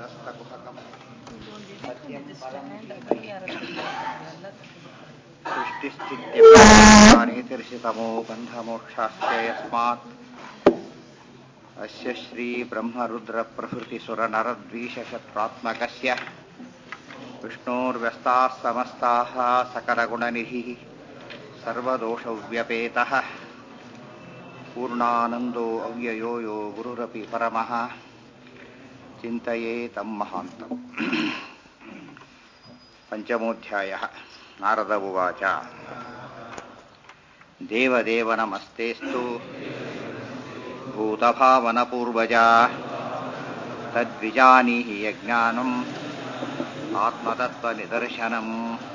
ಸ್ತಕುಹಕಂ ಸತ್ಯಂ ಪರಂ ಸೃಷ್ಟಿಸ್ಥಿತ್ಯಪ್ರತೀತಿರ್ಷಿತಮೋ ಬಂಧಮೋಕ್ಷಾಶ್ಚ ಯಸ್ಮಾತ್ ಅಸ್ಯ ಶ್ರೀ ಬ್ರಹ್ಮರುದ್ರಪ್ರಭೃತಿಸುರನರದ್ವೀಷಶತ್ರಾತ್ಮಕಸ್ಯ ವಿಷ್ಣೋರ್ವ್ಯಸ್ತಾः ಸಮಸ್ತಾः सकलगुणनिधिः सर्वदोषव्यपेतः पूर्णानन्दो अव्ययो यो गुरुरपि परमः चिन्तये तं महान्तम् पञ्चमोऽध्यायः नारद उवाच देवदेव नमस्तेऽस्तु भूतभावनपूर्वजा तद्विजानीहि यज्ञानम् ಆತ್ಮತತ್ವನಿದರ್ಶನಂ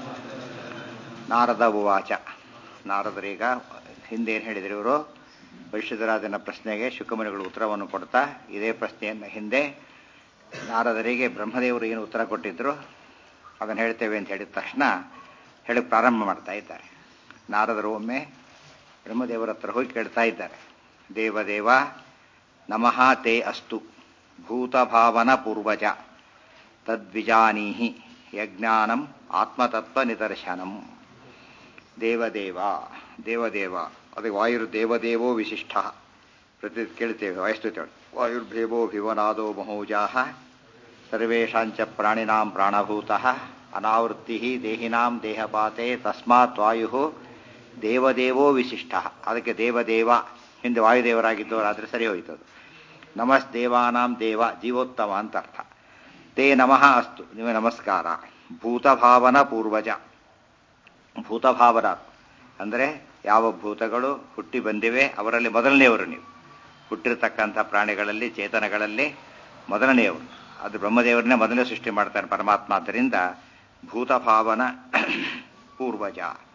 ನಾರದ ಉವಾಚ ನಾರದರೀಗ ಹಿಂದೇನು ಹೇಳಿದ್ರು ಇವರು ವೈಶ್ಯಧರಾಜನ ಪ್ರಶ್ನೆಗೆ ಶುಕಮುನಿಗಳು ಉತ್ತರವನ್ನು ಕೊಡ್ತಾ ಇದೇ ಪ್ರಶ್ನೆಯನ್ನು ಹಿಂದೆ ನಾರದರಿಗೆ ಬ್ರಹ್ಮದೇವರು ಏನು ಉತ್ತರ ಕೊಟ್ಟಿದ್ರು ಅದನ್ನು ಹೇಳ್ತೇವೆ ಅಂತ ಹೇಳಿದ ತಕ್ಷಣ ಹೇಳಿ ಪ್ರಾರಂಭ ಮಾಡ್ತಾ ಇದ್ದಾರೆ ನಾರದರು ಒಮ್ಮೆ ಬ್ರಹ್ಮದೇವರ ಹತ್ರ ಹೋಗಿ ಕೇಳ್ತಾ ಇದ್ದಾರೆ ದೇವದೇವ ನಮಃ ತೇ ಅಸ್ತು ಭೂತಭಾವನ ಪೂರ್ವಜ ತದ್ವಿಜಾನೀಹಿ ಯಜ್ಞಾನಂ ಆತ್ಮತತ್ವ ನಿದರ್ಶನಂ ದೇವದೇವ ದೇವದೇವ ಅದಕ್ಕೆ ವಾಯುರ್ದೇವದೇವೋ ವಿಶಿಷ್ಟ ಪ್ರತಿ ಕೇಳ್ತೇವೆ ವಾಯುಸ್ತುತಿ ವಾಯುರ್ಭೇವೋ ಭಿವನಾದೋ ಮಹೋಜಾ ಸರ್ವೇಷಾಂಚ ಪ್ರಾಣಿನಾಂ ಪ್ರಾಣಭೂತಃ ಅನಾವೃತ್ತಿ ದೇಹಿನಾಂ ದೇಹಪಾತೆ ತಸ್ಮಾತ್ ವಾಯು ದೇವದೇವೋ ವಿಶಿಷ್ಟ ಅದಕ್ಕೆ ದೇವದೇವ ಹಿಂದೆ ವಾಯುದೇವರಾಗಿದ್ದವರಾದರೆ ಸರಿ ಹೋಯ್ತದು ನಮಸ್ ದೇವಾನಾಂ ದೇವ ಜೀವೋತ್ತಮ ಅಂತ ಅರ್ಥ ತೇ ನಮಃ ಅಸ್ತು ನಿಮಗೆ ನಮಸ್ಕಾರ ಭೂತಭಾವನ ಪೂರ್ವಜ ಭೂತಭಾವನ ಅಂದರೆ ಯಾವ ಭೂತಗಳು ಹುಟ್ಟಿ ಬಂದಿವೆ ಅವರಲ್ಲಿ ಮೊದಲನೆಯವರು ನೀವು ಹುಟ್ಟಿರತಕ್ಕಂಥ ಪ್ರಾಣಿಗಳಲ್ಲಿ ಚೇತನಗಳಲ್ಲಿ ಮೊದಲನೆಯವರು ಅದು ಬ್ರಹ್ಮದೇವರನ್ನೇ ಮೊದಲನೇ ಸೃಷ್ಟಿ ಮಾಡ್ತಾನೆ ಪರಮಾತ್ಮ ಆದ್ದರಿಂದ ಭೂತಭಾವನ ಪೂರ್ವಜ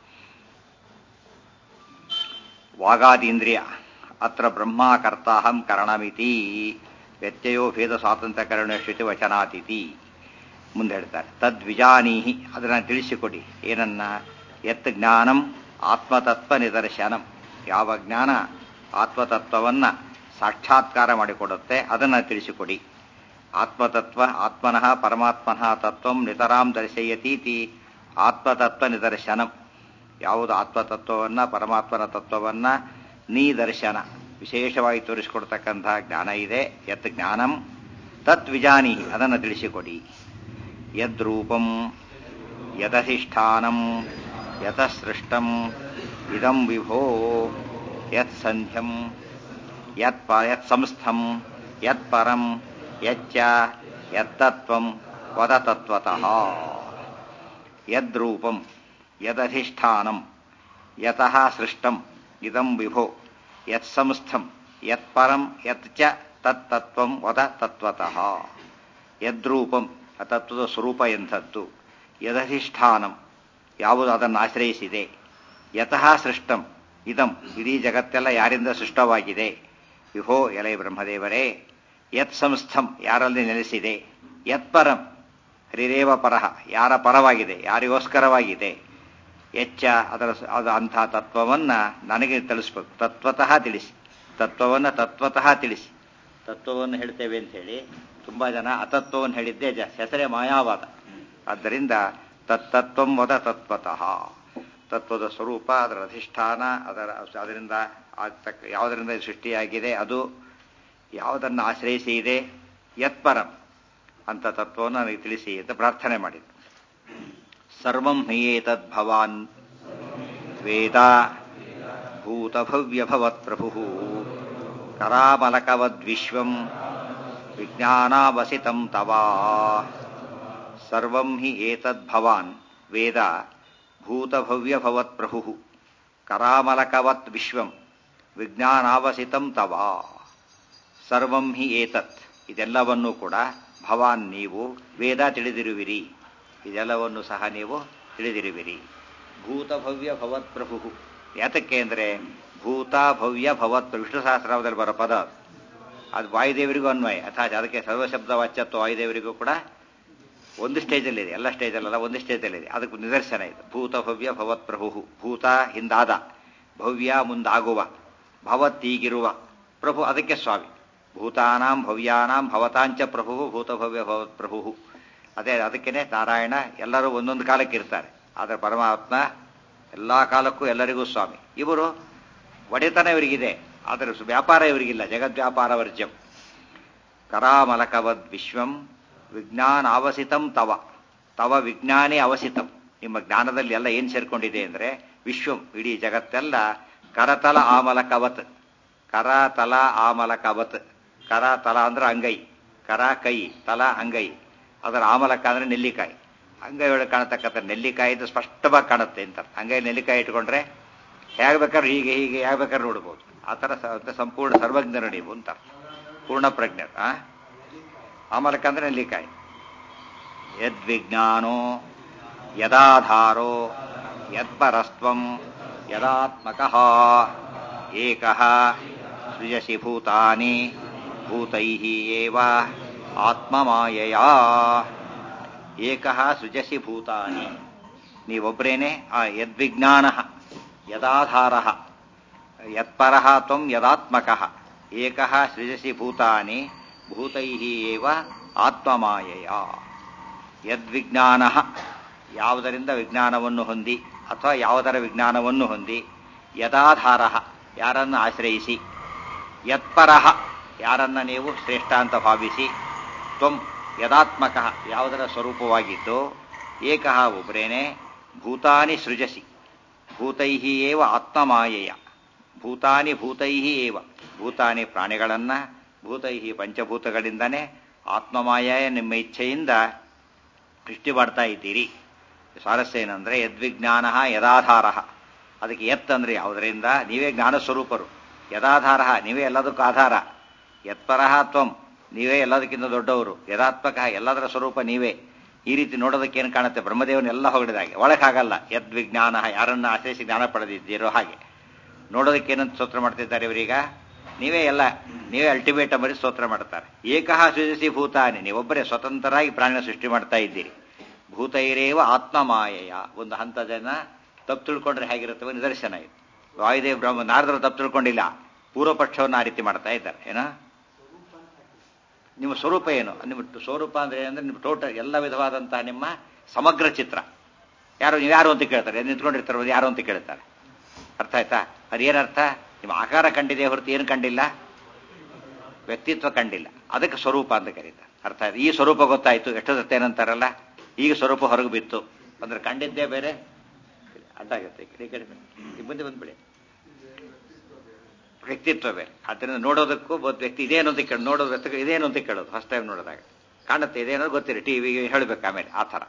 ವಾಗಾದೀಂದ್ರಿಯ ಅತ್ರ ಬ್ರಹ್ಮಾಕರ್ತಾಹಂ ಕರಣಮಿತಿ ವ್ಯತ್ಯಯೋ ಭೇದ ಸ್ವಾತಂತ್ರ್ಯಕರಣ ಶ್ರುತಿ ವಚನಾತಿಥಿ ಮುಂದೆ ಹೇಳ್ತಾರೆ ತದ್ವಿಜಾನೀಹಿ ಅದನ್ನು ತಿಳಿಸಿಕೊಡಿ ಏನನ್ನ ಯತ್ ಜ್ಞಾನಂ ಆತ್ಮತತ್ವ ನಿದರ್ಶನಂ ಯಾವ ಜ್ಞಾನ ಆತ್ಮತತ್ವವನ್ನು ಸಾಕ್ಷಾತ್ಕಾರ ಮಾಡಿಕೊಡುತ್ತೆ ಅದನ್ನು ತಿಳಿಸಿಕೊಡಿ ಆತ್ಮತತ್ವ ಆತ್ಮನಃ ಪರಮಾತ್ಮನಃ ತತ್ವಂ ನಿತರಾಂ ದರ್ಶಯತೀತಿ ಆತ್ಮತತ್ವ ನಿದರ್ಶನಂ ಯಾವುದು ಆತ್ಮತತ್ವವನ್ನು ಪರಮಾತ್ಮನ ತತ್ವವನ್ನು ನೀ ದರ್ಶನ ವಿಶೇಷವಾಗಿ ತೋರಿಸಿಕೊಡ್ತಕ್ಕಂತಹ ಜ್ಞಾನ ಇದೆ ಯತ್ ಜ್ಞಾನಂ ತತ್ ವಿಜಾನಿ ಅದನ್ನು ತಿಳಿಸಿಕೊಡಿ ಯದ್ರೂಪಂ ಯದಧಿಷ್ಠಾನಂ ಯತಸೃಷ್ಟಂ ಇದಂ ವಿಭೋ ಯತ್ ಸಂಧ್ಯಂ ಯತ್ ಪ ಯತ್ ಸಂಸ್ಥಂ ಯತ್ ಪರಂ ಯಚ್ಚ ಯತ್ತತ್ವಂ ವದತತ್ವತಃ ಯದ್ರೂಪಂ ಯದಧಿಷ್ಠಾನಂ ಯತಃ ಸೃಷ್ಟಂ ಇದಂ ವಿಭೋ ಯತ್ಸಂಸ್ಥಂ ಯತ್ಪರಂ ಯತ್ ಚ ತತ್ತತ್ವಂ ವದ ತತ್ವತಃ ಯದ್ರೂಪಂ ಆ ತತ್ವದ ಸ್ವರೂಪ ಎಂಥದ್ದು ಯದಧಿಷ್ಠಾನಂ ಯಾವುದು ಅದನ್ನು ಆಶ್ರಯಿಸಿದೆ ಯತಃ ಸೃಷ್ಟಂ ಇದಂ ಇಡೀ ಜಗತ್ತೆಲ್ಲ ಯಾರಿಂದ ಸೃಷ್ಟವಾಗಿದೆ ವಿಭೋ ಎಲೈ ಬ್ರಹ್ಮದೇವರೇ ಯತ್ ಸಂಸ್ಥಂ ಯಾರಲ್ಲಿ ನೆಲೆಸಿದೆ ಯತ್ಪರಂ ಹರಿರೇವ ಪರಹ ಯಾರ ಪರವಾಗಿದೆ ಯಾರಿಗೋಸ್ಕರವಾಗಿದೆ ಎಚ್ಚ ಅದರ ಅದು ಅಂಥ ತತ್ವವನ್ನು ನನಗೆ ತಿಳಿಸ್ಬೇಕು ತತ್ವತಃ ತಿಳಿಸಿ ತತ್ವವನ್ನು ತತ್ವತಃ ತಿಳಿಸಿ ತತ್ವವನ್ನು ಹೇಳ್ತೇವೆ ಅಂತ ಹೇಳಿ ತುಂಬ ಜನ ಅತತ್ವವನ್ನು ಹೇಳಿದ್ದೇ ಜ ಹೆಸರೇ ಮಾಯಾವಾದ ಆದ್ದರಿಂದ ತತ್ತತ್ವಂ ವದ ತತ್ವತಃ ತತ್ವದ ಸ್ವರೂಪ ಅದರ ಅಧಿಷ್ಠಾನ ಅದರ ಅದರಿಂದ ಆಗ್ತಕ್ಕ ಯಾವುದರಿಂದ ಸೃಷ್ಟಿಯಾಗಿದೆ ಅದು ಯಾವುದನ್ನು ಆಶ್ರಯಿಸಿ ಇದೆ ಯತ್ಪರಂ ಅಂತ ತತ್ವವನ್ನು ನನಗೆ ತಿಳಿಸಿ ಅಂತ ಪ್ರಾರ್ಥನೆ ಮಾಡಿದ್ದು ಸರ್ವಂ ಹ್ಯೇತದ್ ಭವಾನ್ ವೇದ ಭೂತಭವ್ಯಭವತ್ ಪ್ರಭು ಕರಾಮಲಕವದ್ವಿಶ್ವಂ ವಿಜ್ಞಾನಾವಸಿತಂ ತವ ಸರ್ವಂ ಹಿ ಏತದ್ ಭವಾನ್ ವೇದ ಭೂತಭವ್ಯಭವತ್ ಪ್ರಭು ಕರಾಮಲಕವತ್ ವಿಶ್ವಂ ವಿಜ್ಞಾನಾವಸಿತಂ ತವ ಸರ್ವಂ ಹಿ ಏತತ್ ಇದೆಲ್ಲವನ್ನೂ ಕೂಡ ಭವಾನ್ ನೀವು ವೇದ ತಿಳಿದಿರುವಿರಿ ಇದೆಲ್ಲವನ್ನು ಸಹ ನೀವು ತಿಳಿದಿರುವಿರಿ ಭೂತಭವ್ಯ ಭವತ್ ಪ್ರಭು ಯಾತಕ್ಕೆ ಅಂದರೆ ಭೂತ ಭವ್ಯ ಭವತ್ ವಿಷ್ಣು ಸಹಸ್ರಾವದಲ್ಲಿ ಬರೋ ಪದ ಅದು ವಾಯುದೇವರಿಗೂ ಅನ್ವಯ ಅಥಾ ಅದಕ್ಕೆ ಸರ್ವಶಬ್ದ ವಾಚ್ಯತ್ವ ವಾಯುದೇವರಿಗೂ ಕೂಡ ಒಂದು ಸ್ಟೇಜಲ್ಲಿದೆ ಎಲ್ಲ ಸ್ಟೇಜಲ್ಲ ಒಂದು ಸ್ಟೇಜಲ್ಲಿದೆ ಅದಕ್ಕೆ ನಿದರ್ಶನ ಇದೆ ಭೂತ ಭವ್ಯ ಭವತ್ ಪ್ರಭು ಭೂತ ಹಿಂದಾದ ಭವ್ಯ ಮುಂದಾಗುವ ಭವತ್ ಈಗಿರುವ ಪ್ರಭು ಅದಕ್ಕೆ ಸ್ವಾಮಿ ಭೂತಾನಾಂ ಭವ್ಯಾನಾಂ ಭವತಾಂಚ ಪ್ರಭು ಭೂತಭವ್ಯ ಭವತ್ ಪ್ರಭು ಅದೇ ಅದಕ್ಕೇನೆ ನಾರಾಯಣ ಎಲ್ಲರೂ ಒಂದೊಂದು ಕಾಲಕ್ಕೆ ಇರ್ತಾರೆ ಆದರೆ ಪರಮಾತ್ಮ ಎಲ್ಲ ಕಾಲಕ್ಕೂ ಎಲ್ಲರಿಗೂ ಸ್ವಾಮಿ ಇವರು ಒಡೆತನ ಇವರಿಗಿದೆ ಆದರೆ ವ್ಯಾಪಾರ ಇವರಿಗಿಲ್ಲ ಜಗದ್ವ್ಯಾಪಾರ ವರ್ಜ್ಯಂ ಕರಾಮಲಕವದ್ ವಿಶ್ವಂ ವಿಜ್ಞಾನಾವಸಿತಂ ತವ ತವ ವಿಜ್ಞಾನೇ ಅವಸಿತಂ ನಿಮ್ಮ ಜ್ಞಾನದಲ್ಲಿ ಎಲ್ಲ ಏನು ಸೇರ್ಕೊಂಡಿದೆ ಅಂದರೆ ವಿಶ್ವಂ ಇಡೀ ಜಗತ್ತೆಲ್ಲ ಕರತಲ ಆಮಲಕವತ್ ಕರತಲ ಆಮಲಕವತ್ ಕರ ತಲ ಅಂದ್ರೆ ಅಂಗೈ ಕರ ಕೈ ತಲ ಅಂಗೈ ಅದರ ಆಮಲಕ ಅಂದ್ರೆ ನೆಲ್ಲಿಕಾಯಿ ಅಂಗೈ ಒಳಗೆ ಕಾಣತಕ್ಕಂಥ ನೆಲ್ಲಿಕಾಯಿ ಇದು ಸ್ಪಷ್ಟವಾಗಿ ಕಾಣುತ್ತೆ ಅಂತ ಅಂಗೈ ನೆಲ್ಲಿಕಾಯಿ ಇಟ್ಕೊಂಡ್ರೆ ಹೇಗೆ ಬೇಕಾದ್ರೆ ಹೀಗೆ ಹೀಗೆ ಹೇಗೆ ಬೇಕಾದ್ರೆ ನೋಡ್ಬೋದು ಆ ಥರ ಸ- ಸಂಪೂರ್ಣ ಸರ್ವಜ್ಞರು ನೀವು ಅಂತ ಪೂರ್ಣ ಪ್ರಜ್ಞರು ಆ ಆಮಲಕ ಅಂದ್ರೆ ನೆಲ್ಲಿಕಾಯಿ ಯದ್ವಿಜ್ಞಾನೋ ಯದಾಧಾರೋ ಯತ್ಪರಸ್ತ್ವಂ ಯದಾತ್ಮಕಃ ಏಕಃ ಸೃಜಸಿ ಭೂತಾನಿ ಭೂತೈಃ ಏವ ಆತ್ಮಮಾಯಯಾ ಏಕಃ ಸೃಜಸಿ ಭೂತಾನಿ ನೀವೊಬ್ಬರೇನೆ ಆ ಯದ್ವಿಜ್ಞಾನ ಯದಾಧಾರ ಯತ್ಪರಃ ತ್ವಂ ಯದಾತ್ಮಕಃ ಏಕಃ ಸೃಜಸಿ ಭೂತಾನಿ ಭೂತೈಃ ಏವ ಆತ್ಮಮಾಯಯಾ ಯದ್ವಿಜ್ಞಾನ ಯಾವುದರಿಂದ ವಿಜ್ಞಾನವನ್ನು ಹೊಂದಿ ಅಥವಾ ಯಾವುದರ ವಿಜ್ಞಾನವನ್ನು ಹೊಂದಿ ಯದಾಧಾರ ಯಾರನ್ನು ಆಶ್ರಯಿಸಿ ಯತ್ಪರಃ ಯಾರನ್ನ ನೀವು ಶ್ರೇಷ್ಠ ಅಂತ ಭಾವಿಸಿ ತ್ವಂ ಯದಾತ್ಮಕ ಯಾವುದರ ಸ್ವರೂಪವಾಗಿದ್ದು ಏಕಃ ಒಬ್ಬರೇನೆ ಭೂತಾನಿ ಸೃಜಸಿ ಭೂತೈಃ ಏವ ಆತ್ಮಮಾಯೆಯ ಭೂತಾನಿ ಭೂತೈಃ ಏವ ಭೂತಾನಿ ಪ್ರಾಣಿಗಳನ್ನ ಭೂತೈಃ ಪಂಚಭೂತಗಳಿಂದನೇ ಆತ್ಮಮಾಯ ನಿಮ್ಮ ಇಚ್ಛೆಯಿಂದ ಸೃಷ್ಟಿ ಮಾಡ್ತಾ ಇದ್ದೀರಿ ಸ್ವಾರಸ್ಯ ಏನಂದ್ರೆ ಯದ್ವಿಜ್ಞಾನ ಯದಾಧಾರ ಅದಕ್ಕೆ ಎತ್ ಅಂದ್ರೆ ಯಾವುದರಿಂದ ನೀವೇ ಜ್ಞಾನ ಸ್ವರೂಪರು ಯದಾಧಾರ ನೀವೇ ಎಲ್ಲದಕ್ಕೂ ಆಧಾರ ಯತ್ಪರಃ ತ್ವಂ ನೀವೇ ಎಲ್ಲದಕ್ಕಿಂತ ದೊಡ್ಡವರು ಯದಾತ್ಮಕ ಎಲ್ಲದರ ಸ್ವರೂಪ ನೀವೇ ಈ ರೀತಿ ನೋಡೋದಕ್ಕೆ ಏನು ಕಾಣುತ್ತೆ ಬ್ರಹ್ಮದೇವನೆಲ್ಲ ಹೊಗಳಿದಾಗೆ ಒಳಗಾಗಲ್ಲ ಯದ್ವಿಜ್ಞಾನ ಯಾರನ್ನ ಆಶ್ರಯಿಸಿ ಜ್ಞಾನ ಪಡೆದಿದ್ದೀರೋ ಹಾಗೆ ನೋಡೋದಕ್ಕೆ ಏನಂತ ಸ್ತೋತ್ರ ಮಾಡ್ತಿದ್ದಾರೆ ಇವರೀಗ ನೀವೇ ಎಲ್ಲ ನೀವೇ ಅಲ್ಟಿಮೇಟ್ ಅಂಬರಿ ಸ್ತೋತ್ರ ಮಾಡ್ತಾರೆ ಏಕಃ ಸೃಜಿಸಿ ಭೂತಾನಿ ನೀವೊಬ್ಬರೇ ಸ್ವತಂತ್ರರಾಗಿ ಪ್ರಾಣಿನ ಸೃಷ್ಟಿ ಮಾಡ್ತಾ ಇದ್ದೀರಿ ಭೂತೈರೇವ ಆತ್ಮಮಾಯೆಯ ಒಂದು ಹಂತ ಜನ ತಪ್ಪು ತಿಳ್ಕೊಂಡ್ರೆ ಹೇಗಿರುತ್ತವೆ ನಿದರ್ಶನ ಇದು ವಾಯುದೇವ್ ಬ್ರಹ್ಮ ನಾರದರು ತಪ್ಪು ತಿಳ್ಕೊಂಡಿಲ್ಲ ಪೂರ್ವ ಪಕ್ಷವನ್ನು ಆ ರೀತಿ ಮಾಡ್ತಾ ಇದ್ದಾರೆ ಏನ ನಿಮ್ಮ ಸ್ವರೂಪ ಏನು ನಿಮ್ಮ ಸ್ವರೂಪ ಅಂದ್ರೆ ಏನಂದ್ರೆ ನಿಮ್ಮ ಟೋಟಲ್ ಎಲ್ಲ ವಿಧವಾದಂತಹ ನಿಮ್ಮ ಸಮಗ್ರ ಚಿತ್ರ ಯಾರು ನೀವು ಯಾರು ಅಂತ ಕೇಳ್ತಾರೆ ನಿಂತ್ಕೊಂಡಿರ್ತಾರೆ ಯಾರು ಅಂತ ಕೇಳ್ತಾರೆ ಅರ್ಥ ಆಯ್ತಾ ಅದೇನರ್ಥ ನಿಮ್ಮ ಆಕಾರ ಕಂಡಿದೆ ಹೊರತು ಏನು ಕಂಡಿಲ್ಲ ವ್ಯಕ್ತಿತ್ವ ಕಂಡಿಲ್ಲ ಅದಕ್ಕೆ ಸ್ವರೂಪ ಅಂತ ಕರೀತಾರೆ ಅರ್ಥ ಆಯ್ತು ಈ ಸ್ವರೂಪ ಗೊತ್ತಾಯ್ತು ಎಷ್ಟೊತ್ತ ಏನಂತಾರಲ್ಲ ಈಗ ಸ್ವರೂಪ ಹೊರಗೆ ಬಿತ್ತು ಅಂದ್ರೆ ಕಂಡಿದ್ದೇ ಬೇರೆ ಅಡ್ಡಾಗುತ್ತೆ ಈ ಕಡೆ ಈ ಕಡೆ ಬನ್ನಿ. ಈ ಮುಂದೆ ಬಂದ್ಬಿಡಿ ವ್ಯಕ್ತಿತ್ವ ಬೇರೆ ಅದರಿಂದ ನೋಡೋದಕ್ಕೂ ಒಬ್ಬ ವ್ಯಕ್ತಿ ಇದೇನು ಅಂತ ಕೇಳಿ ನೋಡೋದು ವ್ಯಕ್ತಿ ಇದೇನು ಅಂತ ಕೇಳೋದು ಫಸ್ಟ್ ಟೈಮ್ ನೋಡಿದಾಗ ಕಾಣುತ್ತೆ ಇದೇನೋ ಗೊತ್ತಿರಿ ಟಿವಿಗೆ ಹೇಳ್ಬೇಕು ಆಮೇಲೆ ಆ ಥರ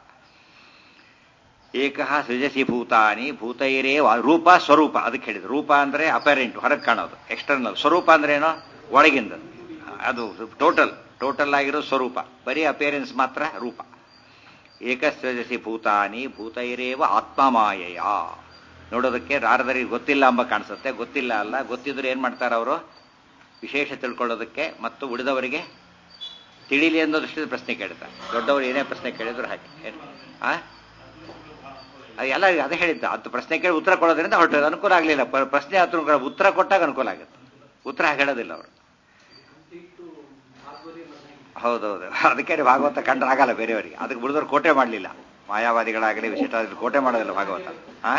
ಏಕಃ ಸೃಜಸಿ ಭೂತಾನಿ ಭೂತೈರೇ ರೂಪ ಸ್ವರೂಪ ಅದಕ್ಕೆ ಹೇಳಿದ್ರು ರೂಪ ಅಂದ್ರೆ ಅಪರೆಂಟ್ ಹೊರಗೆ ಕಾಣೋದು ಎಕ್ಸ್ಟರ್ನಲ್ ಸ್ವರೂಪ ಅಂದ್ರೆ ಏನೋ ಒಳಗಿಂದ ಅದು ಟೋಟಲ್ ಟೋಟಲ್ ಆಗಿರೋ ಸ್ವರೂಪ ಬರೀ ಅಪಿಯರೆನ್ಸ್ ಮಾತ್ರ ರೂಪ ಏಕಸ್ರಜಸಿ ಭೂತಾನಿ ಭೂತೈರೇವ ಆತ್ಮಮಾಯಯ ನೋಡೋದಕ್ಕೆ ರಾರದರಿಗೆ ಗೊತ್ತಿಲ್ಲ ಎಂಬ ಕಾಣಿಸುತ್ತೆ ಗೊತ್ತಿಲ್ಲ ಅಲ್ಲ ಗೊತ್ತಿದ್ರೆ ಏನ್ ಮಾಡ್ತಾರೆ ಅವರು ವಿಶೇಷ ತಿಳ್ಕೊಳ್ಳೋದಕ್ಕೆ ಮತ್ತು ಉಳಿದವರಿಗೆ ತಿಳಿಲಿ ಅನ್ನೋ ದೃಷ್ಟಿಯಿಂದ ಪ್ರಶ್ನೆ ಕೇಳ್ತಾರೆ ದೊಡ್ಡವರು ಏನೇ ಪ್ರಶ್ನೆ ಕೇಳಿದ್ರು ಹಾಗೆ ಏನು ಆ ಅದು ಎಲ್ಲ ಅದೇ ಹೇಳಿದ್ದ ಅದು ಪ್ರಶ್ನೆ ಕೇಳಿ ಉತ್ತರ ಕೊಡೋದ್ರಿಂದ ಹೊರಟು ಅನುಕೂಲ ಆಗಲಿಲ್ಲ ಪ್ರಶ್ನೆ ಹತ್ರ ಉತ್ತರ ಕೊಟ್ಟಾಗ ಅನುಕೂಲ ಆಗುತ್ತೆ ಉತ್ತರ ಹೇಳೋದಿಲ್ಲ ಅವರು ಹೌದೌದು ಅದಕ್ಕೆ ಭಾಗವತ ಕಂಡ್ರೆ ಆಗಲ್ಲ ಬೇರೆಯವರಿಗೆ ಅದಕ್ಕೆ ಬಿಡಿದವ್ರು ಕೋಟೆ ಮಾಡಲಿಲ್ಲ ಮಾಯಾವಾದಿಗಳಾಗಲಿ ವಿಶಿಷ್ಟಾದಿಗಳು ಕೋಟೆ ಮಾಡೋದಿಲ್ಲ ಭಾಗವತ ಹಾ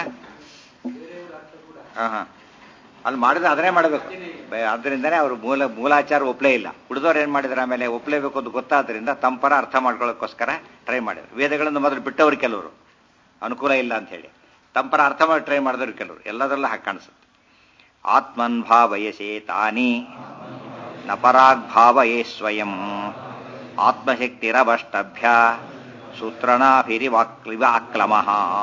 ಹಾ ಅಲ್ಲಿ ಮಾಡಿದ್ರೆ ಅದನ್ನೇ ಮಾಡಬೇಕು ಆದ್ದರಿಂದನೇ ಅವರು ಮೂಲ ಮೂಲಾಚಾರ ಒಪ್ಪಲೇ ಇಲ್ಲ ಉಳಿದವ್ರು ಏನ್ ಮಾಡಿದ್ರು ಆಮೇಲೆ ಒಪ್ಪಲೇಬೇಕು ಅಂತ ಗೊತ್ತಾದ್ರಿಂದ ತಂಪರ ಅರ್ಥ ಮಾಡ್ಕೊಳ್ಳೋಕ್ಕೋಸ್ಕರ ಟ್ರೈ ಮಾಡಿದ್ರು ವೇದಗಳನ್ನು ಮೊದಲು ಬಿಟ್ಟವರು ಕೆಲವರು ಅನುಕೂಲ ಇಲ್ಲ ಅಂತ ಹೇಳಿ ತಂಪರ ಅರ್ಥ ಮಾಡಿ ಟ್ರೈ ಮಾಡಿದವರು ಕೆಲವರು ಎಲ್ಲದರಲ್ಲ ಹಾಗೆ ಕಾಣಿಸುತ್ತೆ ಆತ್ಮನ್ ಭಾವಯಸೇ ತಾನಿ ನ ಪರಾಗ್ಭಾವಯೇ ಸ್ವಯಂ ಆತ್ಮಶಕ್ತಿರವಷ್ಟಭ್ಯ ಸೂತ್ರನಾಭಿರಿವಾಕ್ಲಮಃ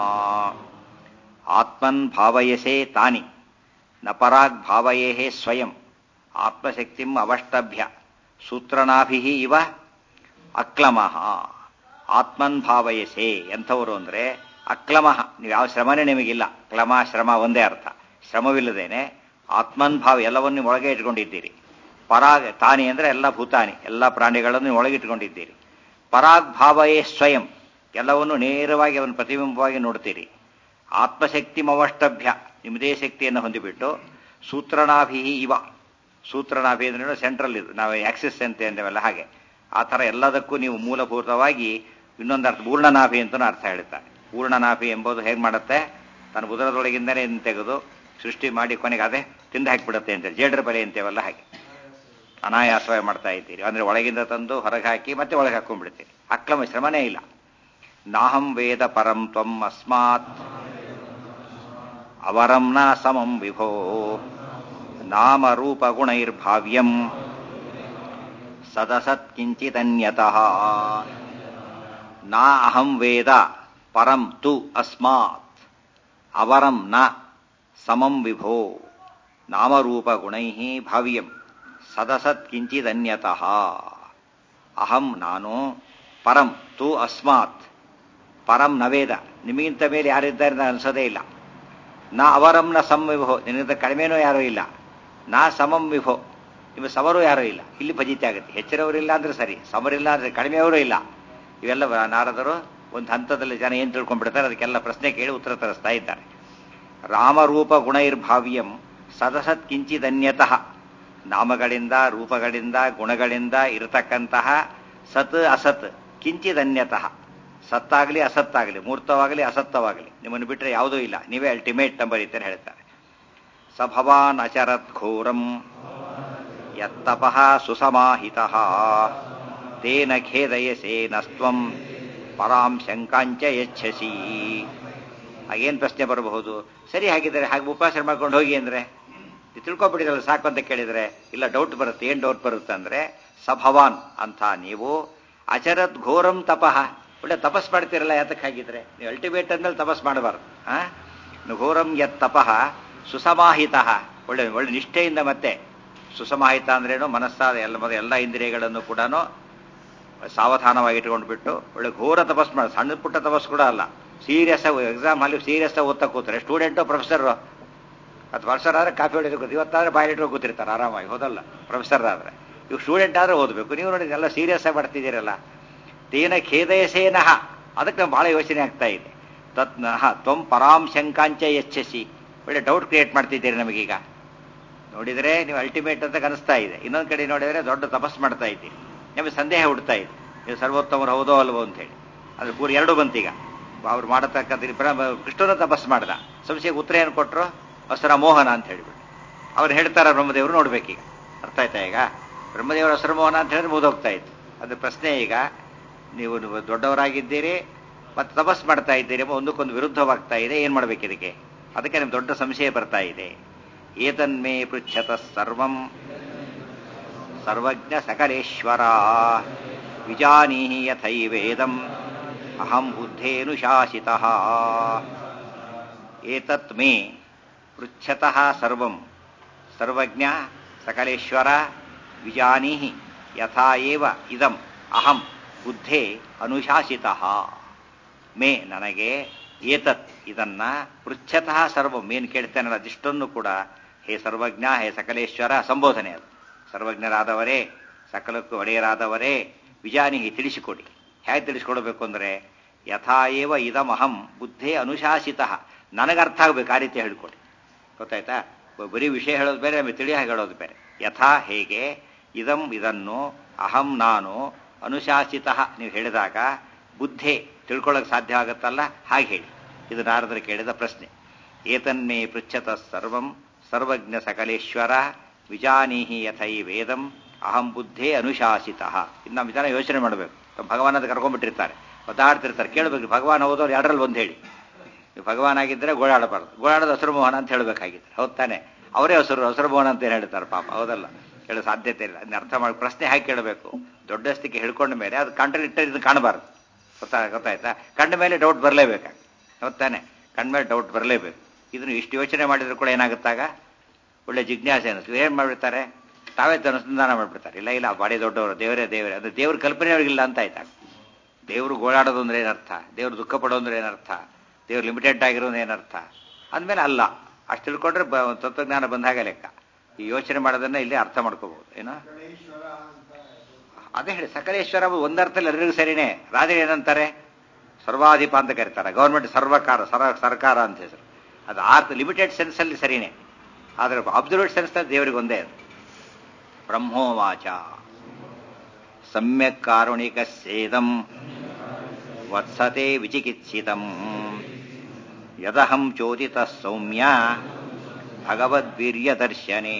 ಆತ್ಮನ್ ಭಾವಯಸೇ ತಾನಿ ನ ಪರಾಗ್ ಭಾವಯೇ ಸ್ವಯಂ ಆತ್ಮಶಕ್ತಿಂ ಅವಷ್ಟಭ್ಯ ಸೂತ್ರನಾಭಿ ಇವ ಅಕ್ಲಮಃ ಆತ್ಮನ್ ಭಾವಯಸೆ ಎಂಥವರು ಅಂದ್ರೆ ಅಕ್ಲಮಃ ನೀವು ಯಾವ ಶ್ರಮನೇ ನಿಮಗಿಲ್ಲ ಕ್ಲಮ ಶ್ರಮ ಒಂದೇ ಅರ್ಥ ಶ್ರಮವಿಲ್ಲದೇನೆ ಆತ್ಮನ್ ಭಾವ ಎಲ್ಲವನ್ನು ನೀವು ಒಳಗೆ ಇಟ್ಕೊಂಡಿದ್ದೀರಿ ಪರಾಗ್ ತಾನಿ ಅಂದ್ರೆ ಎಲ್ಲ ಭೂತಾನಿ ಎಲ್ಲ ಪ್ರಾಣಿಗಳನ್ನು ನೀವು ಒಳಗೆ ಇಟ್ಕೊಂಡಿದ್ದೀರಿ ಪರಾಗ್ ಭಾವಯೇ ಸ್ವಯಂ ಎಲ್ಲವನ್ನು ನೇರವಾಗಿ ಅವನ ಪ್ರತಿಬಿಂಬವಾಗಿ ನೋಡ್ತೀರಿ ಆತ್ಮಶಕ್ತಿ ಅವಷ್ಟಭ್ಯ ನಿಮ್ಮದೇ ಶಕ್ತಿಯನ್ನು ಹೊಂದಿಬಿಟ್ಟು ಸೂತ್ರನಾಭಿ ಇವ ಸೂತ್ರನಾಭಿ ಅಂದ್ರೆ ಸೆಂಟ್ರಲ್ ಇದು ನಾವು ಆಕ್ಸಿಸ್ ಅಂತ ಅಂದೇವಲ್ಲ ಹಾಗೆ ಆ ಥರ ಎಲ್ಲದಕ್ಕೂ ನೀವು ಮೂಲಭೂತವಾಗಿ ಇನ್ನೊಂದು ಅರ್ಥ ಪೂರ್ಣನಾಭಿ ಅಂತಲೂ ಅರ್ಥ ಹೇಳ್ತಾರೆ ಪೂರ್ಣನಾಭಿ ಎಂಬುದು ಹೇಗೆ ಮಾಡುತ್ತೆ ತನ್ನ ಉದರದೊಳಗಿಂದನೇ ಇದನ್ನ ತೆಗೆದು ಸೃಷ್ಟಿ ಮಾಡಿ ಕೊನೆಗೆ ಅದೇ ತಿಂದು ಹಾಕಿಬಿಡುತ್ತೆ ಅಂತೇಳಿ ಜೇಡ್ರ ಬಲೆ ಅಂತೇವಲ್ಲ ಹಾಗೆ ಅನಾಯಾಸವಾಗಿ ಮಾಡ್ತಾ ಇದ್ದೀರಿ ಅಂದ್ರೆ ಒಳಗಿಂದ ತಂದು ಹೊರಗೆ ಹಾಕಿ ಮತ್ತೆ ಒಳಗೆ ಹಾಕೊಂಡ್ಬಿಡ್ತೀರಿ ಅಕ್ರಮ ಶ್ರಮನೇ ಇಲ್ಲ ನಾಹಂ ವೇದ ಪರಂ ತ್ವಂ ಅಸ್ಮಾತ್ ಅವರಂ ನ ಸಮಂ ವಿಭೋ ನಾಮ ರೂಪ ಗುಣೈರ್ಭಾವ್ಯಂ ಸದಸತ್ ಕಿಂಚಿದನ್ಯತಃ ನಾ ಅಹಂ ವೇದ ಪರಂ ತು ಅಸ್ಮಾತ್ ಅವರಂ ನ ಸಮಂ ವಿಭೋ ನಾಮರೂಪ ಗುಣೈ ಭಾವ್ಯಂ ಸದಸತ್ ಕಿಂಚಿದನ್ಯತಃ ಅಹಂ ನಾನು ಪರಂ ತು ಅಸ್ಮಾತ್ ಪರಂ ನವೇದ ನಿಮಗಿಂತ ಮೇಲೆ ಯಾರಿದ್ದಾರೆ ಅಂತ ಅನ್ಸೋದೇ ಇಲ್ಲ ನಾ ಅವರಂ ನ ಸಂ ವಿಭೋ ನಿನಗಿಂತ ಕಡಿಮೆನೂ ಯಾರೂ ಇಲ್ಲ ನಾ ಸಮಂ ವಿಭೋ ನಿಮ್ಮ ಸಮರು ಯಾರೂ ಇಲ್ಲ ಇಲ್ಲಿ ಫಜಿತಿ ಆಗುತ್ತೆ ಹೆಚ್ಚಿನವರಿಲ್ಲ ಅಂದ್ರೆ ಸರಿ ಸಮರಿಲ್ಲ ಅಂದ್ರೆ ಕಡಿಮೆಯವರು ಇಲ್ಲ ಇವೆಲ್ಲ ನಾರದರು ಒಂದು ಹಂತದಲ್ಲಿ ಜನ ಏನು ತಿಳ್ಕೊಂಡ್ಬಿಡ್ತಾರೆ ಅದಕ್ಕೆಲ್ಲ ಪ್ರಶ್ನೆ ಕೇಳಿ ಉತ್ತರ ತರಿಸ್ತಾ ಇದ್ದಾರೆ ರಾಮರೂಪ ಗುಣೈರ್ಭಾವ್ಯಂ ಸದಸತ್ ಕಿಂಚಿದನ್ಯತಃ ನಾಮಗಳಿಂದ ರೂಪಗಳಿಂದ ಗುಣಗಳಿಂದ ಇರತಕ್ಕಂತಹ ಸತ್ ಅಸತ್ ಕಿಂಚಿದನ್ಯತಃ ಸತ್ತಾಗಲಿ ಅಸತ್ತಾಗಲಿ ಮೂರ್ತವಾಗಲಿ ಅಸತ್ತವಾಗಲಿ ನಿಮ್ಮನ್ನು ಬಿಟ್ಟರೆ ಯಾವುದೂ ಇಲ್ಲ ನೀವೇ ಅಲ್ಟಿಮೇಟ್ ನಂಬರ್ ಇದ್ದಾರೆ ಹೇಳ್ತಾರೆ ಸಭವಾನ್ ಅಚರತ್ ಘೋರಂ ಯತ್ತಪಃ ಸುಸಮಾಹಿತ ತೇನ ಖೇದಯಸೇ ನಸ್ತ್ವಂ ಪರಾಂ ಶಂಕಾಂಚ ಯಚ್ಛಸಿ ಆಗೇನು ಪ್ರಶ್ನೆ ಬರಬಹುದು ಸರಿ ಹಾಗಿದ್ದಾರೆ ಹಾಗೆ ಉಪವಾಸ ಮಾಡ್ಕೊಂಡು ಹೋಗಿ ಅಂದ್ರೆ ತಿಳ್ಕೊಬಿಟ್ಟಿದ್ರಲ್ಲ ಸಾಕು ಅಂತ ಕೇಳಿದ್ರೆ ಇಲ್ಲ ಡೌಟ್ ಬರುತ್ತೆ ಏನ್ ಡೌಟ್ ಬರುತ್ತೆ ಅಂದ್ರೆ ಸಭವಾನ್ ಅಂತ ನೀವು ಅಚರತ್ ಘೋರಂ ತಪಃ ಒಳ್ಳೆ ತಪಸ್ ಮಾಡ್ತೀರಲ್ಲ ಯಾತಕ್ಕೆ ಹಾಗಿದ್ರೆ ನೀವು ಅಲ್ಟಿಮೇಟ್ ಅಂದ್ಮೇಲೆ ತಪಸ್ ಮಾಡಬಾರ್ದು ಆ ಘೋರಂ ಯತ್ ತಪಃ ಸುಸಮಾಹಿತ ಒಳ್ಳೆ ಒಳ್ಳೆ ನಿಷ್ಠೆಯಿಂದ ಮತ್ತೆ ಸುಸಮಾಹಿತ ಅಂದ್ರೇನು ಮನಸ್ಸಾದ ಎಲ್ಲ ಮೊದಲ ಎಲ್ಲ ಇಂದ್ರಿಯಗಳನ್ನು ಕೂಡ ಸಾವಧಾನವಾಗಿ ಇಟ್ಕೊಂಡು ಬಿಟ್ಟು ಒಳ್ಳೆ ಘೋರ ತಪಸ್ ಮಾಡಿ ಸಣ್ಣ ಪುಟ್ಟ ತಪಸ್ ಕೂಡ ಅಲ್ಲ ಸೀರಿಯಸ್ ಎಕ್ಸಾಮ್ ಅಲ್ಲಿ ಸೀರಿಯಸ್ ಓದ್ತಾ ಕೂತಾರೆ ಸ್ಟೂಡೆಂಟು ಪ್ರೊಫೆಸರ್ ಅದು ಪ್ರೊಫೆಸರ್ ಆದ್ರೆ ಕಾಫಿ ಹೊಡಿದ್ರು ಕೂತು ಇವತ್ತಾದ್ರೆ ಬಾಯಿಲಿಟ್ಟು ಕೂತಿರ್ತಾರೆ ಆರಾಮಾಗಿ ಹೋದಲ್ಲ ಪ್ರೊಫೆಸರ್ ಆದ್ರೆ ಇವು ಸ್ಟೂಡೆಂಟ್ ಆದ್ರೆ ಓದಬೇಕು ನೀವು ನೋಡಿ ಎಲ್ಲ ಸೀರಿಯಸ್ ಆಗಿ ಮಾಡ್ತಿದ್ದೀರಲ್ಲ ತೇನ ಖೇದಯಸೇನಃ ಅದಕ್ಕೆ ನಾವು ಬಹಳ ಯೋಚನೆ ಆಗ್ತಾ ಇದೆ ತತ್ ಹ ತ್ವಂ ಪರಾಂ ಶಂಕಾಂಚ ಎಚ್ಚಸಿ ಒಳ್ಳೆ ಡೌಟ್ ಕ್ರಿಯೇಟ್ ಮಾಡ್ತಿದ್ದೀರಿ ನಮಗೀಗ ನೋಡಿದರೆ ನೀವು ಅಲ್ಟಿಮೇಟ್ ಅಂತ ಕನಿಸ್ತಾ ಇದೆ ಇನ್ನೊಂದು ಕಡೆ ನೋಡಿದರೆ ದೊಡ್ಡ ತಪಸ್ ಮಾಡ್ತಾ ಇದ್ದೀರಿ ನಿಮಗೆ ಸಂದೇಹ ಹುಡ್ತಾ ಇದೆ ನೀವು ಸರ್ವೋತ್ತಮರು ಹೌದೋ ಅಲ್ವೋ ಅಂತ ಹೇಳಿ ಅದ್ರ ಪೂರ ಎರಡು ಬಂತೀಗ ಅವ್ರು ಮಾಡತಕ್ಕಂಥ ಕೃಷ್ಣನ ತಪಸ್ ಮಾಡ್ದ ಸಂಶಯಕ್ಕೆ ಉತ್ತರ ಏನು ಕೊಟ್ಟರು ಅಸುರ ಮೋಹನ ಅಂತ ಹೇಳಿಬಿಟ್ಟು ಅವ್ರು ಹೇಳ್ತಾರ ಬ್ರಹ್ಮದೇವರು ನೋಡ್ಬೇಕೀಗ ಅರ್ಥ ಆಯ್ತಾ ಈಗ ಬ್ರಹ್ಮದೇವರ ಅಸುರ ಮೋಹನ ಅಂತ ಹೇಳಿದ್ರೆ ಮುಗಿದೋಗ್ತಾ ಇತ್ತು ಅದು ಪ್ರಶ್ನೆ ಈಗ ನೀವು ದೊಡ್ಡವರಾಗಿದ್ದೀರಿ ಮತ್ತೆ ತಪಸ್ ಮಾಡ್ತಾ ಇದ್ದೀರಿ ಒಂದಕ್ಕೊಂದು ವಿರುದ್ಧವಾಗ್ತಾ ಇದೆ ಏನ್ ಮಾಡ್ಬೇಕು ಇದಕ್ಕೆ ಅದಕ್ಕೆ ನಿಮ್ಗೆ ದೊಡ್ಡ ಸಂಶಯ ಬರ್ತಾ ಇದೆ ಏತನ್ಮೇ ಪೃಚ್ಛತ ಸರ್ವಂ ಸರ್ವಜ್ಞ ಸಕಲೇಶ್ವರ ವಿಜಾನೀಹಿ ಯಥೈವೇದಂ ಅಹಂ ಬುದ್ಧೇನುಶಾಸಿತ ಏತತ್ ಮೇ ಪೃಚ್ಛತಃ ಸರ್ವಂ ಸರ್ವಜ್ಞ ಸಕಲೇಶ್ವರ ವಿಜಾನೀಹಿ ಯಥಾ ಏವ ಇದಂ ಅಹಂ ಬುದ್ಧೇ ಅನುಶಾಸಿತ ಮೇ ನನಗೆ ಏತತ್ ಇದನ್ನ ಪೃಚ್ಛತಃ ಸರ್ವಂ ಏನು ಕೇಳ್ತೇನಲ್ಲ ಅದಿಷ್ಟನ್ನು ಕೂಡ ಹೇ ಸರ್ವಜ್ಞ ಹೇ ಸಕಲೇಶ್ವರ ಸಂಬೋಧನೆ ಅದು ಸರ್ವಜ್ಞರಾದವರೇ ಸಕಲಕ್ಕೂ ಒಡೆಯರಾದವರೇ ವಿಜಾನಿಹಿ ತಿಳಿಸಿಕೊಡಿ ಹೇಗೆ ತಿಳಿಸ್ಕೊಡ್ಬೇಕು ಅಂದ್ರೆ ಯಥಾ ಏವ ಇದಮಹಂ ಬುದ್ಧೇ ಅನುಶಾಸಿತ ನನಗೆ ಅರ್ಥ ಆಗ್ಬೇಕು ಆ ರೀತಿ ಹೇಳ್ಕೊಡಿ ಗೊತ್ತಾಯ್ತಾ ಬರೀ ವಿಷಯ ಹೇಳೋದು ಬೇರೆ ಆಮೇಲೆ ತಿಳಿ ಹಾಗೆ ಹೇಳೋದು ಬೇರೆ ಯಥಾ ಹೇಗೆ ಇದಂ ಇದನ್ನು ಅಹಂ ನಾನು ಅನುಶಾಸಿತ ನೀವು ಹೇಳಿದಾಗ ಬುದ್ಧೆ ತಿಳ್ಕೊಳ್ಳೋಕೆ ಸಾಧ್ಯ ಆಗುತ್ತಲ್ಲ ಹಾಗೆ ಹೇಳಿ ಇದು ನಾರದರು ಕೇಳಿದ ಪ್ರಶ್ನೆ ಏತನ್ಮೇ ಪೃಚ್ಛತ ಸರ್ವಂ ಸರ್ವಜ್ಞ ಸಕಲೇಶ್ವರ ವಿಜಾನೀಹಿ ಯಥೈ ವೇದಂ ಅಹಂ ಬುದ್ಧೇ ಅನುಶಾಸಿತ ಇನ್ನು ನಮ್ಮ ಜನ ಯೋಚನೆ ಮಾಡಬೇಕು ಭಗವಾನ್ ಅಂತ ಕರ್ಕೊಂಡ್ಬಿಟ್ಟಿರ್ತಾರೆ ಒದ್ದಾಡ್ತಿರ್ತಾರೆ ಕೇಳಬೇಕು ಭಗವಾನ್ ಹೋದವ್ರು ಎರಡರಲ್ಲಿ ಒಂದು ಹೇಳಿ ನೀವು ಭಗವಾನ್ ಆಗಿದ್ದರೆ ಗೋಳಾಡಬಾರ್ದು ಗೋಳಾಡೋದು ಹಸಿರು ಮೋಹನ ಅಂತ ಹೇಳಬೇಕಾಗಿತ್ತು ಹೌದ್ ತಾನೆ ಅವರೇ ಹಸಿರು ಹಸಿರು ಮೋಹನ ಅಂತ ಹೇಳ್ತಾರೆ ಪಾಪ ಹೌದಲ್ಲ ಹೇಳೋ ಸಾಧ್ಯತೆ ಇಲ್ಲ ಅದನ್ನ ಅರ್ಥ ಮಾಡಿ ಪ್ರಶ್ನೆ ಹಾಕಿ ಕೇಳಬೇಕು ದೊಡ್ಡಸ್ತಿಗೆ ಹಿಡ್ಕೊಂಡ ಮೇಲೆ ಅದು ಕಾಂಟ್ರಡಿಕ್ಟರ್ ಇದನ್ನು ಕಾಣಬಾರ್ದು ಗೊತ್ತಾ ಗೊತ್ತಾಯ್ತಾ ಕಂಡ ಮೇಲೆ ಡೌಟ್ ಬರಲೇಬೇಕಾಗ ಹೌದಾನೆ ಕಂಡ ಮೇಲೆ ಡೌಟ್ ಬರಲೇಬೇಕು ಇದನ್ನು ಇಷ್ಟು ಯೋಚನೆ ಮಾಡಿದ್ರು ಕೂಡ ಏನಾಗುತ್ತಾಗ ಒಳ್ಳೆ ಜಿಜ್ಞಾಸೆ ಅನಿಸ್ತು ಏನು ಮಾಡಿಬಿಡ್ತಾರೆ ತಾವೇ ಅನುಸಂಧಾನ ಮಾಡಿಬಿಡ್ತಾರೆ ಇಲ್ಲ ಇಲ್ಲ ಬಾಡಿ ದೊಡ್ಡವರು ದೇವರೇ ದೇವರೇ ಅದು ದೇವ್ರ ಕಲ್ಪನೆ ಅವ್ರಿಗಿಲ್ಲ ಅಂತ ಆಯ್ತಾ ದೇವರು ಗೋಳಾಡೋದು ಅಂದ್ರೆ ಏನರ್ಥ ದೇವ್ರು ದುಃಖ ಪಡೋದ್ರೆ ಏನರ್ಥ ದೇವ್ರು ಲಿಮಿಟೆಡ್ ಆಗಿರೋದು ಏನರ್ಥ ಅಂದಮೇಲೆ ಅಲ್ಲ ಅಷ್ಟು ತಿಳ್ಕೊಂಡ್ರೆ ಬ ತತ್ವಜ್ಞಾನ ಬಂದಾಗ ಲೆಕ್ಕ ಈ ಯೋಚನೆ ಮಾಡೋದನ್ನ ಇಲ್ಲಿ ಅರ್ಥ ಮಾಡ್ಕೋಬಹುದು ಏನೋ ಅದೇ ಹೇಳಿ ಸಕಲೇಶ್ವರ ಒಂದರ್ಥದಲ್ಲಿ ಎಲ್ಲರಿಗೂ ಸರಿನೇ ರಾಜರು ಏನಂತಾರೆ ಸರ್ವಾಧಿಪ ಅಂತ ಕರೀತಾರೆ ಗೌರ್ಮೆಂಟ್ ಸರ್ವಕಾರ ಸರ ಸರ್ಕಾರ ಅಂತ ಹೆಸರು ಅದು ಆರ್ತ್ ಲಿಮಿಟೆಡ್ ಸೆನ್ಸ್ ಅಲ್ಲಿ ಸರಿನೇ ಆದರೆ ಅಬ್ಸರ್ವೇಟ್ ಸೆನ್ಸ್ ದೇವರಿಗೆ ಒಂದೇ ಅದು ಬ್ರಹ್ಮೋವಾಚ ಸಮ್ಯಕ್ ಕಾರುಣಿಕಸ್ಯೇದಂ ವತ್ಸತೆ ವಿಚಿಕಿತ್ಸಿತಂ ಯದಹಂ ಚೋದಿತ ಸೌಮ್ಯ ಭಗವದ್ವೀರ್ಯದರ್ಶನೇ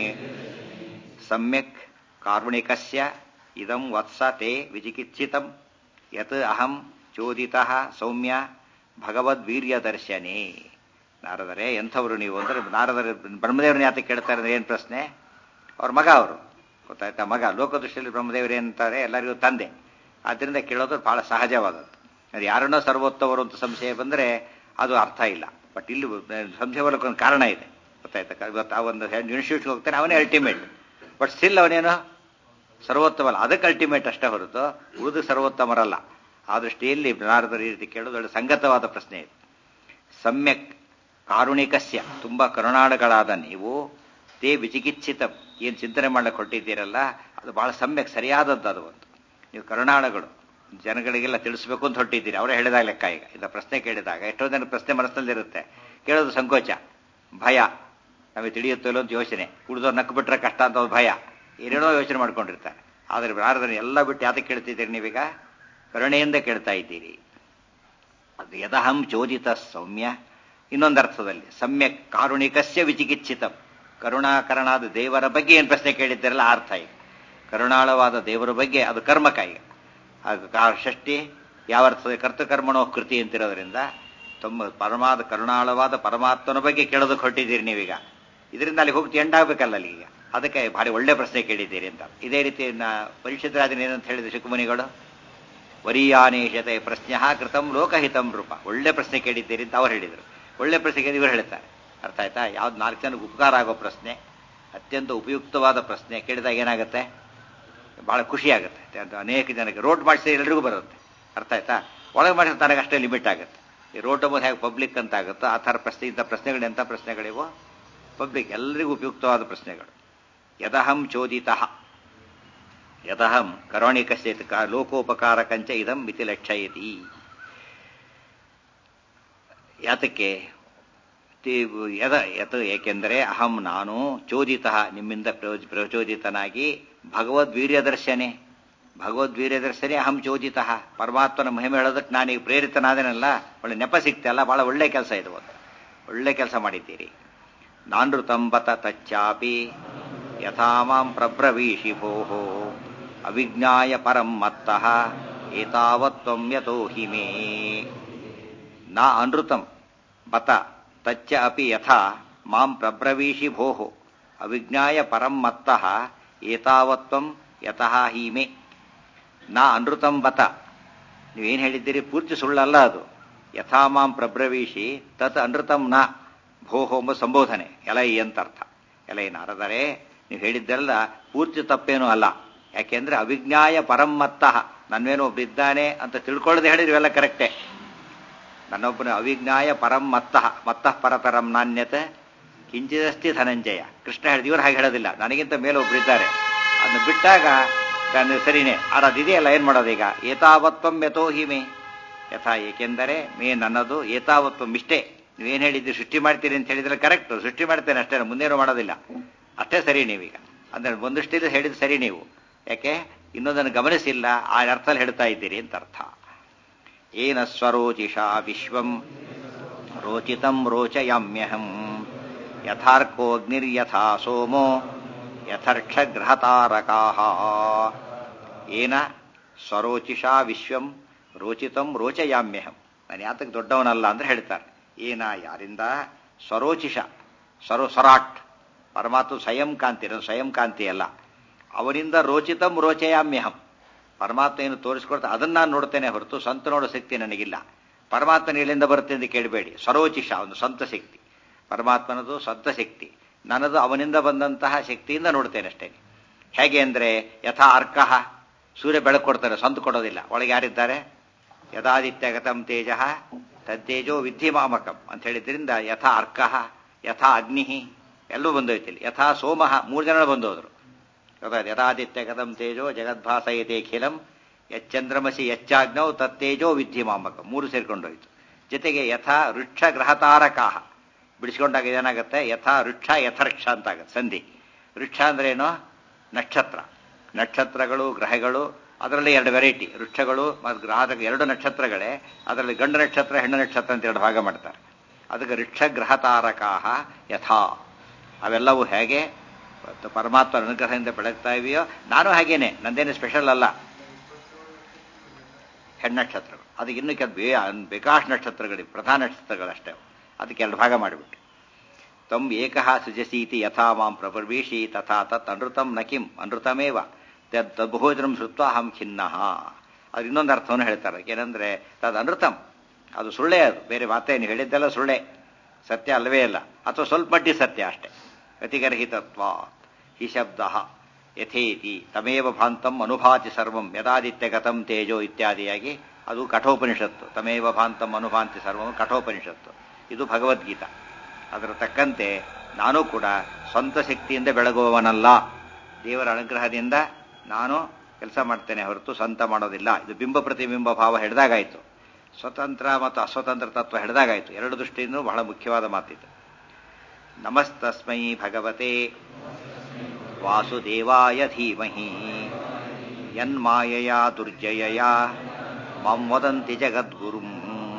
ಸಮ್ಯಕ್ ಕಾರುಣಿಕಸ್ಯ ಇದಂ ವತ್ಸತೆ ವಿಚಿಕಿತ್ಸಿತಂ ಯತ್ ಅಹಂ ಚೋದಿತಃ ಸೌಮ್ಯ ಭಗವದ್ವೀರ್ಯದರ್ಶನೇ ನಾರದರೆ ಎಂಥವರು ನೀವು ಅಂದರೆ ನಾರದರ ಬ್ರಹ್ಮದೇವರನ್ನ ಯಾತಕ್ಕೆ ಕೇಳ್ತಾರೆ ಅಂದ್ರೆ ಏನು ಪ್ರಶ್ನೆ ಅವ್ರ ಮಗ ಅವರು ಗೊತ್ತಾಯ್ತಾ ಮಗ ಲೋಕದೃಷ್ಟಿಯಲ್ಲಿ ಬ್ರಹ್ಮದೇವರು ಏನಂತಾರೆ ಎಲ್ಲರಿಗೂ ತಂದೆ ಆದ್ದರಿಂದ ಕೇಳೋದು ಬಹಳ ಸಹಜವಾದದ್ದು ಅದು ಯಾರನ್ನೋ ಸರ್ವೋತ್ತವರು ಅಂತ ಸಂಶಯ ಬಂದರೆ ಅದು ಅರ್ಥ ಇಲ್ಲ ಬಟ್ ಇಲ್ಲಿ ಸಂಶಯ ಬರಲಿಕ್ಕೆ ಒಂದು ಕಾರಣ ಇದೆ ಗೊತ್ತಾಯ್ತಾ ಇವತ್ತು ಆ ಒಂದು ಇನ್ಸ್ಟಿಟ್ಯೂಟ್ಗೆ ಹೋಗ್ತಾನೆ ಅವನೇ ಅಲ್ಟಿಮೇಟ್ ಬಟ್ ಸ್ಟಿಲ್ ಅವನೇನು ಸರ್ವೋತ್ತಮ ಅಲ್ಲ ಅದಕ್ಕೆ ಅಲ್ಟಿಮೇಟ್ ಅಷ್ಟೇ ಹೊರತು ಉಳಿದು ಸರ್ವೋತ್ತಮರಲ್ಲ ಆ ದೃಷ್ಟಿಯಲ್ಲಿ ನಾರದರ ಈ ರೀತಿ ಕೇಳೋದು ಒಳ್ಳೆ ಸಂಗತವಾದ ಪ್ರಶ್ನೆ ಇದೆ ಸಮ್ಯಕ್ ಕಾರುಣಿಕಸ್ಯ ತುಂಬ ಕರುಣಾಳುಗಳಾದ ನೀವು ತೇ ವಿಚಿಕಿತ್ಸಿತ ಏನು ಚಿಂತನೆ ಮಾಡಕ್ಕೆ ಹೊರಟಿದ್ದೀರಲ್ಲ ಅದು ಬಹಳ ಸಮ್ಯಕ್ ಸರಿಯಾದದ್ದು ಅದು ಒಂದು ನೀವು ಕರುಣಾಳುಗಳು ಜನಗಳಿಗೆಲ್ಲ ತಿಳಿಸ್ಬೇಕು ಅಂತ ಹೊರಟಿದ್ದೀರಿ ಅವರೇ ಹೇಳಿದಾಗ ಲೆಕ್ಕ ಈಗ ಇದ ಪ್ರಶ್ನೆ ಕೇಳಿದಾಗ ಎಷ್ಟೋ ಜನ ಪ್ರಶ್ನೆ ಮನಸ್ಸಿನಲ್ಲಿರುತ್ತೆ ಕೇಳೋದು ಸಂಕೋಚ ಭಯ ನಮಗೆ ತಿಳಿಯುತ್ತೋ ಅಂತ ಯೋಚನೆ ಉಳಿದವ್ರು ನಕ್ಕು ಬಿಟ್ರೆ ಕಷ್ಟ ಅಂತ ಒಂದು ಭಯ ಏನೇನೋ ಯೋಚನೆ ಮಾಡ್ಕೊಂಡಿರ್ತಾರೆ ಆದರೆ ಭಾರತದಲ್ಲಿ ಎಲ್ಲ ಬಿಟ್ಟು ಯಾತಕ್ಕೆ ಕೇಳ್ತಿದ್ದೀರಿ ನೀವೀಗ ಕರುಣೆಯಿಂದ ಕೇಳ್ತಾ ಇದ್ದೀರಿ ಅದು ಯದಹಂ ಚೋದಿತ ಸೌಮ್ಯ ಇನ್ನೊಂದು ಅರ್ಥದಲ್ಲಿ ಸಮ್ಯಕ್ ಕಾರುಣಿಕಸ್ಯ ವಿಚಿಕಿತ್ಸಿತ ಕರುಣಾಕರಣಾದ ದೇವರ ಬಗ್ಗೆ ಏನು ಪ್ರಶ್ನೆ ಕೇಳಿದ್ದಾರಲ್ಲ ಆ ಅರ್ಥ ಈಗ ಕರುಣಾಳವಾದ ದೇವರ ಬಗ್ಗೆ ಅದು ಕರ್ಮಕ ಈಗ ಅದು ಷಷ್ಠಿ ಯಾವ ಅರ್ಥದ ಕರ್ತಕರ್ಮಣೋ ಕೃತಿ ಅಂತಿರೋದ್ರಿಂದ ತುಂಬ ಪರಮಾದ ಕರುಣಾಳವಾದ ಪರಮಾತ್ಮನ ಬಗ್ಗೆ ಕೇಳೋದಕ್ಕೆ ಹೊರಟಿದ್ದೀರಿ ನೀವೀಗ ಇದರಿಂದ ಅಲ್ಲಿ ಹೋಗ್ತಿ ಎಂಡಾಗಬೇಕಲ್ಲ ಅಲ್ಲಿ ಈಗ ಅದಕ್ಕೆ ಭಾರಿ ಒಳ್ಳೆ ಪ್ರಶ್ನೆ ಕೇಳಿದ್ದೀರಿ ಅಂತ ಇದೇ ರೀತಿ ಪರೀಕ್ಷಿತರಾದಿನ ಏನಂತ ಹೇಳಿದ್ರು ಶುಕುಮನಿಗಳು ವರಿಯಾನೇಶತೆ ಪ್ರಶ್ನೆ ಕೃತಂ ಲೋಕಹಿತಂ ರೂಪ ಒಳ್ಳೆ ಪ್ರಶ್ನೆ ಕೇಳಿದ್ದೀರಿ ಅಂತ ಅವ್ರು ಹೇಳಿದರು ಒಳ್ಳೆ ಪ್ರಶ್ನೆ ಕೇಳಿ ಇವರು ಹೇಳ್ತಾರೆ ಅರ್ಥ ಆಯ್ತಾ ಯಾವ್ದು ನಾಲ್ಕು ಜನಕ್ಕೆ ಉಪಕಾರ ಆಗೋ ಪ್ರಶ್ನೆ ಅತ್ಯಂತ ಉಪಯುಕ್ತವಾದ ಪ್ರಶ್ನೆ ಕೇಳಿದಾಗ ಏನಾಗುತ್ತೆ ಬಹಳ ಖುಷಿ ಆಗುತ್ತೆ ಅನೇಕ ಜನಕ್ಕೆ ರೋಡ್ ಮಾಡಿಸಿ ಎಲ್ರಿಗೂ ಬರುತ್ತೆ ಅರ್ಥ ಆಯ್ತಾ ಒಳಗೆ ಮಾಡಿದ್ರೆ ತನಗೆ ಅಷ್ಟೇ ಲಿಮಿಟ್ ಆಗುತ್ತೆ ಈ ರೋಡ್ ಅಂಬೋದು ಹೇಗೆ ಪಬ್ಲಿಕ್ ಅಂತ ಆಗುತ್ತೋ ಆ ಥರ ಪ್ರಶ್ನೆ ಇಂಥ ಪ್ರಶ್ನೆಗಳು ಎಂಥ ಪ್ರಶ್ನೆಗಳಿವೋ ಪಬ್ಲಿಕ್ ಎಲ್ಲರಿಗೂ ಉಪಯುಕ್ತವಾದ ಪ್ರಶ್ನೆಗಳು ಯದಹಂ ಚೋದಿತಃ ಯದಹಂ ಕರೋಣಿಕಶ್ಚೇತ್ ಲೋಕೋಪಕಾರಕಂಚ ಇದಂ ಮಿತಿ ಲಕ್ಷಯತಿ ಯಾತಕ್ಕೆ ಯದ ಯತ್ ಏಕೆಂದರೆ ಅಹಂ ನಾನು ಚೋದಿತ ನಿಮ್ಮಿಂದ ಪ್ರಚೋದಿತನಾಗಿ ಭಗವದ್ವೀರ್ಯದರ್ಶನೆ ಭಗವದ್ವೀರ್ಯದರ್ಶನೆ ಅಹಂ ಚೋದಿತ ಪರಮಾತ್ಮನ ಮಹಿಮೆ ಹೇಳೋದಕ್ಕೆ ನಾನೀಗ ಪ್ರೇರಿತನಾದೇನಲ್ಲ ಒಳ್ಳೆ ನೆಪ ಸಿಗ್ತಲ್ಲ ಬಹಳ ಒಳ್ಳೆ ಕೆಲಸ ಇದು ಒಳ್ಳೆ ಕೆಲಸ ಮಾಡಿದ್ದೀರಿ ನಾನೃತಂಬತ ತಚ್ಚಾಪಿ ಯಥಾ ಮಾಂ ಪ್ರಬ್ರವೀಷಿ ಭೋಃ ಅವಿಜ್ಞಾಯ ಪರಂ ಮತ್ತಃ ಏತಾವತ್ವಂ ಯತೋ ಹಿ ಮೇ ನಾ ಅನೃತಂ ಬತ ತಚ್ಚ ಅಪಿ ಯಥಾ ಮಾಂ ಪ್ರಬ್ರವೀಷಿ ಭೋಃ ಅವಿಜ್ಞಾಯ ಪರಂ ಮತ್ತಃ ಏತಾವತ್ವಂ ಯತಃ ಹಿ ಮೇ ನಾ ಅನೃತಂ ಬತ ನೀವೇನು ಹೇಳಿದ್ದೀರಿ ಪೂರ್ತಿ ಸುಳ್ಳಲ್ಲ ಅದು ಯಥಾ ಮಾಂ ಪ್ರಬ್ರವೀಷಿ ತತ್ ಅನೃತಂ ನ ಭೋಹೋ ಎಂಬ ಸಂಬೋಧನೆ ಎಲೈ ಅಂತ ಅರ್ಥ ಎಲೈ ನಾರದರೆ ನೀವು ಹೇಳಿದ್ದೆಲ್ಲ ಪೂರ್ತಿ ತಪ್ಪೇನೂ ಅಲ್ಲ ಯಾಕೆಂದ್ರೆ ಅವಿಜ್ಞಾಯ ಪರಮ್ಮತ್ತಃ ನನ್ವೇನೋ ಒಬ್ಬರಿದ್ದಾನೆ ಅಂತ ತಿಳ್ಕೊಳ್ಳದೆ ಹೇಳಿದ್ರೆ ಇವೆಲ್ಲ ಕರೆಕ್ಟೇ ನನ್ನೊಬ್ಬನ ಅವಿಜ್ಞಾಯ ಪರಂ ಮತ್ತಃ ಮತ್ತಃ ಪರತರಂ ನಾಣ್ಯತೆ ಕಿಂಚಿದಸ್ತಿ ಧನಂಜಯ ಕೃಷ್ಣ ಹೇಳಿದ ಇವರು ಹಾಗೆ ಹೇಳೋದಿಲ್ಲ ನನಗಿಂತ ಮೇಲೆ ಒಬ್ಬರಿದ್ದಾರೆ ಅದನ್ನ ಬಿಟ್ಟಾಗ ನಾನು ಸರಿನೇ ಆದ್ರೆ ಅದಿದೆಯಲ್ಲ ಏನ್ ಮಾಡೋದು ಈಗ ಏತಾವತ್ವಂ ಯಥೋ ಹಿಮೆ ಯಥಾ ಏಕೆಂದರೆ ಮೇ ನನ್ನದು ಏತಾವತ್ವಂ ಇಷ್ಟೇ ನೀವೇನು ಹೇಳಿದ್ದು ಸೃಷ್ಟಿ ಮಾಡ್ತೀರಿ ಅಂತ ಹೇಳಿದ್ರೆ ಕರೆಕ್ಟ್ ಸೃಷ್ಟಿ ಮಾಡ್ತೇನೆ ಅಷ್ಟೇ ಮುಂದೇನು ಮಾಡೋದಿಲ್ಲ ಅಷ್ಟೇ ಸರಿ ನೀವೀಗ ಅಂದ್ರೆ ಒಂದಷ್ಟಿದ್ದು ಹೇಳಿದ ಸರಿ ನೀವು ಯಾಕೆ ಇನ್ನೊಂದನ್ನು ಗಮನಿಸಿಲ್ಲ ಆ ಅರ್ಥದಲ್ಲಿ ಹೇಳ್ತಾ ಇದ್ದೀರಿ ಅಂತ ಅರ್ಥ ಏನ ಸ್ವರೋಚಿಷಾ ವಿಶ್ವಂ ರೋಚಿತಂ ರೋಚಯಾಮ್ಯಹಂ ಯಥಾರ್ಕೋಗ್ನಿರ್ಯಥಾ ಸೋಮೋ ಯಥರ್ಕ್ಷಗ್ರಹತಾರಕಾ ಏನ ಸ್ವರೋಚಿಷಾ ವಿಶ್ವಂ ರೋಚಿತಂ ರೋಚಯಾಮ್ಯಹಂ ನಾನು ಯಾತಕ್ಕೆ ದೊಡ್ಡವನಲ್ಲ ಅಂದ್ರೆ ಹೇಳ್ತಾರೆ ಏನ ಯಾರಿಂದ ಸ್ವರೋಚಿಷ ಸ್ವರೋ ಸ್ವರಾಟ್ ಪರಮಾತ್ಮ ಸ್ವಯಂ ಕಾಂತಿ ಸ್ವಯಂ ಕಾಂತಿ ಅಲ್ಲ ಅವನಿಂದ ರೋಚಿತಂ ರೋಚಯಾಮ್ಯಹಂ ಪರಮಾತ್ಮ ಏನು ತೋರಿಸ್ಕೊಡ್ತಾ ಅದನ್ನ ನಾನು ನೋಡ್ತೇನೆ ಹೊರತು ಸ್ವಂತ ನೋಡೋ ಶಕ್ತಿ ನನಗಿಲ್ಲ ಪರಮಾತ್ಮನ ಎಲ್ಲಿಂದ ಬರುತ್ತೆ ಎಂದು ಕೇಳಬೇಡಿ ಸ್ವರೋಚಿಷ ಒಂದು ಸ್ವಂತ ಶಕ್ತಿ ಪರಮಾತ್ಮನದು ಸ್ವಂತ ಶಕ್ತಿ ನನ್ನದು ಅವನಿಂದ ಬಂದಂತಹ ಶಕ್ತಿಯಿಂದ ನೋಡ್ತೇನೆ ಅಷ್ಟೇ ಹೇಗೆ ಅಂದ್ರೆ ಯಥಾ ಅರ್ಕಃ ಸೂರ್ಯ ಬೆಳಕು ಕೊಡ್ತಾರೆ ಸ್ವಂತ ಕೊಡೋದಿಲ್ಲ ಒಳಗೆ ಯಾರಿದ್ದಾರೆ ಯಥಾದಿತ್ಯ ಗತಂ ತೇಜ ತದ್ದೇಜೋ ವಿದ್ಧಿಮಾಮಕಂ ಅಂತ ಹೇಳಿದ್ರಿಂದ ಯಥಾ ಅರ್ಕಃ ಯಥಾ ಅಗ್ನಿ ಎಲ್ಲೂ ಬಂದೋಯ್ತಿಲ್ಲ ಯಥಾ ಸೋಮಃ ಮೂರು ಜನ ಬಂದೋದ್ರು ಯಥಾದಿತ್ಯ ಗತಂ ತೇಜೋ ಜಗದ್ಭಾಸಯತೆ ಖಿಲಂ ಯಚ್ಚಂದ್ರಮಸಿ ಯಚ್ಚಾಗ್ನೌ ತತ್ತೇಜೋ ವಿದ್ಧಿಮಾಮಕಂ ಮೂರು ಸೇರ್ಕೊಂಡೋಯ್ತು ಜೊತೆಗೆ ಯಥಾ ವೃಕ್ಷ ಗ್ರಹತಾರಕಾಹ ಬಿಡಿಸ್ಕೊಂಡಾಗ ಏನಾಗುತ್ತೆ ಯಥಾ ವೃಕ್ಷ ಯಥರ್ಕ್ಷ ಅಂತ ಆಗುತ್ತೆ ಸಂಧಿ ವೃಕ್ಷ ಅಂದ್ರೆ ಏನು ನಕ್ಷತ್ರ ನಕ್ಷತ್ರಗಳು ಗ್ರಹಗಳು ಅದರಲ್ಲಿ ಎರಡು ವೆರೈಟಿ ವೃಕ್ಷಗಳು ಮತ್ತು ಗ್ರಹದ ಎರಡು ನಕ್ಷತ್ರಗಳೇ ಅದರಲ್ಲಿ ಗಂಡು ನಕ್ಷತ್ರ ಹೆಣ್ಣು ನಕ್ಷತ್ರ ಅಂತ ಎರಡು ಭಾಗ ಮಾಡ್ತಾರೆ ಅದಕ್ಕೆ ವೃಕ್ಷ ಗ್ರಹ ತಾರಕಾಹ ಯಥಾ ಅವೆಲ್ಲವೂ ಹೇಗೆ ಮತ್ತು ಪರಮಾತ್ಮ ಅನುಗ್ರಹದಿಂದ ಬೆಳಗ್ತಾ ಇವೆಯೋ ನಾನು ಹಾಗೇನೆ ನಂದೇನು ಸ್ಪೆಷಲ್ ಅಲ್ಲ ಹೆಣ್ಣಕ್ಷತ್ರಗಳು ಅದಕ್ಕೆ ಇನ್ನೂ ಕೆಲ ಬೇ ಬೇಕಾಶ್ ನಕ್ಷತ್ರಗಳಿವೆ ಪ್ರಧಾನ ನಕ್ಷತ್ರಗಳಷ್ಟೇ ಅವು. ಅದಕ್ಕೆ ಎರಡು ಭಾಗ ಮಾಡಿಬಿಟ್ಟು ತಮ್ ಏಕಃ ಸೃಜಸೀತಿ ಯಥಾ ಮಾಂ ಪ್ರಪರ್ವೇಶಿ ತಥಾ ತತ್ ಅನೃತಂ ನ ಕಿಂ ಅನೃತಮೇವ ತದ್ ತದ್ಭೋಜನಂ ಶ್ರುತ್ವ ಅಹಂ ಖಿನ್ನಃ ಅದು ಇನ್ನೊಂದು ಅರ್ಥವನ್ನು ಹೇಳ್ತಾರೆ ಏನಂದ್ರೆ ತದ್ ಅನೃತಂ ಅದು ಸುಳ್ಳೇ ಅದು ಬೇರೆ ಮಾತೇನು ಹೇಳಿದ್ದೆಲ್ಲ ಸುಳ್ಳೇ ಸತ್ಯ ಅಲ್ಲವೇ ಅಲ್ಲ ಅಥವಾ ಸ್ವಲ್ಪ ಮಟ್ಟಿ ಸತ್ಯ ಅಷ್ಟೇ ಅತಿಗರ್ಹಿತತ್ವ ಹಿ ಶಬ್ದ ಯಥೇತಿ ತಮೇವ ಭಾಂತಂ ಅನುಭಾತಿ ಸರ್ವಂ ಯದಾದಿತ್ಯ ಗತಂ ತೇಜೋ ಇತ್ಯಾದಿಯಾಗಿ ಅದು ಕಠೋಪನಿಷತ್ತು ತಮೇವ ಭಾಂತಂ ಅನುಭಾಂತಿ ಸರ್ವಂ ಕಠೋಪನಿಷತ್ತು ಇದು ಭಗವದ್ಗೀತಾ ಅದರ ತಕ್ಕಂತೆ ನಾನು ಕೂಡ ಸ್ವಂತ ಶಕ್ತಿಯಿಂದ ಬೆಳಗುವವನಲ್ಲ ದೇವರ ಅನುಗ್ರಹದಿಂದ ನಾನು ಕೆಲಸ ಮಾಡ್ತೇನೆ ಹೊರತು ಸ್ವಂತ ಮಾಡೋದಿಲ್ಲ ಇದು ಬಿಂಬ ಪ್ರತಿಬಿಂಬ ಭಾವ ಹಿಡ್ದಾಗಾಯ್ತು ಸ್ವತಂತ್ರ ಮತ್ತು ಅಸ್ವತಂತ್ರ ತತ್ವ ಹಿಡ್ದಾಗಾಯ್ತು ಎರಡು ದೃಷ್ಟಿಯಿಂದ ಬಹಳ ಮುಖ್ಯವಾದ ಮಾತಿತ್ತು ನಮಸ್ತಸ್ಮೈ ಭಗವತೆ ವಾಸುದೇವಾಯ ಧೀಮಹಿ ಯನ್ಮಾಯಯ ದುರ್ಜಯಯ ಮಾಂ ವದಂತಿ ಜಗದ್ಗುರುಂ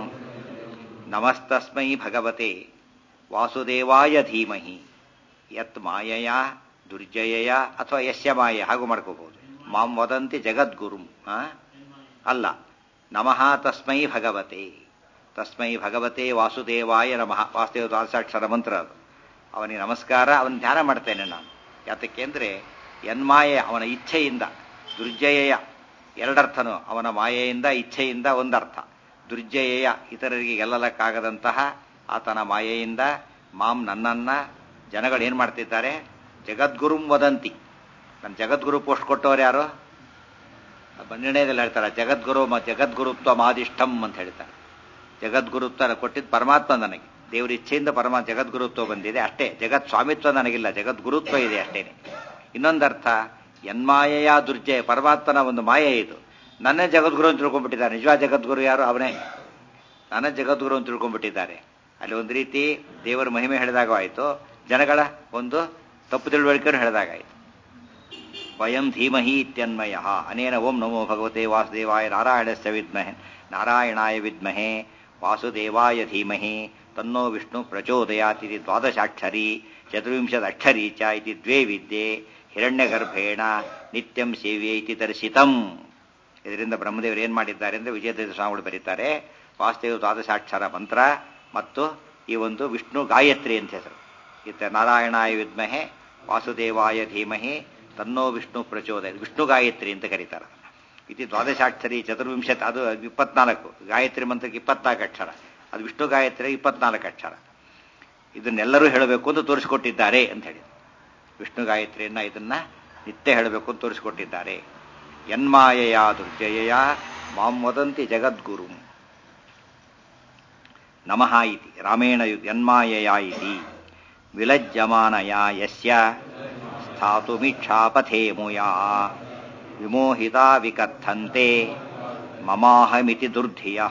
ನಮಸ್ತಸ್ಮೈ ಭಗವತೆ ವಾಸುದೇವಾಯ ಧೀಮಹಿ ಯತ್ ಮಾಯಯ ದುರ್ಜಯಯ ಅಥವಾ ಯಸ್ಯ ಮಾಯ ಹಾಗೂ ಮಾಡ್ಕೋಬಹುದು ಮಾಂ ವದಂತಿ ಜಗದ್ಗುರುಂ ಆ? ಅಲ್ಲ ನಮಃ ತಸ್ಮೈ ಭಗವತೆ ತಸ್ಮೈ ಭಗವತೆ ವಾಸುದೇವಾಯ ನಮಃ ವಾಸುದೇವ ದ್ವಾದಶಾಕ್ಷರ ಮಂತ್ರ ಅದು ಅವನಿಗೆ ನಮಸ್ಕಾರ ಅವನ ಧ್ಯಾನ ಮಾಡ್ತೇನೆ ನಾನು ಯಾತಕ್ಕೆ ಅಂದರೆ ಯನ್ಮಾಯೆ ಅವನ ಇಚ್ಛೆಯಿಂದ ದುರ್ಜಯಯ ಎರಡರ್ಥನು ಅವನ ಮಾಯೆಯಿಂದ ಇಚ್ಛೆಯಿಂದ ಒಂದರ್ಥ ದುರ್ಜಯಯ ಇತರರಿಗೆ ಗೆಲ್ಲಲಕ್ಕಾಗದಂತಹ ಆತನ ಮಾಯೆಯಿಂದ ಮಾಂ ನನ್ನನ್ನ ಜನಗಳು ಏನು ಮಾಡ್ತಿದ್ದಾರೆ ಜಗದ್ಗುರುಂ ವದಂತಿ ನನ್ನ ಜಗದ್ಗುರು ಪೋಸ್ಟ್ ಕೊಟ್ಟವ್ರು ಯಾರು ನಿರ್ಣಯದಲ್ಲಿ ಹೇಳ್ತಾರೆ ಜಗದ್ಗುರು ಮ ಜಗದ್ಗುರುತ್ವ ಮಾದಿಷ್ಟಂ ಅಂತ ಹೇಳ್ತಾರೆ ಜಗದ್ಗುರುತ್ವ ಕೊಟ್ಟಿದ್ದು ಪರಮಾತ್ಮ ನನಗೆ ದೇವರ ಇಚ್ಛೆಯಿಂದ ಪರಮಾತ್ಮ ಜಗದ್ಗುರುತ್ವ ಬಂದಿದೆ ಅಷ್ಟೇ ಜಗತ್ ಸ್ವಾಮಿತ್ವ ನನಗಿಲ್ಲ ಜಗದ್ಗುರುತ್ವ ಇದೆ ಅಷ್ಟೇನೆ ಇನ್ನೊಂದರ್ಥ ಯನ್ಮಾಯೆಯ ದುರ್ಜಯ ಪರಮಾತ್ಮನ ಒಂದು ಮಾಯೆ ಇದು ನನ್ನೇ ಜಗದ್ಗುರು ಅಂತ ತಿಳ್ಕೊಂಡ್ಬಿಟ್ಟಿದ್ದಾರೆ ನಿಜವಾದ ಜಗದ್ಗುರು ಯಾರು ಅವನೇ ನನ್ನ ಜಗದ್ಗುರು ಅಂತ ತಿಳ್ಕೊಂಡ್ಬಿಟ್ಟಿದ್ದಾರೆ ಅಲ್ಲಿ ಒಂದು ರೀತಿ ದೇವರ ಮಹಿಮೆ ಹೇಳಿದಾಗ ಆಯಿತು ಜನಗಳ ಒಂದು ತಪ್ಪು ತಿಳುವಳಿಕೆಯನ್ನು ಹೇಳಿದಾಗಾಯಿತು ವಯಂ ಧೀಮಹಿ ಇತ್ಯನ್ಮಯ ಅನೇನ ಓಂ ನಮೋ ಭಗವತೆ ವಾಸುದೇವಾಯ ನಾರಾಯಣಸ್ಯ ವಿದ್ಮಹೆ ನಾರಾಯಣಾಯ ವಿದ್ಮಹೆ ವಾಸುದೇವಾಯ ಧೀಮಹಿ ತನ್ನೋ ವಿಷ್ಣು ಪ್ರಚೋದಯಾತ್ ಇತಿ ದ್ವಾದಶಾಕ್ಷರಿ ಚತುರ್ವಿಂಶದಕ್ಷರಿ ಚ ಇತಿ ದ್ವೇ ವಿದ್ಯೆ ಹಿರಣ್ಯಗರ್ಭೇಣ ನಿತ್ಯಂ ಸೇವ್ಯೆ ಇತಿ ದರ್ಶಿತಂ ಇದರಿಂದ ಬ್ರಹ್ಮದೇವರು ಏನು ಮಾಡಿದ್ದಾರೆ ಅಂದರೆ ವಿಜಯದೇವ ಸ್ವಾಮಿಗಳು ಬರೀತಾರೆ ವಾಸುದೇವ ದ್ವಾದಶಾಕ್ಷರ ಮಂತ್ರ ಮತ್ತು ಈ ಒಂದು ವಿಷ್ಣು ಗಾಯತ್ರಿ ಅಂತ ಹೆಸರು ಇತ್ತ ನಾರಾಯಣಾಯ ವಿದ್ಮಹೆ ವಾಸುದೇವಾಯ ಧೀಮಹಿ ತನ್ನೋ ವಿಷ್ಣು ಪ್ರಚೋದಯ ವಿಷ್ಣು ಗಾಯತ್ರಿ ಅಂತ ಕರೀತಾರೆ ಅದನ್ನ. ಇತಿ ದ್ವಾದಶಾಕ್ಷರಿ ಚತುರ್ವಿಂಶತ್ ಅದು ಇಪ್ಪತ್ನಾಲ್ಕು ಗಾಯತ್ರಿ ಮಂತ್ರಕ್ಕೆ ಇಪ್ಪತ್ನಾಲ್ಕು ಅಕ್ಷರ ಅದು ವಿಷ್ಣು ಗಾಯತ್ರಿ ಇಪ್ಪತ್ನಾಲ್ಕು ಅಕ್ಷರ ಇದನ್ನೆಲ್ಲರೂ ಹೇಳಬೇಕು ಅಂತ ತೋರಿಸಿಕೊಟ್ಟಿದ್ದಾರೆ ಅಂತ ಹೇಳಿ ವಿಷ್ಣು ಗಾಯತ್ರಿಯನ್ನ ಇದನ್ನ ನಿತ್ಯ ಹೇಳಬೇಕು ಅಂತ ತೋರಿಸಿಕೊಟ್ಟಿದ್ದಾರೆ ಯನ್ಮಾಯೆಯ ದುರ್ಜಯಯ ಮಾಂ ವದಂತಿ ಜಗದ್ಗುರು ನಮಃ ಇತಿ ರಾಮೇಣ ಯು- ಯನ್ಮಾಯೆಯ ಇತಿ ವಿಲಜ್ಜಮಾನಯ ಯಸ್ಯ ಸ್ಥಾತುಮಿಚ್ಛಾಪಥೇ ಮುಯಾ ವಿಮೋಹಿತಾ ವಿಕಥಂತೆ ಮಮಾಹಮಿತಿ ದುರ್ಧಿಯ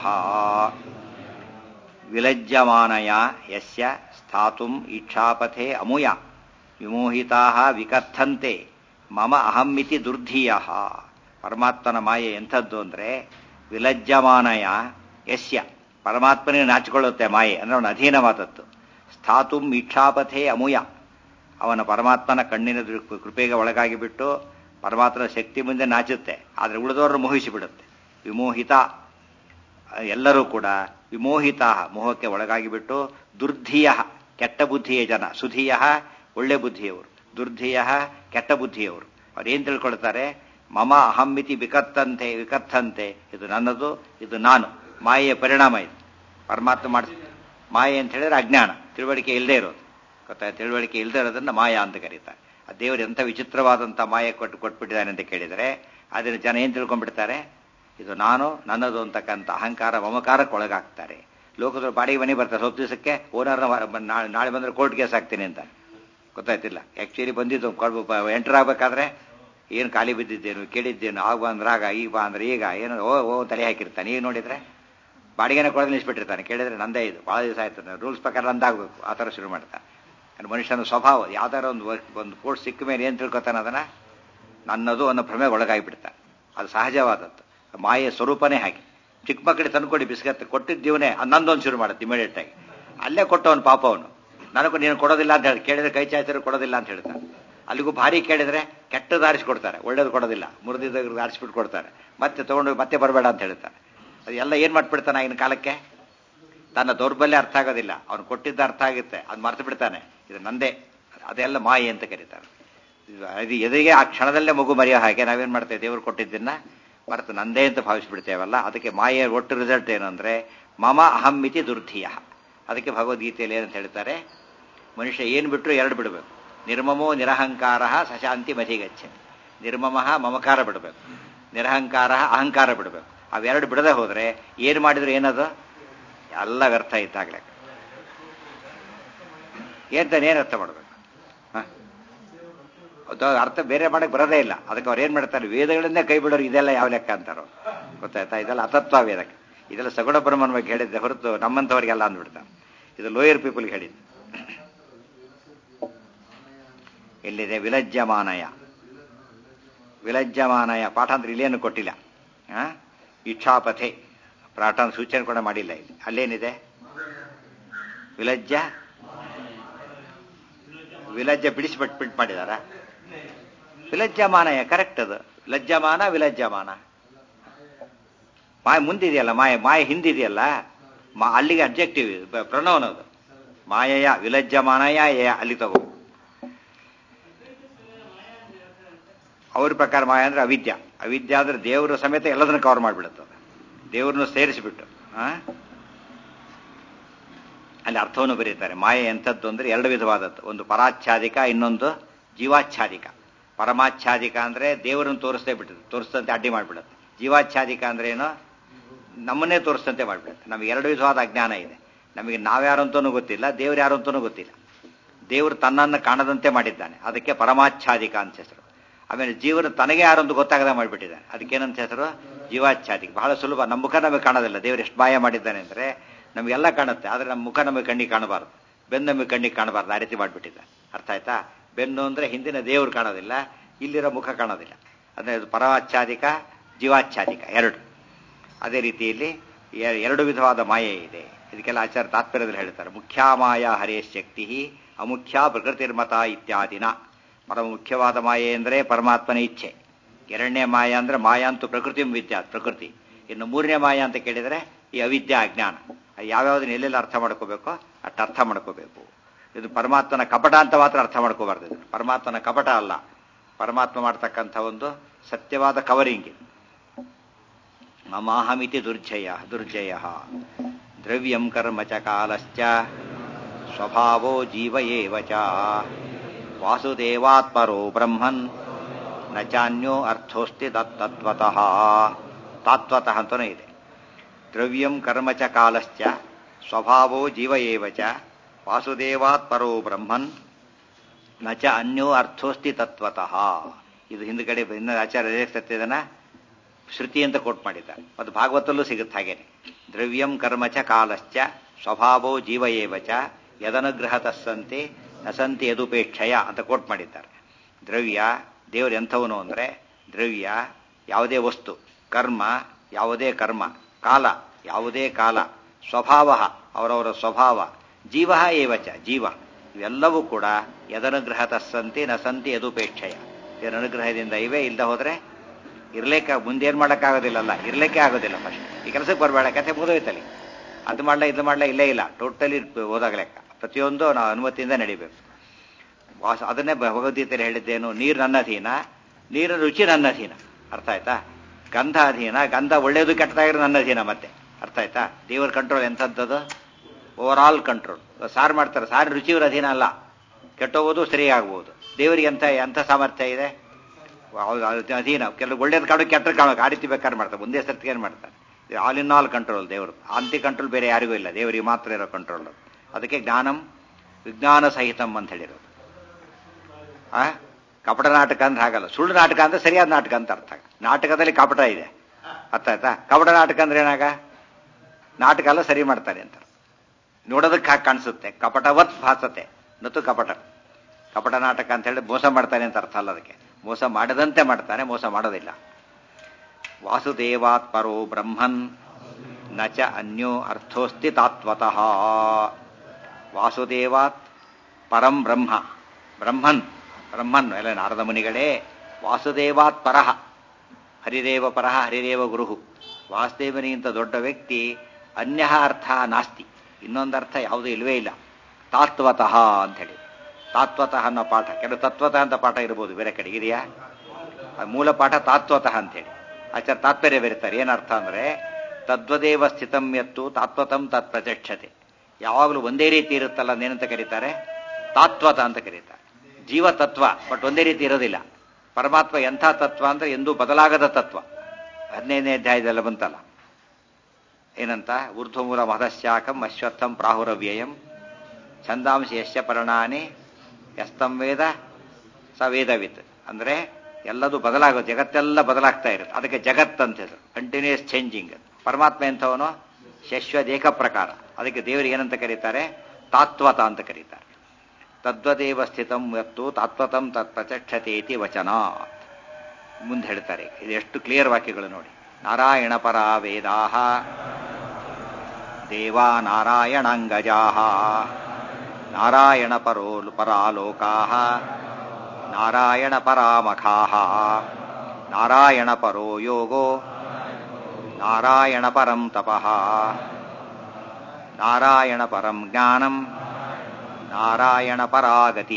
ವಿಲಜ್ಜಮಾನಯ ಯಸ್ಯ ಸ್ಥಾತುಂ ಇಚ್ಛಾಪಥೆ ಅಮುಯ ವಿಮೋಹಿತಾ ವಿಕಥಂತೆ ಮಮ ಅಹಮ್ಮಿತಿ ದುರ್ಧಿಯ ಪರಮಾತ್ಮನ ಮಾಯೆ ಎಂಥದ್ದು ಅಂದರೆ ವಿಲಜ್ಜಮಾನಯ ಯಸ್ಯ ಪರಮಾತ್ಮನಿಗೆ ನಾಚಿಕೊಳ್ಳುತ್ತೆ ಮಾಯೆ ಅಂದ್ರೆ ಅವನ ಅಧೀನವಾದದ್ದು ಸ್ಥಾತುಂ ಇಚ್ಛಾಪಥೆ ಅಮುಯ ಅವನ ಪರಮಾತ್ಮನ ಕಣ್ಣಿನ ದೃ- ಕೃಪೆಗೆ ಒಳಗಾಗಿ ಬಿಟ್ಟು ಪರಮಾತ್ಮನ ಶಕ್ತಿ ಮುಂದೆ ನಾಚುತ್ತೆ ಆದರೆ ಉಳಿದವರನ್ನು ಮೋಹಿಸಿಬಿಡುತ್ತೆ ವಿಮೋಹಿತ ಎಲ್ಲರೂ ಕೂಡ ವಿಮೋಹಿತ ಮೋಹಕ್ಕೆ ಒಳಗಾಗಿ ಬಿಟ್ಟು ದುರ್ಧಿಯ ಕೆಟ್ಟ ಬುದ್ಧಿಯ ಜನ ಸುಧಿಯ ಒಳ್ಳೆ ಬುದ್ಧಿಯವರು ದುರ್ಧಿಯ ಕೆಟ್ಟ ಬುದ್ಧಿಯವರು ಅವ್ರು ಏನ್ ತಿಳ್ಕೊಳ್ತಾರೆ ಮಮ ಅಹಮ್ಮಿತಿ ವಿಕತ್ತಂತೆ ವಿಕತ್ತಂತೆ ಇದು ನನ್ನದು ಇದು ನಾನು ಮಾಯೆಯ ಪರಿಣಾಮ ಇದು ಪರಮಾತ್ಮ ಮಾಡಿಸ್ ಮಾಯೆ ಅಂತ ಹೇಳಿದ್ರೆ ಅಜ್ಞಾನ ತಿಳುವಳಿಕೆ ಇಲ್ಲದೆ ಇರೋದು ಗೊತ್ತಾ ತಿಳುವಳಿಕೆ ಇಲ್ಲದೆ ಇರೋದನ್ನ ಮಾಯಾ ಅಂತ ಕರೀತಾರೆ ಆ ದೇವರು ಎಂಥ ವಿಚಿತ್ರವಾದಂಥ ಮಾಯೆ ಕೊಟ್ಟು ಕೊಟ್ಬಿಟ್ಟಿದ್ದಾನೆ ಅಂತ ಕೇಳಿದರೆ ಅದನ್ನ ಜನ ಏನ್ ತಿಳ್ಕೊಂಡ್ಬಿಡ್ತಾರೆ ಇದು ನಾನು ನನ್ನದು ಅಂತಕ್ಕಂಥ ಅಹಂಕಾರ ಮಮಕಾರಕ್ಕೆ ಒಳಗಾಗ್ತಾರೆ ಲೋಕದವ್ರು ಬಾಡಿಗೆ ಮನೆ ಬರ್ತಾರೆ ಸ್ವಲ್ಪ ದಿವಸಕ್ಕೆ ಓನರ್ನ ನಾಳೆ ಬಂದ್ರೆ ಕೋರ್ಟ್ ಕೇಸ್ ಹಾಕ್ತೀನಿ ಅಂತ ಗೊತ್ತಾಯ್ತಿಲ್ಲ ಆಕ್ಚುಲಿ ಬಂದಿದ್ದು ಎಂಟರ್ ಆಗ್ಬೇಕಾದ್ರೆ ಏನು ಖಾಲಿ ಬಿದ್ದಿದ್ದೇನು ಕೇಳಿದ್ದೇನು ಆಗ ಬಂದ್ರಾಗ ಈಗ ಬಾ ಅಂದ್ರೆ ಈಗ ಏನು ಓ ಓ ತಲೆ ಹಾಕಿರ್ತಾನೆ ಈಗ ನೋಡಿದ್ರೆ ಬಾಡಿಗೆನ ಕೊಡೋದು ನಿಲ್ಲಿಸ್ಬಿಟ್ಟಿರ್ತಾನೆ ಕೇಳಿದ್ರೆ ನಂದೇ ಇದು ಭಾಳ ದಿವಸ ಆಯ್ತು ರೂಲ್ಸ್ ಪ್ರಕಾರ ನಂದಾಗಬೇಕು ಆ ಥರ ಶುರು ಮಾಡ್ತಾನೆ ಅಂದ್ರೆ ಮನುಷ್ಯನ ಸ್ವಭಾವ ಯಾವ್ದಾರ ಒಂದು ವರ್ಕ್ ಒಂದು ಕೋರ್ಸ್ ಸಿಕ್ಕ ಮೇಲೆ ಏನು ತಿಳ್ಕೊತಾನೆ ಅದನ್ನ ನನ್ನದು ಅನ್ನೋ ಭ್ರಮೆ ಒಳಗಾಗಿಬಿಡ್ತಾನೆ ಅದು ಸಹಜವಾದದ್ದು ಮಾಯೆ ಸ್ವರೂಪನೇ ಹಾಗೆ ಚಿಕ್ಕ ಮಕ್ಕಳಿಗೆ ತಂದ್ಕೊಡಿ ಬಿಸ್ಕತ್ ಕೊಟ್ಟಿದ್ದ ಜೀವನೇ ನಂದೊಂದು ಶುರು ಮಾಡುತ್ತೆ ಇಮಿಡಿಯೇಟ್ ಆಗಿ ಅಲ್ಲೇ ಕೊಟ್ಟವನು ಪಾಪ ಅವನು ನನಗೂ ನೀನು ಕೊಡೋದಿಲ್ಲ ಅಂತ ಹೇಳಿ ಕೇಳಿದ್ರೆ ಕೈ ಚಾಚರು ಕೊಡೋದಿಲ್ಲ ಅಂತ ಹೇಳ್ತಾನೆ ಅಲ್ಲಿಗೂ ಭಾರಿ ಕೇಳಿದ್ರೆ ಕೆಟ್ಟದ್ದು ಆರಿಸ್ಕೊಡ್ತಾರೆ ಒಳ್ಳೇದು ಕೊಡೋದಿಲ್ಲ ಮುರಿದಿದ್ದಾಗ ಆರಿಸ್ಬಿಟ್ಟು ಕೊಡ್ತಾರೆ ಮತ್ತೆ ತಗೊಂಡು ಮತ್ತೆ ಬರಬೇಡ ಅಂತ ಹೇಳ್ತಾರೆ ಅದು ಎಲ್ಲ ಏನು ಮಾಡ್ಬಿಡ್ತಾನೆ ಆಗಿನ ಕಾಲಕ್ಕೆ ತನ್ನ ದೌರ್ಬಲ್ಯ ಅರ್ಥ ಆಗೋದಿಲ್ಲ ಅವನು ಕೊಟ್ಟಿದ್ದ ಅರ್ಥ ಆಗುತ್ತೆ ಅದು ಮರ್ತು ಬಿಡ್ತಾನೆ ಇದು ನಂದೇ ಅದೆಲ್ಲ ಮಾಯೆ ಅಂತ ಕರೀತಾರೆ ಇದು ಎದುರಿಗೆ ಆ ಕ್ಷಣದಲ್ಲೇ ಮಗು ಮರೆಯೋ ಹಾಗೆ ನಾವೇನ್ ಮಾಡ್ತೇವೆ ದೇವರು ಕೊಟ್ಟಿದ್ದನ್ನ ಮರೆತು ನಂದೇ ಅಂತ ಭಾವಿಸ್ಬಿಡ್ತೇವಲ್ಲ ಅದಕ್ಕೆ ಮಾಯೆಯ ಒಟ್ಟು ರಿಸಲ್ಟ್ ಏನು ಅಂದ್ರೆ ಮಮ ಅಹಂ ಮಿತಿ ದುರ್ಧಿಯ ಅದಕ್ಕೆ ಭಗವದ್ಗೀತೆಯಲ್ಲಿ ಏನಂತ ಹೇಳ್ತಾರೆ ಮನುಷ್ಯ ಏನು ಬಿಟ್ಟರು ಎರಡು ಬಿಡಬೇಕು ನಿರ್ಮಮೋ ನಿರಹಂಕಾರ ಸಶಾಂತಿ ಮಧಿಗಚ್ಚ ನಿರ್ಮಮ ಮಮಕಾರ ಬಿಡಬೇಕು ನಿರಹಂಕಾರ ಅಹಂಕಾರ ಬಿಡಬೇಕು ಅವೆರಡು ಬಿಡದೆ ಹೋದ್ರೆ ಏನು ಮಾಡಿದ್ರು ಏನದು ಎಲ್ಲ ವ್ಯರ್ಥ ಇದ್ದಾಗಲೇ ಏನ್ ಏನು ಅರ್ಥ ಮಾಡಬೇಕು ಅದು ಅರ್ಥ ಬೇರೆ ಮಾಡಕ್ ಬರೋದೇ ಇಲ್ಲ ಅದಕ್ಕೆ ಅವ್ರು ಏನ್ ಮಾಡ್ತಾರೆ ವೇದಗಳಿಂದ ಕೈ ಬಿಡೋರು ಇದೆಲ್ಲ ಯಾವ ಲೆಕ್ಕ ಅಂತಾರೋ ಗೊತ್ತಾಯ್ತಾ ಇದೆಲ್ಲ ಅತತ್ವ ವೇದಕ್ಕೆ ಇದೆಲ್ಲ ಸಗುಣ ಬ್ರಹ್ಮನ ಬಗ್ಗೆ ಹೇಳಿದ್ದೆ ಹೊರತು ನಮ್ಮಂಥವ್ರಿಗೆಲ್ಲ ಅಂದ್ಬಿಡ್ತಾರೆ ಇದು ಲೋಯರ್ ಪೀಪಲ್ಗೆ ಹೇಳಿದ್ದು ಎಲ್ಲಿದೆ ವಿಲಜ್ಜಮಾನಯ ವಿಲಜ್ಜಮಾನಯ ಪಾಠ ಅಂದ್ರೆ ಇಲ್ಲೇನು ಕೊಟ್ಟಿಲ್ಲ ಆ? ಇಚ್ಛಾಪಥೆ ಪಾಠ ಅಂತ ಸೂಚನೆ ಕೂಡ ಮಾಡಿಲ್ಲ ಇಲ್ಲಿ ಅಲ್ಲೇನಿದೆ ವಿಲಜ್ಜ ವಿಲಜ್ಜ ಬಿಡಿಸ್ಬಿಟ್ಟು ಪ್ರಿಂಟ್ ಮಾಡಿದಾರ ವಿಲಜ್ಜಮಾನಯ ಕರೆಕ್ಟ್ ಅದು ಲಜ್ಜಮಾನ ವಿಲಜ್ಜಮಾನ ಮಾಯ ಮುಂದಿದೆಯಲ್ಲ ಮಾಯ ಮಾಯ ಹಿಂದಿದೆಯಲ್ಲ ಮಾ ಅಲ್ಲಿಗೆ ಅಬ್ಜೆಕ್ಟಿವ್ ಪ್ರಣವನ್ ಅದು ಮಾಯಯ ವಿಲಜ್ಜಮಾನಯ ಯ ಅಲ್ಲಿ ತಗೋ ಅವ್ರ ಪ್ರಕಾರ ಮಾಯ ಅಂದ್ರೆ ಅವಿದ್ಯ ಅವಿದ್ಯ ಅಂದ್ರೆ ದೇವರ ಸಮೇತ ಎಲ್ಲದನ್ನು ಕವರ್ ಮಾಡಿಬಿಡುತ್ತೆ ದೇವ್ರನ್ನು ಸೇರಿಸಿಬಿಟ್ಟು ಆ ಅಲ್ಲಿ ಅರ್ಥವನ್ನು ಬರೀತಾರೆ ಮಾಯೆ ಎಂಥದ್ದು ಅಂದ್ರೆ ಎರಡು ವಿಧವಾದದ್ದು ಒಂದು ಪರಾಚ್ಛಾದಿಕ ಇನ್ನೊಂದು ಜೀವಾಚ್ಛಾದಿಕ ಪರಮಾಚ್ಛಾದಿಕ ಅಂದ್ರೆ ದೇವರನ್ನು ತೋರಿಸ್ತೇ ಬಿಟ್ಟது ತೋರಿಸ್ತಂತೆ ಅಡ್ಡಿ ಮಾಡಿಬಿಡುತ್ತೆ ಜೀವಾಚ್ಛಾದಿಕ ಅಂದ್ರೆ ಏನು ನಮ್ಮನ್ನೇ ತೋರಿಸ್ತಂತೆ ಮಾಡಿಬಿಡುತ್ತೆ ನಮಗೆ ಎರಡು ವಿಧವಾದ ಅಜ್ಞಾನ ಇದೆ ನಮಗೆ ನಾವ್ಯಾರು ಅಂತನೂ ಗೊತ್ತಿಲ್ಲ ದೇವ್ರು ಯಾರು ಅಂತನೂ ಗೊತ್ತಿಲ್ಲ ದೇವರು ತನ್ನನ್ನು ಕಾಣದಂತೆ ಮಾಡಿದ್ದಾನೆ ಅದಕ್ಕೆ ಪರಮಾಚ್ಛಾದಿಕ ಅಂತ ಹೆಸರು ಆಮೇಲೆ ಜೀವನ ತನಗೆ ಯಾರು ಅಂತ ಗೊತ್ತಾಗದ ಮಾಡಿಬಿಟ್ಟಿದ್ದಾನೆ ಅದಕ್ಕೇನಂತ ಹೆಸರು ಜೀವಾಚ್ಛಾದಿಕ ಬಹಳ ಸುಲಭ ನಮ್ಮ ಮುಖ ನಮಗೆ ಕಾಣೋದಿಲ್ಲ ದೇವರು ಎಷ್ಟು ಮಾಯ ಮಾಡಿದ್ದಾನೆ ಅಂದ್ರೆ ನಮಗೆಲ್ಲ ಕಾಣುತ್ತೆ ಆದ್ರೆ ನಮ್ಮ ಮುಖ ನಮಗೆ ಕಣ್ಣಿಗೆ ಕಾಣಬಾರ್ದು ಬೆನ್ನು ನಮಗೆ ಕಣ್ಣಿಗೆ ಕಾಣಬಾರ್ದು ಆ ರೀತಿ ಮಾಡಿಬಿಟ್ಟಿದ್ದಾನೆ ಅರ್ಥ ಆಯ್ತಾ ಬೆನ್ನು ಅಂದ್ರೆ ಹಿಂದಿನ ದೇವರು ಕಾಣೋದಿಲ್ಲ ಇಲ್ಲಿರೋ ಮುಖ ಕಾಣೋದಿಲ್ಲ ಅಂದ್ರೆ ಇದು ಪರಮಾಚ್ಛಾದಿಕ ಜೀವಾಚ್ಛಾದಿಕ ಎರಡು ಅದೇ ರೀತಿಯಲ್ಲಿ ಎ- ಎರಡು ವಿಧವಾದ ಮಾಯೆ ಇದೆ ಇದಕ್ಕೆಲ್ಲ ಆಚಾರ ತಾತ್ಪರ್ಯದಲ್ಲಿ ಹೇಳ್ತಾರೆ ಮುಖ್ಯ ಮಾಯಾ ಹರೇಶ್ ಶಕ್ತಿ ಅಮುಖ್ಯ ಪ್ರಕೃತಿರ್ಮತ ಇತ್ಯಾದಿನ ಪರಮ ಮುಖ್ಯವಾದ ಮಾಯೆ ಅಂದರೆ ಪರಮಾತ್ಮನ ಇಚ್ಛೆ ಎರಡನೇ ಮಾಯ ಅಂದ್ರೆ ಮಾಯಾ ಅಂತೂ ಪ್ರಕೃತಿ ವಿದ್ಯಾ ಪ್ರಕೃತಿ ಇನ್ನು ಮೂರನೇ ಮಾಯ ಅಂತ ಕೇಳಿದರೆ ಈ ಅವಿದ್ಯಾ ಅಜ್ಞಾನ ಯಾವ್ಯಾವ್ದನ್ನ ಎಲ್ಲೆಲ್ಲ ಅರ್ಥ ಮಾಡ್ಕೋಬೇಕೋ ಅಷ್ಟು ಅರ್ಥ ಮಾಡ್ಕೋಬೇಕು ಇದು ಪರಮಾತ್ಮನ ಕಪಟ ಅಂತ ಮಾತ್ರ ಅರ್ಥ ಮಾಡ್ಕೋಬಾರ್ದು ಇದು ಪರಮಾತ್ಮನ ಕಪಟ ಅಲ್ಲ ಪರಮಾತ್ಮ ಮಾಡ್ತಕ್ಕಂಥ ಒಂದು ಸತ್ಯವಾದ ಕವರಿಂಗ್ ಇದು ಮಮಾಹಮಿತಿ ದುರ್ಜಯ ದುರ್ಜಯ ದ್ರವ್ಯಂ ಕರ್ಮ ಚ ಕಾಲಶ್ಚ ಸ್ವಭಾವೋ ಜೀವ ಏವ ಚ ವಾಸುದೇವಾತ್ಮರೋ ಬ್ರಹ್ಮನ್ ನ ಚಾನ್ಯೋ ಅರ್ಥೋಸ್ತಿ ತತ್ತತ್ವತಃ ತಾತ್ವತಃ ಅಂತಲೂ ಇದೆ ದ್ರವ್ಯಂ ಕರ್ಮ ಚ ಕಾಲಶ್ಚ ಸ್ವಭಾವೋ ಜೀವ ಏವ ಚ ವಾಸುದೇವಾತ್ ಪರೋ ಬ್ರಹ್ಮನ್ ನ ಚ ಅನ್ಯೋ ಅರ್ಥೋಸ್ತಿ ತತ್ವತಃ ಇದು ಹಿಂದ್ಗಡೆ ಇನ್ನು ಆಚಾರ್ಯ ಸತ್ಯದನ ಶ್ರುತಿ ಅಂತ ಕೋಟ್ ಮಾಡಿದ್ದಾರೆ ಮತ್ತು ಭಾಗವತಲ್ಲೂ ಸಿಗುತ್ತೆ ಹಾಗೇನೆ ದ್ರವ್ಯಂ ಕರ್ಮ ಚ ಕಾಲಶ್ಚ ಸ್ವಭಾವೋ ಜೀವ ಏವ ಚ ಯದನುಗ್ರಹ ತಸ್ಸಂತೆ ನಸಂತಿ ಯದುಪೇಕ್ಷಯ ಅಂತ ಕೋಟ್ ಮಾಡಿದ್ದಾರೆ ದ್ರವ್ಯ ದೇವರು ಎಂಥವನು ಅಂದರೆ ದ್ರವ್ಯ ಯಾವುದೇ ವಸ್ತು ಕರ್ಮ ಯಾವುದೇ ಕರ್ಮ ಕಾಲ ಯಾವುದೇ ಕಾಲ ಸ್ವಭಾವ ಅವರವರ ಸ್ವಭಾವ ಜೀವ ಏವಚ ಜೀವ ಇವೆಲ್ಲವೂ ಕೂಡ ಯದನುಗ್ರಹ ತಸ್ಸಂತಿ ನಸಂತಿ ಯದುಪೇಕ್ಷಯ ಇದರ ಅನುಗ್ರಹದಿಂದ ಇವೆ ಇಲ್ಲದೆ ಹೋದ್ರೆ ಇರ್ಲಿಕ್ಕೆ ಮುಂದೇನು ಮಾಡೋಕ್ಕಾಗೋದಿಲ್ಲಲ್ಲ ಇರ್ಲಿಕ್ಕೆ ಆಗೋದಿಲ್ಲ ಫಸ್ಟ್ ಈ ಕೆಲಸಕ್ಕೆ ಬರಬೇಡ ಕತೆ ಮುಗಿದೋಯ್ತಲ್ಲಿ ಅದು ಮಾಡ್ಲ ಇದು ಮಾಡ್ಲ ಇಲ್ಲೇ ಇಲ್ಲ ಟೋಟಲಿ ಹೋದಾಗ ಲೆಕ್ಕ ಪ್ರತಿಯೊಂದು ನಾವು ಅನುಮತಿಯಿಂದ ನಡಿಬೇಕು ವಾಸ ಅದನ್ನೇ ಭಗವದ್ಗೀತೆಯಲ್ಲಿ ಹೇಳಿದ್ದೇನು ನೀರು ನನ್ನ ಅಧೀನ ನೀರಿನ ರುಚಿ ನನ್ನ ಅಧೀನ ಅರ್ಥ ಆಯ್ತಾ ಗಂಧ ಅಧೀನ ಗಂಧ ಒಳ್ಳೇದು ಕೆಟ್ಟದಾಗಿರೋ ನನ್ನ ಅಧೀನ ಮತ್ತೆ ಅರ್ಥ ಆಯ್ತಾ ದೇವರ ಕಂಟ್ರೋಲ್ ಎಂಥದ್ದು ಓವರ್ ಆಲ್ ಕಂಟ್ರೋಲ್ ಸಾರು ಮಾಡ್ತಾರೆ ಸಾರು ರುಚಿಯವ್ರ ಅಧೀನ ಅಲ್ಲ ಕೆಟ್ಟೋಗೋದು ಸರಿಯಾಗ್ಬೋದು ದೇವರಿಗೆ ಎಂಥ ಎಂಥ ಸಾಮರ್ಥ್ಯ ಇದೆ ಹೌದು, ಅದು ಅಧೀನ ಕೆಲವು ಒಳ್ಳೇದು ಕಾಣೋ ಕೆಟ್ಟ ಕಾಣೋ ಆ ರೀತಿ ಬೇಕಾದ್ರೆ ಮಾಡ್ತಾರೆ ಒಂದೇ ಸರ್ತಿ ಏನು ಮಾಡ್ತಾರೆ ಆಲ್ ಇನ್ ಆಲ್ ಕಂಟ್ರೋಲ್ ದೇವರು ಅಂತಿ ಕಂಟ್ರೋಲ್ ಬೇರೆ ಯಾರಿಗೂ ಇಲ್ಲ ದೇವರಿಗೆ ಮಾತ್ರ ಇರೋ ಕಂಟ್ರೋಲ್ ಅದಕ್ಕೆ ಜ್ಞಾನಂ ವಿಜ್ಞಾನ ಸಹಿತಂ ಅಂತ ಹೇಳಿರೋದು ಆ ಕಪಟ ನಾಟಕ ಅಂದ್ರೆ ಹಾಗಲ್ಲ ಸುಳ್ಳು ನಾಟಕ ಅಂದ್ರೆ ಸರಿಯಾದ ನಾಟಕ ಅಂತ ಅರ್ಥ ನಾಟಕದಲ್ಲಿ ಕಪಟ ಇದೆ ಅರ್ಥ ಆಯ್ತಾ ಕಪಟ ನಾಟಕ ಅಂದ್ರೆ ಏನಾಗ ನಾಟಕ ಎಲ್ಲ ಸರಿ ಮಾಡ್ತಾರೆ ಅಂತ ನೋಡೋದಕ್ಕೆ ಹಾಗೆ ಕಾಣಿಸುತ್ತೆ ಕಪಟವತ್ ಭಾಸತೆ ನತು ಕಪಟ ಕಪಟ ನಾಟಕ ಅಂತ ಹೇಳಿ ಮೋಸ ಮಾಡ್ತಾನೆ ಅಂತ ಅರ್ಥ ಅಲ್ಲ ಅದಕ್ಕೆ ಮೋಸ ಮಾಡದಂತೆ ಮಾಡ್ತಾನೆ ಮೋಸ ಮಾಡೋದಿಲ್ಲ ವಾಸುದೇವಾತ್ ಪರೋ ಬ್ರಹ್ಮನ್ ನ ಚ ಅನ್ಯೋ ಅರ್ಥೋಸ್ತಿ ತಾತ್ವತಃ ವಾಸುದೇವಾತ್ ಪರಂ ಬ್ರಹ್ಮ ಬ್ರಹ್ಮನ್ ಬ್ರಹ್ಮನ್ ಎಲ್ಲ ನಾರದ ಮುನಿಗಳೇ ವಾಸುದೇವಾತ್ ಪರಃ ಹರಿದೇವ ಪರಃ ಹರಿದೇವ ಗುರುಹು ವಾಸುದೇವನಿಗಿಂತ ದೊಡ್ಡ ವ್ಯಕ್ತಿ ಅನ್ಯ ಅರ್ಥ ನಾಸ್ತಿ ಇನ್ನೊಂದು ಅರ್ಥ ಯಾವುದೂ ಇಲ್ವೇ ಇಲ್ಲ ತಾತ್ವತಃ ಅಂಥೇಳಿ ತಾತ್ವತಃ ಅನ್ನೋ ಪಾಠ ಕೆಲವು ತತ್ವತಃ ಅಂತ ಪಾಠ ಇರ್ಬೋದು ಬೇರೆ ಕಡೆ ಇದೆಯಾ ಆ ಮೂಲ ಪಾಠ ತಾತ್ವತಃ ಅಂತೇಳಿ ಆಚಾರ ತಾತ್ಪರ್ಯ ಬರೀತಾರೆ ಏನರ್ಥ ಅಂದ್ರೆ ತದ್ವದೇವ ಸ್ಥಿತಂ ಎತ್ತು ತಾತ್ವತಂ ತತ್ ಪ್ರಚಕ್ಷತೆ ಯಾವಾಗಲೂ ಒಂದೇ ರೀತಿ ಇರುತ್ತಲ್ಲ ಅದೇನಂತ ಕರೀತಾರೆ ತಾತ್ವತ ಅಂತ ಕರೀತಾರೆ ಜೀವ ತತ್ವ ಬಟ್ ಒಂದೇ ರೀತಿ ಇರೋದಿಲ್ಲ ಪರಮಾತ್ಮ ಎಂಥ ತತ್ವ ಅಂದ್ರೆ ಎಂದೂ ಬದಲಾಗದ ತತ್ವ ಹದಿನೈದನೇ ಅಧ್ಯಾಯದಲ್ಲ ಬಂತಲ್ಲ ಏನಂತ ಊರ್ಧ್ವಮೂಲ ಮಹದಶಾಖಂ ಅಶ್ವತ್ಥಂ ಪ್ರಾಹುರವ್ಯಯಂ ಛಂದಾಂಶ ಯಶ್ಯ ಪರಿಣಾನಿ ಯಸ್ತಂ ವೇದ ಸ ವೇದವಿತ್ ಅಂದ್ರೆ ಎಲ್ಲದೂ ಬದಲಾಗೋ ಜಗತ್ತೆಲ್ಲ ಬದಲಾಗ್ತಾ ಇರುತ್ತೆ ಅದಕ್ಕೆ ಜಗತ್ ಅಂತ ಹೆಸರು ಕಂಟಿನ್ಯೂಸ್ ಚೇಂಜಿಂಗ್ ಪರಮಾತ್ಮ ಎಂಥವನು ಶಶ್ವದೇಕ ಪ್ರಕಾರ ಅದಕ್ಕೆ ದೇವರಿಗೆ ಏನಂತ ಕರೀತಾರೆ ತಾತ್ವತ ಅಂತ ಕರೀತಾರೆ ತದ್ವದೇವ ಸ್ಥಿತಂ ಯತ್ತು ತಾತ್ವತಂ ತತ್ ಪ್ರಚಕ್ಷತೆ ಇತಿ ವಚನ ಮುಂದೆ ಹೇಳ್ತಾರೆ ಇದು ಎಷ್ಟು ಕ್ಲಿಯರ್ ವಾಕ್ಯಗಳು ನೋಡಿ ನಾರಾಯಣ ಪರ ವೇದಾಹ ದೇವಾ ನಾರಾಯಣಾಂಗಜಾಹ ನಾರಾಯಣ ಪರೋ ಪರಾಲೋಕಾಹ ನಾರಾಯಣ ಪರಾಮಖಾಹ ನಾರಾಯಣ ಪರೋ ಯೋಗೋ ನಾರಾಯಣ ಪರಂ ತಪಃ ನಾರಾಯಣ ಪರಂ ಜ್ಞಾನಂ ನಾರಾಯಣ ಪರಾಗತಿ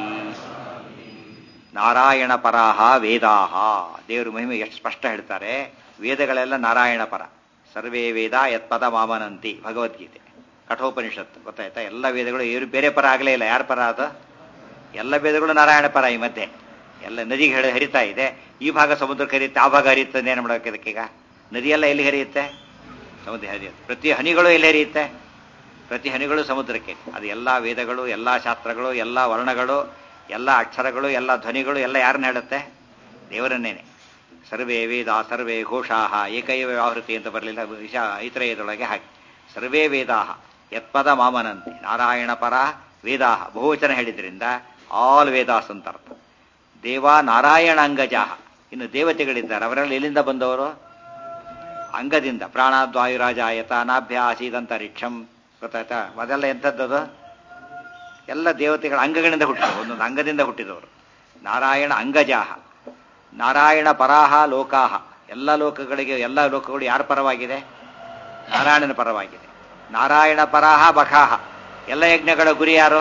ನಾರಾಯಣ ಪರಾಹ ವೇದಾಹ ದೇವರು ಮಹಿಮೆ ಎಷ್ಟು ಸ್ಪಷ್ಟ ಹೇಳ್ತಾರೆ ವೇದಗಳೆಲ್ಲ ನಾರಾಯಣ ಪರ ಸರ್ವೇ ವೇದ ಯತ್ಪದ ಮಾಮನಂತಿ ಭಗವದ್ಗೀತೆ ಕಠೋಪನಿಷತ್ತು ಗೊತ್ತಾಯ್ತಾ ಎಲ್ಲ ವೇದಗಳು ಇವರು ಬೇರೆ ಪರ ಆಗಲೇ ಇಲ್ಲ ಯಾರ ಪರ ಅದು ಎಲ್ಲ ವೇದಗಳು ನಾರಾಯಣ ಪರ ಈ ಮಧ್ಯೆ ಎಲ್ಲ ನದಿಗೆ ಹೇಳಿ ಹರಿತಾ ಇದೆ ಈ ಭಾಗ ಸಮುದ್ರಕ್ಕೆ ಹರಿಯುತ್ತೆ ಆ ಭಾಗ ಹರಿಯುತ್ತೆ ಏನು ಮಾಡೋಕೆ ಇದಕ್ಕೀಗ ನದಿಯೆಲ್ಲ ಎಲ್ಲಿ ಹರಿಯುತ್ತೆ ಸಮುದ್ರ ಹರಿಯುತ್ತೆ ಪ್ರತಿ ಹನಿಗಳು ಎಲ್ಲಿ ಹರಿಯುತ್ತೆ ಪ್ರತಿ ಹನಿಗಳು ಸಮುದ್ರಕ್ಕೆ ಅದು ಎಲ್ಲ ವೇದಗಳು ಎಲ್ಲ ಶಾಸ್ತ್ರಗಳು ಎಲ್ಲ ವರ್ಣಗಳು ಎಲ್ಲ ಅಕ್ಷರಗಳು ಎಲ್ಲ ಧ್ವನಿಗಳು ಎಲ್ಲ ಯಾರನ್ನ ಹೇಳುತ್ತೆ ದೇವರನ್ನೇನೆ ಸರ್ವೇ ವೇದ ಸರ್ವೇ ಘೋಷಾಹ ಏಕೈವ ವ್ಯಾಹೃತಿ ಅಂತ ಬರಲಿಲ್ಲ ವಿಷ ಐತರೇಯದೊಳಗೆ ಹಾಕಿ ಸರ್ವೇ ವೇದಾಹ ಯತ್ಪದ ಮಾಮನಂತಿ ನಾರಾಯಣ ಪರ ವೇದಾಹ ಬಹುವಚನ ಹೇಳಿದ್ರಿಂದ ಆಲ್ ವೇದಾಸ್ ಅಂತ ಅರ್ಥ ದೇವ ನಾರಾಯಣ ಅಂಗಜಾಹ ಇನ್ನು ದೇವತೆಗಳಿದ್ದಾರೆ ಅವರೆಲ್ಲ ಎಲ್ಲಿಂದ ಬಂದವರು ಅಂಗದಿಂದ ಪ್ರಾಣಾದ್ವಾಯುರಾಜಾಯತ ನಾಭ್ಯಾಸೀದಂತರಿಕ್ಷಂ ಗೊತ್ತಾಯ್ತಾ ಅದೆಲ್ಲ ಎಂಥದ್ದದು ಎಲ್ಲ ದೇವತೆಗಳ ಅಂಗಗಳಿಂದ ಹುಟ್ಟಿದವರು ಒಂದೊಂದು ಅಂಗದಿಂದ ಹುಟ್ಟಿದವರು ನಾರಾಯಣ ಅಂಗಜಾಹ ನಾರಾಯಣ ಪರಾಹ ಲೋಕಾಹ ಎಲ್ಲ ಲೋಕಗಳಿಗೆ ಎಲ್ಲ ಲೋಕಗಳು ಯಾರ ಪರವಾಗಿದೆ ನಾರಾಯಣನ ಪರವಾಗಿದೆ ನಾರಾಯಣ ಪರಾಹ ಬಖಾಹ ಎಲ್ಲ ಯಜ್ಞಗಳ ಗುರಿ ಯಾರು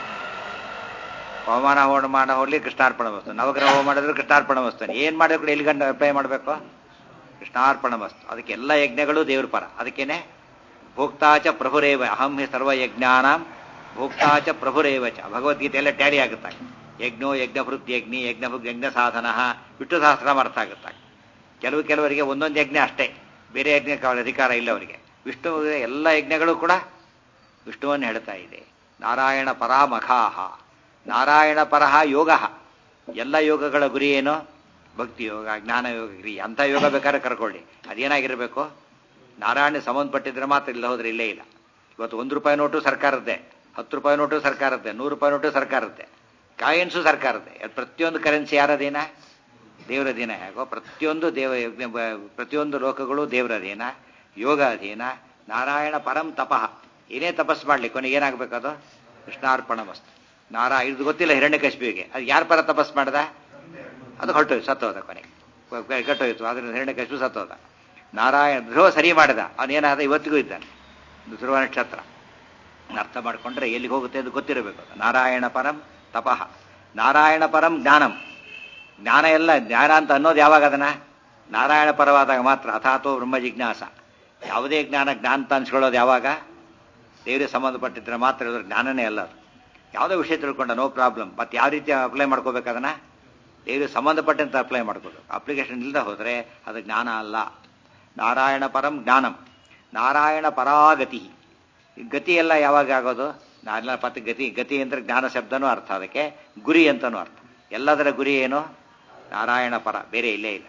ಪವಮಾನ ಹೋಮ ಮಾಡ ಹೋಗ್ಲಿ ಕೃಷ್ಣಾರ್ಪಣ ವಸ್ತು ನವಗ್ರಹ ಹೋಮ ಮಾಡಿದ್ರು ಕೃಷ್ಣಾರ್ಪಣ ವಸ್ತು ಏನ್ ಮಾಡಿದ್ರು ಕೂಡ ಎಲ್ಲಿ ಗಂಡ ಅಪ್ಲೈ ಮಾಡಬೇಕು ಕೃಷ್ಣಾರ್ಪಣ ವಸ್ತು ಅದಕ್ಕೆ ಎಲ್ಲ ಯಜ್ಞಗಳು ದೇವ್ರ ಪರ ಅದಕ್ಕೇನೆ ಭೋಕ್ತಾಚ ಪ್ರಭುರೇವ ಅಹಂ ಹಿ ಸರ್ವ ಯಜ್ಞಾನಾಂ ಭೋಕ್ತಾಚ ಪ್ರಭುರೇವ ಚ ಭಗವದ್ಗೀತೆ ಎಲ್ಲ ಟ್ಯಾಲಿ ಆಗುತ್ತಾಗ ಯಜ್ಞೋ ಯಜ್ಞಭೃತ್ ಯಜ್ಞಿ ಯಜ್ಞಭೃತ್ ಯಜ್ಞ ಸಾಧನ ವಿಷ್ಣು ಸಹಸ್ರ ಅರ್ಥ ಆಗುತ್ತಾಗ ಕೆಲವು ಕೆಲವರಿಗೆ ಒಂದೊಂದು ಯಜ್ಞ ಅಷ್ಟೇ ಬೇರೆ ಯಜ್ಞಕ್ಕೆ ಅವರ ಅಧಿಕಾರ ಇಲ್ಲ ಅವರಿಗೆ ವಿಷ್ಣು ಎಲ್ಲ ಯಜ್ಞಗಳು ಕೂಡ ವಿಷ್ಣುವನ್ನು ಹೇಳ್ತಾ ಇದೆ ನಾರಾಯಣ ಪರಾಮಖಾಹ ನಾರಾಯಣ ಪರಹ ಯೋಗ ಎಲ್ಲ ಯೋಗಗಳ ಗುರಿ ಏನು ಭಕ್ತಿ ಯೋಗ ಜ್ಞಾನ ಯೋಗ ಗುರಿ ಅಂಥ ಯೋಗ ಬೇಕಾದ್ರೆ ಕರ್ಕೊಳ್ಳಿ ಅದೇನಾಗಿರಬೇಕು ನಾರಾಯಣ ಸಂಬಂಧಪಟ್ಟಿದ್ರೆ ಮಾತ್ರ ಇಲ್ಲ ಹೋದ್ರೆ ಇಲ್ಲೇ ಇಲ್ಲ ಇವತ್ತು ಒಂದು ರೂಪಾಯಿ ನೋಟು ಸರ್ಕಾರದ್ದೇ ಹತ್ತು ರೂಪಾಯಿ ನೋಟು ಸರ್ಕಾರದ್ದೇ ನೂರು ರೂಪಾಯಿ ನೋಟು ಸರ್ಕಾರದ್ದೇ ಕಾಯಿನ್ಸು ಸರ್ಕಾರದ್ದೇ ಪ್ರತಿಯೊಂದು ಕರೆನ್ಸಿ ಯಾರದೇನ ದೇವರ ಅಧೀನ ಹೇಗೋ ಪ್ರತಿಯೊಂದು ದೇವ ಪ್ರತಿಯೊಂದು ಲೋಕಗಳು ದೇವರ ಅಧೀನ ಯೋಗ ಅಧೀನ ನಾರಾಯಣ ಪರಂ ತಪಃ ಏನೇ ತಪಸ್ ಮಾಡ್ಲಿ ಕೊನೆಗೆ ಏನಾಗಬೇಕದು ಕೃಷ್ಣಾರ್ಪಣ ವಸ್ತು ನಾರಾ ಇದು ಗೊತ್ತಿಲ್ಲ ಹಿರಣ್ಯಕಶ್ಮಿಗೆ ಅದು ಯಾರ ಪರ ತಪಸ್ ಮಾಡ್ದ ಅದು ಹೊರಟೋಯ್ತು ಸತ್ತೋದ ಕೊನೆಗೆ ಕಟ್ಟೋಯ್ತು ಅದ್ರ ಹಿರಣ್ಯಕಶ್ಮಿ ಸತ್ತೋದ ನಾರಾಯಣ ಧ್ರುವ ಸರಿ ಮಾಡಿದ ಅವನೇನಾದ ಇವತ್ತಿಗೂ ಇದ್ದಾನೆ ಧ್ರುವ ನಕ್ಷತ್ರ ಅರ್ಥ ಮಾಡಿಕೊಂಡ್ರೆ ಎಲ್ಲಿಗೆ ಹೋಗುತ್ತೆ ಅದು ಗೊತ್ತಿರಬೇಕು ನಾರಾಯಣ ಪರಂ ತಪಃ ನಾರಾಯಣ ಪರಂ ಜ್ಞಾನಂ ಜ್ಞಾನ ಎಲ್ಲ ಜ್ಞಾನ ಅಂತ ಅನ್ನೋದು ಯಾವಾಗ ಅದನ್ನ ನಾರಾಯಣ ಪರವಾದಾಗ ಮಾತ್ರ ಅಥಾತೋ ಬ್ರಹ್ಮ ಜಿಜ್ಞಾಸ ಯಾವುದೇ ಜ್ಞಾನ ಜ್ಞಾನ ಅಂತ ಅನ್ಸ್ಕೊಳ್ಳೋದು ಯಾವಾಗ ದೇವರಿಗೆ ಸಂಬಂಧಪಟ್ಟಿದ್ರೆ ಮಾತ್ರ ಇದ್ರ ಜ್ಞಾನನೇ ಅಲ್ಲ ಅದು ಯಾವುದೋ ವಿಷಯ ತಿಳ್ಕೊಂಡ ನೋ ಪ್ರಾಬ್ಲಮ್ ಮತ್ತೆ ಯಾವ ರೀತಿ ಅಪ್ಲೈ ಮಾಡ್ಕೋಬೇಕು ಅದನ್ನ ದೇವರಿಗೆ ಸಂಬಂಧಪಟ್ಟಂತೆ ಅಪ್ಲೈ ಮಾಡ್ಕೋಬೇಕು ಅಪ್ಲಿಕೇಶನ್ ಇಲ್ಲದೆ ಹೋದರೆ ಅದು ಜ್ಞಾನ ಅಲ್ಲ ನಾರಾಯಣ ಪರಂ ಜ್ಞಾನಂ ನಾರಾಯಣ ಪರಾಗತಿ ಗತಿ ಎಲ್ಲ ಯಾವಾಗ ಆಗೋದು ನಾನೆಲ್ಲ ಪತ್ತ ಗತಿ ಗತಿ ಅಂದ್ರೆ ಜ್ಞಾನ ಶಬ್ದನೂ ಅರ್ಥ ಅದಕ್ಕೆ ಗುರಿ ಅಂತನೂ ಅರ್ಥ ಎಲ್ಲದರ ಗುರಿ ಏನು ನಾರಾಯಣ ಪರ ಬೇರೆ ಇಲ್ಲೇ ಇಲ್ಲ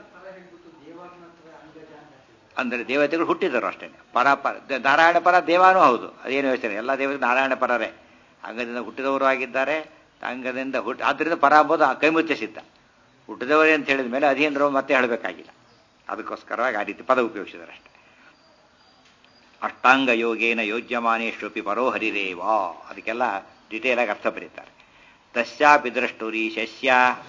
ಅಂದರೆ ದೇವತೆಗಳು ಹುಟ್ಟಿದರು ಅಷ್ಟೇ ಪರ ಪರ ನಾರಾಯಣ ಪರ ದೇವಾನೂ ಹೌದು ಅದೇನು ಯೋಚನೆ ಎಲ್ಲ ದೇವತೆ ನಾರಾಯಣ ಪರರೇ ಅಂಗದಿಂದ ಹುಟ್ಟಿದವರು ಆಗಿದ್ದಾರೆ ಅಂಗದಿಂದ ಹುಟ್ಟಿ ಆದ್ರಿಂದ ಪರ ಅಂಬೋದು ಕೈಮುಚ್ಚ ಸಿದ್ಧ ಹುಟ್ಟಿದವರೇ ಅಂತ ಹೇಳಿದ ಮೇಲೆ ಅಧೀನರು ಮತ್ತೆ ಹೇಳಬೇಕಾಗಿಲ್ಲ ಅದಕ್ಕೋಸ್ಕರವಾಗಿ ಆ ರೀತಿ ಪದ ಉಪಯೋಗಿಸಿದ್ದಾರೆ ಅಷ್ಟೇ ಅಷ್ಟಾಂಗ ಯೋಗೇನ ಯೋಜ್ಯಮಾನೇಶ್ವಪಿ ಪರೋ ಹರಿರೇವ ಅದಕ್ಕೆಲ್ಲ ಡಿಟೇಲ್ ಆಗಿ ಅರ್ಥ ಬರೀತಾರೆ ತಸ್ಯಾಪಿ ದ್ರಷ್ಟುರಿ ಶಸ್ಯ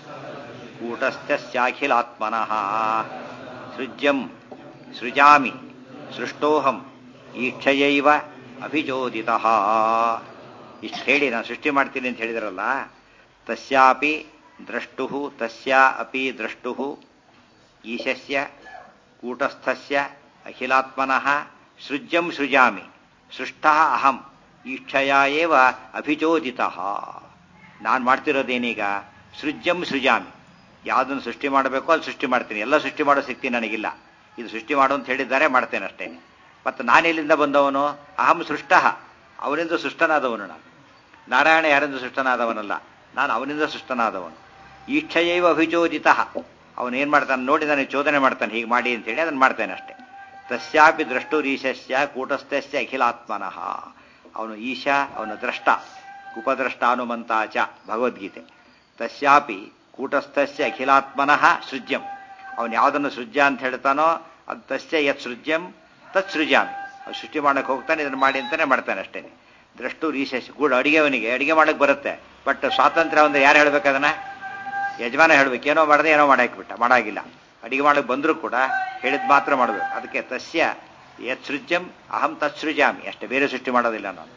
ಕೂಟಸ್ಥ್ಯಾಖಿಲಾತ್ಮನಃ ಸೃಜ್ಯಂ ಸೃಜಾಮಿ ಸೃಷ್ಟೋಹಂ ಈಕ್ಷಯೈವ ಅಭಿಚೋದಿತ ಇಷ್ಟು ಹೇಳಿ ನಾನು ಸೃಷ್ಟಿ ಮಾಡ್ತೀನಿ ಅಂತ ಹೇಳಿದ್ರಲ್ಲ ತಸ್ಯಾಪಿ ದ್ರಷ್ಟು ತಸ್ಯಾ ಅಪಿ ದ್ರಷ್ಟು ಈಶಸ್ಯ ಕೂಟಸ್ಥಸ್ಯ ಅಖಿಲಾತ್ಮನಃ ಸೃಜ್ಯಂ ಸೃಜಾಮಿ ಸೃಷ್ಟ ಅಹಂ ಈಕ್ಷಯ ಏವ ಅಭಿಚೋದಿತ ನಾನು ಮಾಡ್ತಿರೋದೇನೀಗ ಸೃಜ್ಯಂ ಸೃಜಾಮಿ ಯಾವುದನ್ನು ಸೃಷ್ಟಿ ಮಾಡಬೇಕೋ ಅದು ಸೃಷ್ಟಿ ಮಾಡ್ತೀನಿ ಎಲ್ಲ ಸೃಷ್ಟಿ ಮಾಡೋ ಶಕ್ತಿ ನನಗಿಲ್ಲ ಇದು ಸೃಷ್ಟಿ ಮಾಡು ಅಂತ ಹೇಳಿದ್ದಾರೆ ಮಾಡ್ತೇನೆ ಅಷ್ಟೇ ಮತ್ತು ನಾನೆಲ್ಲಿಂದ ಬಂದವನು ಅಹಂ ಸೃಷ್ಟ ಅವನಿಂದ ಸೃಷ್ಟನಾದವನು ನಾನು ನಾರಾಯಣ ಯಾರಿಂದ ಸೃಷ್ಟನಾದವನಲ್ಲ ನಾನು ಅವನಿಂದ ಸೃಷ್ಟನಾದವನು ಈಕ್ಷಯೈವ ಅಭಿಚೋದಿತ ಅವನೇನು ಮಾಡ್ತಾನೆ ನೋಡಿ ನನಗೆ ಚೋದನೆ ಮಾಡ್ತಾನೆ ಹೀಗೆ ಮಾಡಿ ಅಂತೇಳಿ ಅದನ್ನು ಮಾಡ್ತೇನೆ ಅಷ್ಟೇ ತಸ್ಯಾಪಿ ದ್ರಷ್ಟುರೀಶಸ್ಯ ಕೂಟಸ್ಥಸ್ಯ ಅಖಿಲಾತ್ಮನಃ ಅವನು ಈಶಾ ಅವನ ದ್ರಷ್ಟ ಉಪದ್ರಷ್ಟ ಹನುಮಂತಾಚ ಭಗವದ್ಗೀತೆ ತಸ್ಯಾಪಿ ಕೂಟಸ್ಥಸ್ಯ ಅಖಿಲಾತ್ಮನಃ ಸೃಜ್ಯಂ ಅವನು ಯಾವುದನ್ನು ಸೃಜ್ಯ ಅಂತ ಹೇಳ್ತಾನೋ ಅದು ತಸ್ಯ ಯತ್ ಸೃಜ್ಯಂ ತತ್ ಸೃಜಾಮಿ ಅವ್ನು ಸೃಷ್ಟಿ ಮಾಡಕ್ಕೆ ಹೋಗ್ತಾನೆ ಇದನ್ನು ಮಾಡಿ ಅಂತಾನೆ ಮಾಡ್ತಾನೆ ಅಷ್ಟೇ ದ್ರಷ್ಟು ರೀಶಸ್ ಕೂಡ ಅಡಿಗೆ ಅವನಿಗೆ ಅಡಿಗೆ ಮಾಡಕ್ಕೆ ಬರುತ್ತೆ ಬಟ್ ಸ್ವಾತಂತ್ರ್ಯ ಒಂದು ಯಾರು ಹೇಳ್ಬೇಕು ಅದನ್ನ ಯಜಮಾನ ಹೇಳ್ಬೇಕು ಏನೋ ಮಾಡದೆ ಏನೋ ಮಾಡಾಕ್ಬಿಟ್ಟ ಮಾಡಾಗಿಲ್ಲ ಅಡಿಗೆ ಮಾಡಕ್ಕೆ ಬಂದರೂ ಕೂಡ ಹೇಳಿದ ಮಾತ್ರ ಮಾಡಬೇಕು ಅದಕ್ಕೆ ತಸ್ಯ ಯತ್ ಸೃಜ್ಯಂ ಅಹಂ ತತ್ ಸೃಜಾಮಿ ಅಷ್ಟೇ ಬೇರೆ ಸೃಷ್ಟಿ ಮಾಡೋದಿಲ್ಲ ನಾನು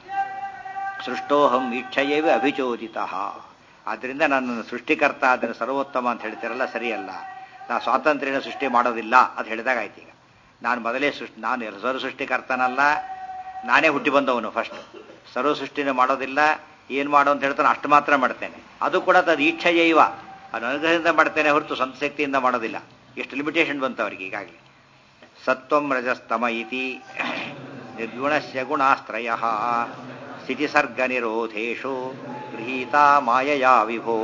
ಸೃಷ್ಟೋಹಂ ಇಚ್ಛೆಯವೇ ಅಭಿಚೋದಿತ ಆದ್ದರಿಂದ ನನ್ನ ಸೃಷ್ಟಿಕರ್ತ ಅದನ್ನು ಸರ್ವೋತ್ತಮ ಅಂತ ಹೇಳ್ತಿರಲ್ಲ ಸರಿಯಲ್ಲ ನಾ ಸ್ವಾತಂತ್ರ್ಯನ ಸೃಷ್ಟಿ ಮಾಡೋದಿಲ್ಲ ಅದು ಹೇಳಿದಾಗ ಆಯ್ತು ಈಗ ನಾನು ಮೊದಲೇ ಸೃಷ್ಟಿ ನಾನು ಸರ್ವ ಸೃಷ್ಟಿಕರ್ತನಲ್ಲ ನಾನೇ ಹುಟ್ಟಿ ಬಂದವನು ಫಸ್ಟ್ ಸರ್ವ ಸೃಷ್ಟಿನ ಮಾಡೋದಿಲ್ಲ ಏನು ಮಾಡು ಅಂತ ಹೇಳ್ತಾನೆ ಅಷ್ಟು ಮಾತ್ರ ಮಾಡ್ತೇನೆ ಅದು ಕೂಡ ಅದು ಈಚ್ಛೆಯೈವ ಅದು ಅನುಗ್ರಹದಿಂದ ಮಾಡ್ತೇನೆ ಹೊರತು ಸ್ವಂತ ಶಕ್ತಿಯಿಂದ ಮಾಡೋದಿಲ್ಲ ಎಷ್ಟು ಲಿಮಿಟೇಷನ್ ಬಂತು ಅವರಿಗೆ ಈಗಾಗಲೇ ಸತ್ವಂ ರಜಸ್ತಮ ಇತಿ ನಿರ್ಗುಣಸ್ಯ ಗುಣಾಸ್ತ್ರಯ ಸ್ಥಿತಿಸರ್ಗ ನಿರೋಧೇಶು ಗೃಹೀತಾ ಮಾಯಯಾ ವಿಭೋ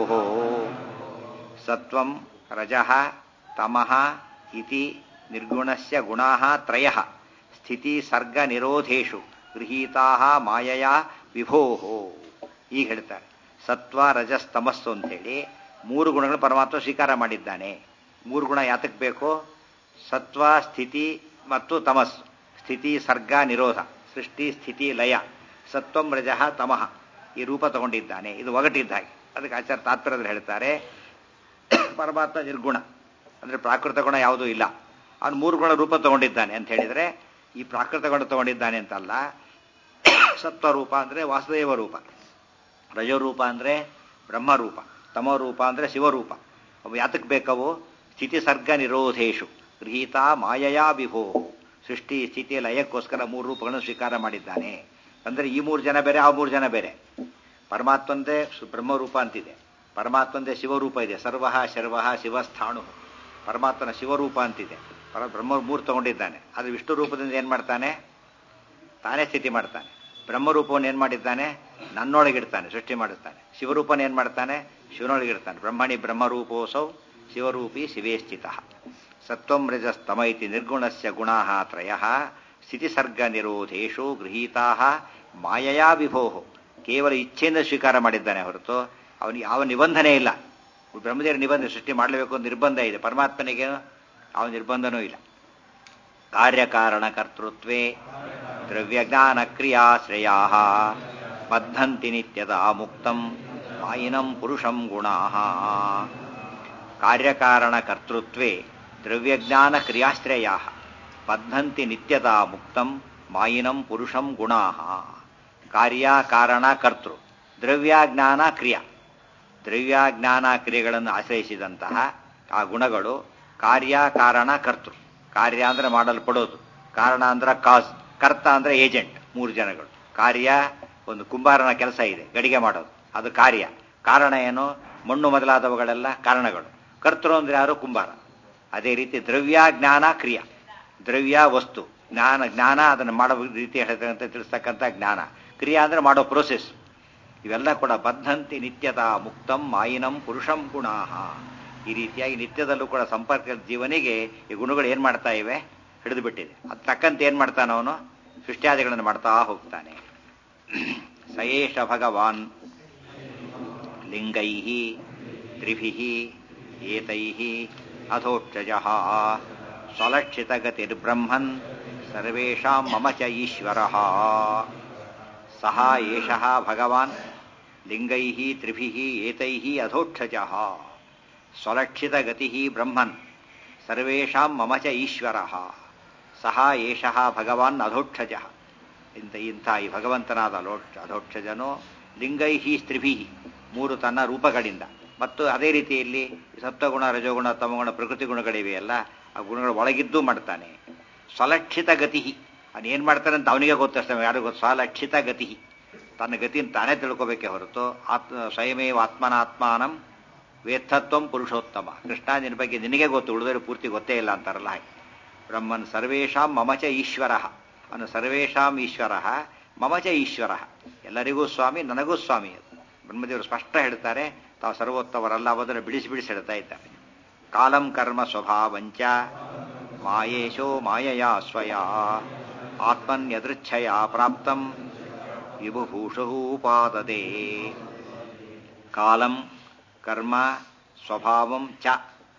ಸತ್ವಂ ರಜಃ ತಮಃ ಇತಿ ನಿರ್ಗುಣಸ್ಯ ಗುಣಾಃ ತ್ರಯಃ ಸ್ಥಿತಿ ಸರ್ಗ ನಿರೋಧೇಶು ಗೃಹೀತಾ ಮಾಯಯಾ ವಿಭೋ ಈಗ ಹೇಳ್ತಾರೆ ಸತ್ವ ರಜಸ್ ತಮಸ್ಸು ಅಂತೇಳಿ ಮೂರು ಗುಣಗಳು ಪರಮಾತ್ಮ ಸ್ವೀಕಾರ ಮಾಡಿದ್ದಾನೆ ಮೂರು ಗುಣ ಯಾತಕ್ಕೆ ಬೇಕು ಸತ್ವ ಸ್ಥಿತಿ ಮತ್ತು ತಮಸ್ಸು ಸ್ಥಿತಿ ಸರ್ಗ ನಿರೋಧ ಸೃಷ್ಟಿ ಸ್ಥಿತಿ ಲಯ ಸತ್ವಂ ರಜಃ ತಮಃ ಈ ರೂಪ ತಗೊಂಡಿದ್ದಾನೆ ಇದು ಒಗಟಿದ್ದ ಹಾಗೆ ಅದಕ್ಕೆ ಆಚಾರ ತಾತ್ಪರ್ಯದಲ್ಲಿ ಹೇಳ್ತಾರೆ ಪರಮಾತ್ಮ ನಿರ್ಗುಣ ಅಂದರೆ ಪ್ರಾಕೃತ ಗುಣ ಯಾವುದೂ ಇಲ್ಲ ಅವನು ಮೂರು ಗುಣ ರೂಪ ತಗೊಂಡಿದ್ದಾನೆ ಅಂತ ಹೇಳಿದರೆ ಈ ಪ್ರಾಕೃತ ಗುಣ ತಗೊಂಡಿದ್ದಾನೆ ಅಂತಲ್ಲ ಸತ್ವರೂಪ ಅಂದರೆ ವಾಸುದೇವ ರೂಪ ರಜೋರೂಪ ಅಂದರೆ ಬ್ರಹ್ಮರೂಪ ತಮೋರೂಪ ಅಂದರೆ ಶಿವರೂಪ ಅವು ಯಾತಕ್ಕೆ ಬೇಕವು ಸ್ಥಿತಿ ಸರ್ಗ ನಿರೋಧೇಶು ಗೃಹೀತ ಮಾಯಯಾ ವಿಭೋ ಸೃಷ್ಟಿ ಸ್ಥಿತಿ ಲಯಕ್ಕೋಸ್ಕರ ಮೂರು ರೂಪಗಳನ್ನು ಸ್ವೀಕಾರ ಮಾಡಿದ್ದಾನೆ ಅಂದರೆ ಈ ಮೂರು ಜನ ಬೇರೆ ಆ ಮೂರು ಜನ ಬೇರೆ ಪರಮಾತ್ಮಂದೇ ಬ್ರಹ್ಮರೂಪ ಅಂತಿದೆ ಪರಮಾತ್ಮಂದೇ ಶಿವರೂಪ ಇದೆ ಸರ್ವ ಶರ್ವ ಶಿವಸ್ಥಾಣು ಪರಮಾತ್ಮನ ಶಿವರೂಪ ಅಂತಿದೆ ಪರ ಬ್ರಹ್ಮ ಮೂರು ತಗೊಂಡಿದ್ದಾನೆ ಅದು ವಿಷ್ಣು ರೂಪದಿಂದ ಏನು ಮಾಡ್ತಾನೆ ತಾನೇ ಸ್ಥಿತಿ ಮಾಡ್ತಾನೆ ಬ್ರಹ್ಮರೂಪವನ್ನು ಏನು ಮಾಡಿದ್ದಾನೆ ನನ್ನೊಳಗಿಡ್ತಾನೆ ಸೃಷ್ಟಿ ಮಾಡುತ್ತಾನೆ ಶಿವರೂಪನ ಏನು ಮಾಡ್ತಾನೆ ಶಿವನೊಳಗಿಡ್ತಾನೆ ಬ್ರಹ್ಮಣಿ ಬ್ರಹ್ಮರೂಪೋಸೌ ಶಿವರೂಪಿ ಶಿವೇ ಸ್ಥಿತ ಸತ್ವಂ ರಜಸ್ತಮ ಇತಿ ನಿರ್ಗುಣಸ್ಯ ಗುಣಾ ತ್ರಯ ಸ್ಥಿತಿಸರ್ಗ ನಿರೋಧೇಶು ಗೃಹೀತಾ ಮಾಯಯಾ ವಿಭೋ ಕೇವಲ ಇಚ್ಛೆಯಿಂದ ಸ್ವೀಕಾರ ಮಾಡಿದ್ದಾನೆ ಹೊರತು ಅವನಿಗೆ ಯಾವ ನಿಬಂಧನೆ ಇಲ್ಲ ಬ್ರಹ್ಮದೇವರ ನಿಬಂಧನೆ ಸೃಷ್ಟಿ ಮಾಡಲೇಬೇಕು ಅಂತ ನಿರ್ಬಂಧ ಇದೆ ಪರಮಾತ್ಮನಿಗೆ ಅವನ ನಿರ್ಬಂಧನೂ ಇಲ್ಲ ಕಾರ್ಯಕಾರಣ ಕರ್ತೃತ್ವೇ ದ್ರವ್ಯಜ್ಞಾನ ಕ್ರಿಯಾಶ್ರಯಾ ಬದ್ಧಂತಿ ನಿತ್ಯದ ಮುಕ್ತಂ ಮಾಯಿನಂ ಪುರುಷಂ ಗುಣಾ ಕಾರ್ಯಕಾರಣ ಕರ್ತೃತ್ವೇ ದ್ರವ್ಯಜ್ಞಾನ ಕ್ರಿಯಾಶ್ರಯಾ ಬದ್ಧಂತಿ ನಿತ್ಯದ ಮುಕ್ತಂ ಮಾಯಿನಂ ಪುರುಷಂ ಗುಣಾ ಕಾರ್ಯ ಕಾರಣ ಕರ್ತೃ ದ್ರವ್ಯಜ್ಞಾನ ಕ್ರಿಯಾ ದ್ರವ್ಯಜ್ಞಾನ ಕ್ರಿಯೆಗಳನ್ನು ಆಶ್ರಯಿಸಿದಂತಹ ಆ ಗುಣಗಳು ಕಾರ್ಯ ಕಾರಣ ಕರ್ತೃ ಕಾರ್ಯ ಅಂದ್ರೆ ಮಾಡಲ್ಪಡೋದು ಕಾರಣ ಅಂದ್ರೆ ಕಾಸ್ ಕರ್ತ ಅಂದ್ರೆ ಏಜೆಂಟ್ ಮೂರು ಜನಗಳು ಕಾರ್ಯ ಒಂದು ಕುಂಬಾರನ ಕೆಲಸ ಇದೆ ಗಡಿಗೆ ಮಾಡೋದು ಅದು ಕಾರ್ಯ ಕಾರಣ ಏನು ಮಣ್ಣು ಮೊದಲಾದವುಗಳೆಲ್ಲ ಕಾರಣಗಳು ಕರ್ತೃ ಅಂದ್ರೆ ಯಾರು ಕುಂಬಾರ ಅದೇ ರೀತಿ ದ್ರವ್ಯ ಜ್ಞಾನ ಕ್ರಿಯಾ ದ್ರವ್ಯ ವಸ್ತು ಜ್ಞಾನ ಜ್ಞಾನ ಅದನ್ನು ಮಾಡೋ ರೀತಿ ಹೇಳ್ತಕ್ಕಂಥ ತಿಳಿಸ್ತಕ್ಕಂಥ ಜ್ಞಾನ ಕ್ರಿಯಾ ಅಂದ್ರೆ ಮಾಡೋ ಪ್ರೋಸೆಸ್ ಇವೆಲ್ಲ ಕೂಡ ಬದ್ಧಂತಿ ನಿತ್ಯದ ಮುಕ್ತಂ ಮಾಯಿನಂ ಪುರುಷಂ ಗುಣಾಹ ಈ ರೀತಿಯಾಗಿ ನಿತ್ಯದಲ್ಲೂ ಕೂಡ ಸಂಪರ್ಕದ ಜೀವನಿಗೆ ಈ ಗುಣಗಳು ಏನ್ ಮಾಡ್ತಾ ಇವೆ ಹಿಡಿದು ಬಿಟ್ಟಿದೆ ಅದು ತಕ್ಕಂತೆ ಏನ್ ಮಾಡ್ತಾನ ಅವನು ಸೃಷ್ಟ್ಯಾದಿಗಳನ್ನು ಮಾಡ್ತಾ ಹೋಗ್ತಾನೆ ಸಯೇಷ ಭಗವಾನ್ ಲಿಂಗೈ ತ್ರಿಭಿ ಏತೈಃ ಅಧೋಕ್ಷಜಃ ಸ್ವಲಕ್ಷಿತಗತಿರ್ಬ್ರಹ್ಮನ್ ಸರ್ವೇಷಾಂ ಮಮ ಚ ಈಶ್ವರಃ ಸಹ ಏಷಃ ಭಗವಾನ್ ಲಿಂಗೈಃ ತ್ರಿಭಿಃ ಏತೈಃ ಅಧೋಕ್ಷಜಃ ಸ್ವಲಕ್ಷಿತಗತಿಃ ಬ್ರಹ್ಮನ್ ಸರ್ವೇಷಾಂ ಮಮ ಚ ಈಶ್ವರಃ ಸಹ ಏಷಃ ಭಗವಾನ್ ಅಧೋಕ್ಷಜಃ ಇಂಥ ಇಂಥ ಈ ಭಗವಂತನಾದ ಅಲೋಕ್ಷ ಅಧೋಕ್ಷಜನು ಲಿಂಗೈಹಿ ಸ್ತ್ರಿಭಿ ಮೂರು ತನ್ನ ರೂಪಗಳಿಂದ ಮತ್ತು ಅದೇ ರೀತಿಯಲ್ಲಿ ಸಪ್ತಗುಣ ರಜೋಗುಣ ತಮಗುಣ ಪ್ರಕೃತಿ ಗುಣಗಳಿವೆಯಲ್ಲ ಆ ಗುಣಗಳ ಒಳಗಿದ್ದು ಮಾಡ್ತಾನೆ ಸ್ವಲಕ್ಷಿತ ಗತಿ ಅವನೇನು ಮಾಡ್ತಾನೆ ಅಂತ ಅವನಿಗೆ ಗೊತ್ತಷ್ಟೇ ಯಾರು ಗೊತ್ತು ಸ್ವಲಕ್ಷಿತ ಗತಿ ತನ್ನ ಗತಿಯನ್ನು ತಾನೇ ತಿಳ್ಕೋಬೇಕೇ ಹೊರತು ಆತ್ಮ ಸ್ವಯಮೇವ ಆತ್ಮನಾತ್ಮಾನಂ ವೇತ್ತತ್ವಂ ಪುರುಷೋತ್ತಮ ಕೃಷ್ಣ ನಿನ್ನ ಬಗ್ಗೆ ನಿನಗೆ ಗೊತ್ತು ಉಳಿದರೆ ಪೂರ್ತಿ ಗೊತ್ತೇ ಇಲ್ಲ ಅಂತಾರಲ್ಲ ಹಾಗೆ ಬ್ರಹ್ಮನ್ ಸರ್ವೇಷಾಂ ಮಮಚ ಈಶ್ವರ ಅವನು ಸರ್ವೇಷಾಂ ಈಶ್ವರ ಮಮಚ ಈಶ್ವರ ಎಲ್ಲರಿಗೂ ಸ್ವಾಮಿ ನನಗೂ ಸ್ವಾಮಿ ಅದು ಬ್ರಹ್ಮದೇವರು ಸ್ಪಷ್ಟ ಹೇಳ್ತಾರೆ ತಾವು ಸರ್ವೋತ್ತವರಲ್ಲ ಅವದನ್ನು ಬಿಡಿಸಿ ಬಿಡಿಸಿ ಹೇಳ್ತಾ ಇದ್ದಾರೆ ಕಾಲಂ ಕರ್ಮ ಸ್ವಭಾವಂಚ ಮಾಯೇಶೋ ಮಾಯಯ ಸ್ವಯ ಆತ್ಮನ್ಯದೃಚ್ಛಯ ಪ್ರಾಪ್ತಂ ವಿಭುಭೂಷು ಉಪಾದದೆ ಕಾಲಂ ಕರ್ಮ ಸ್ವಭಾವಂ ಚ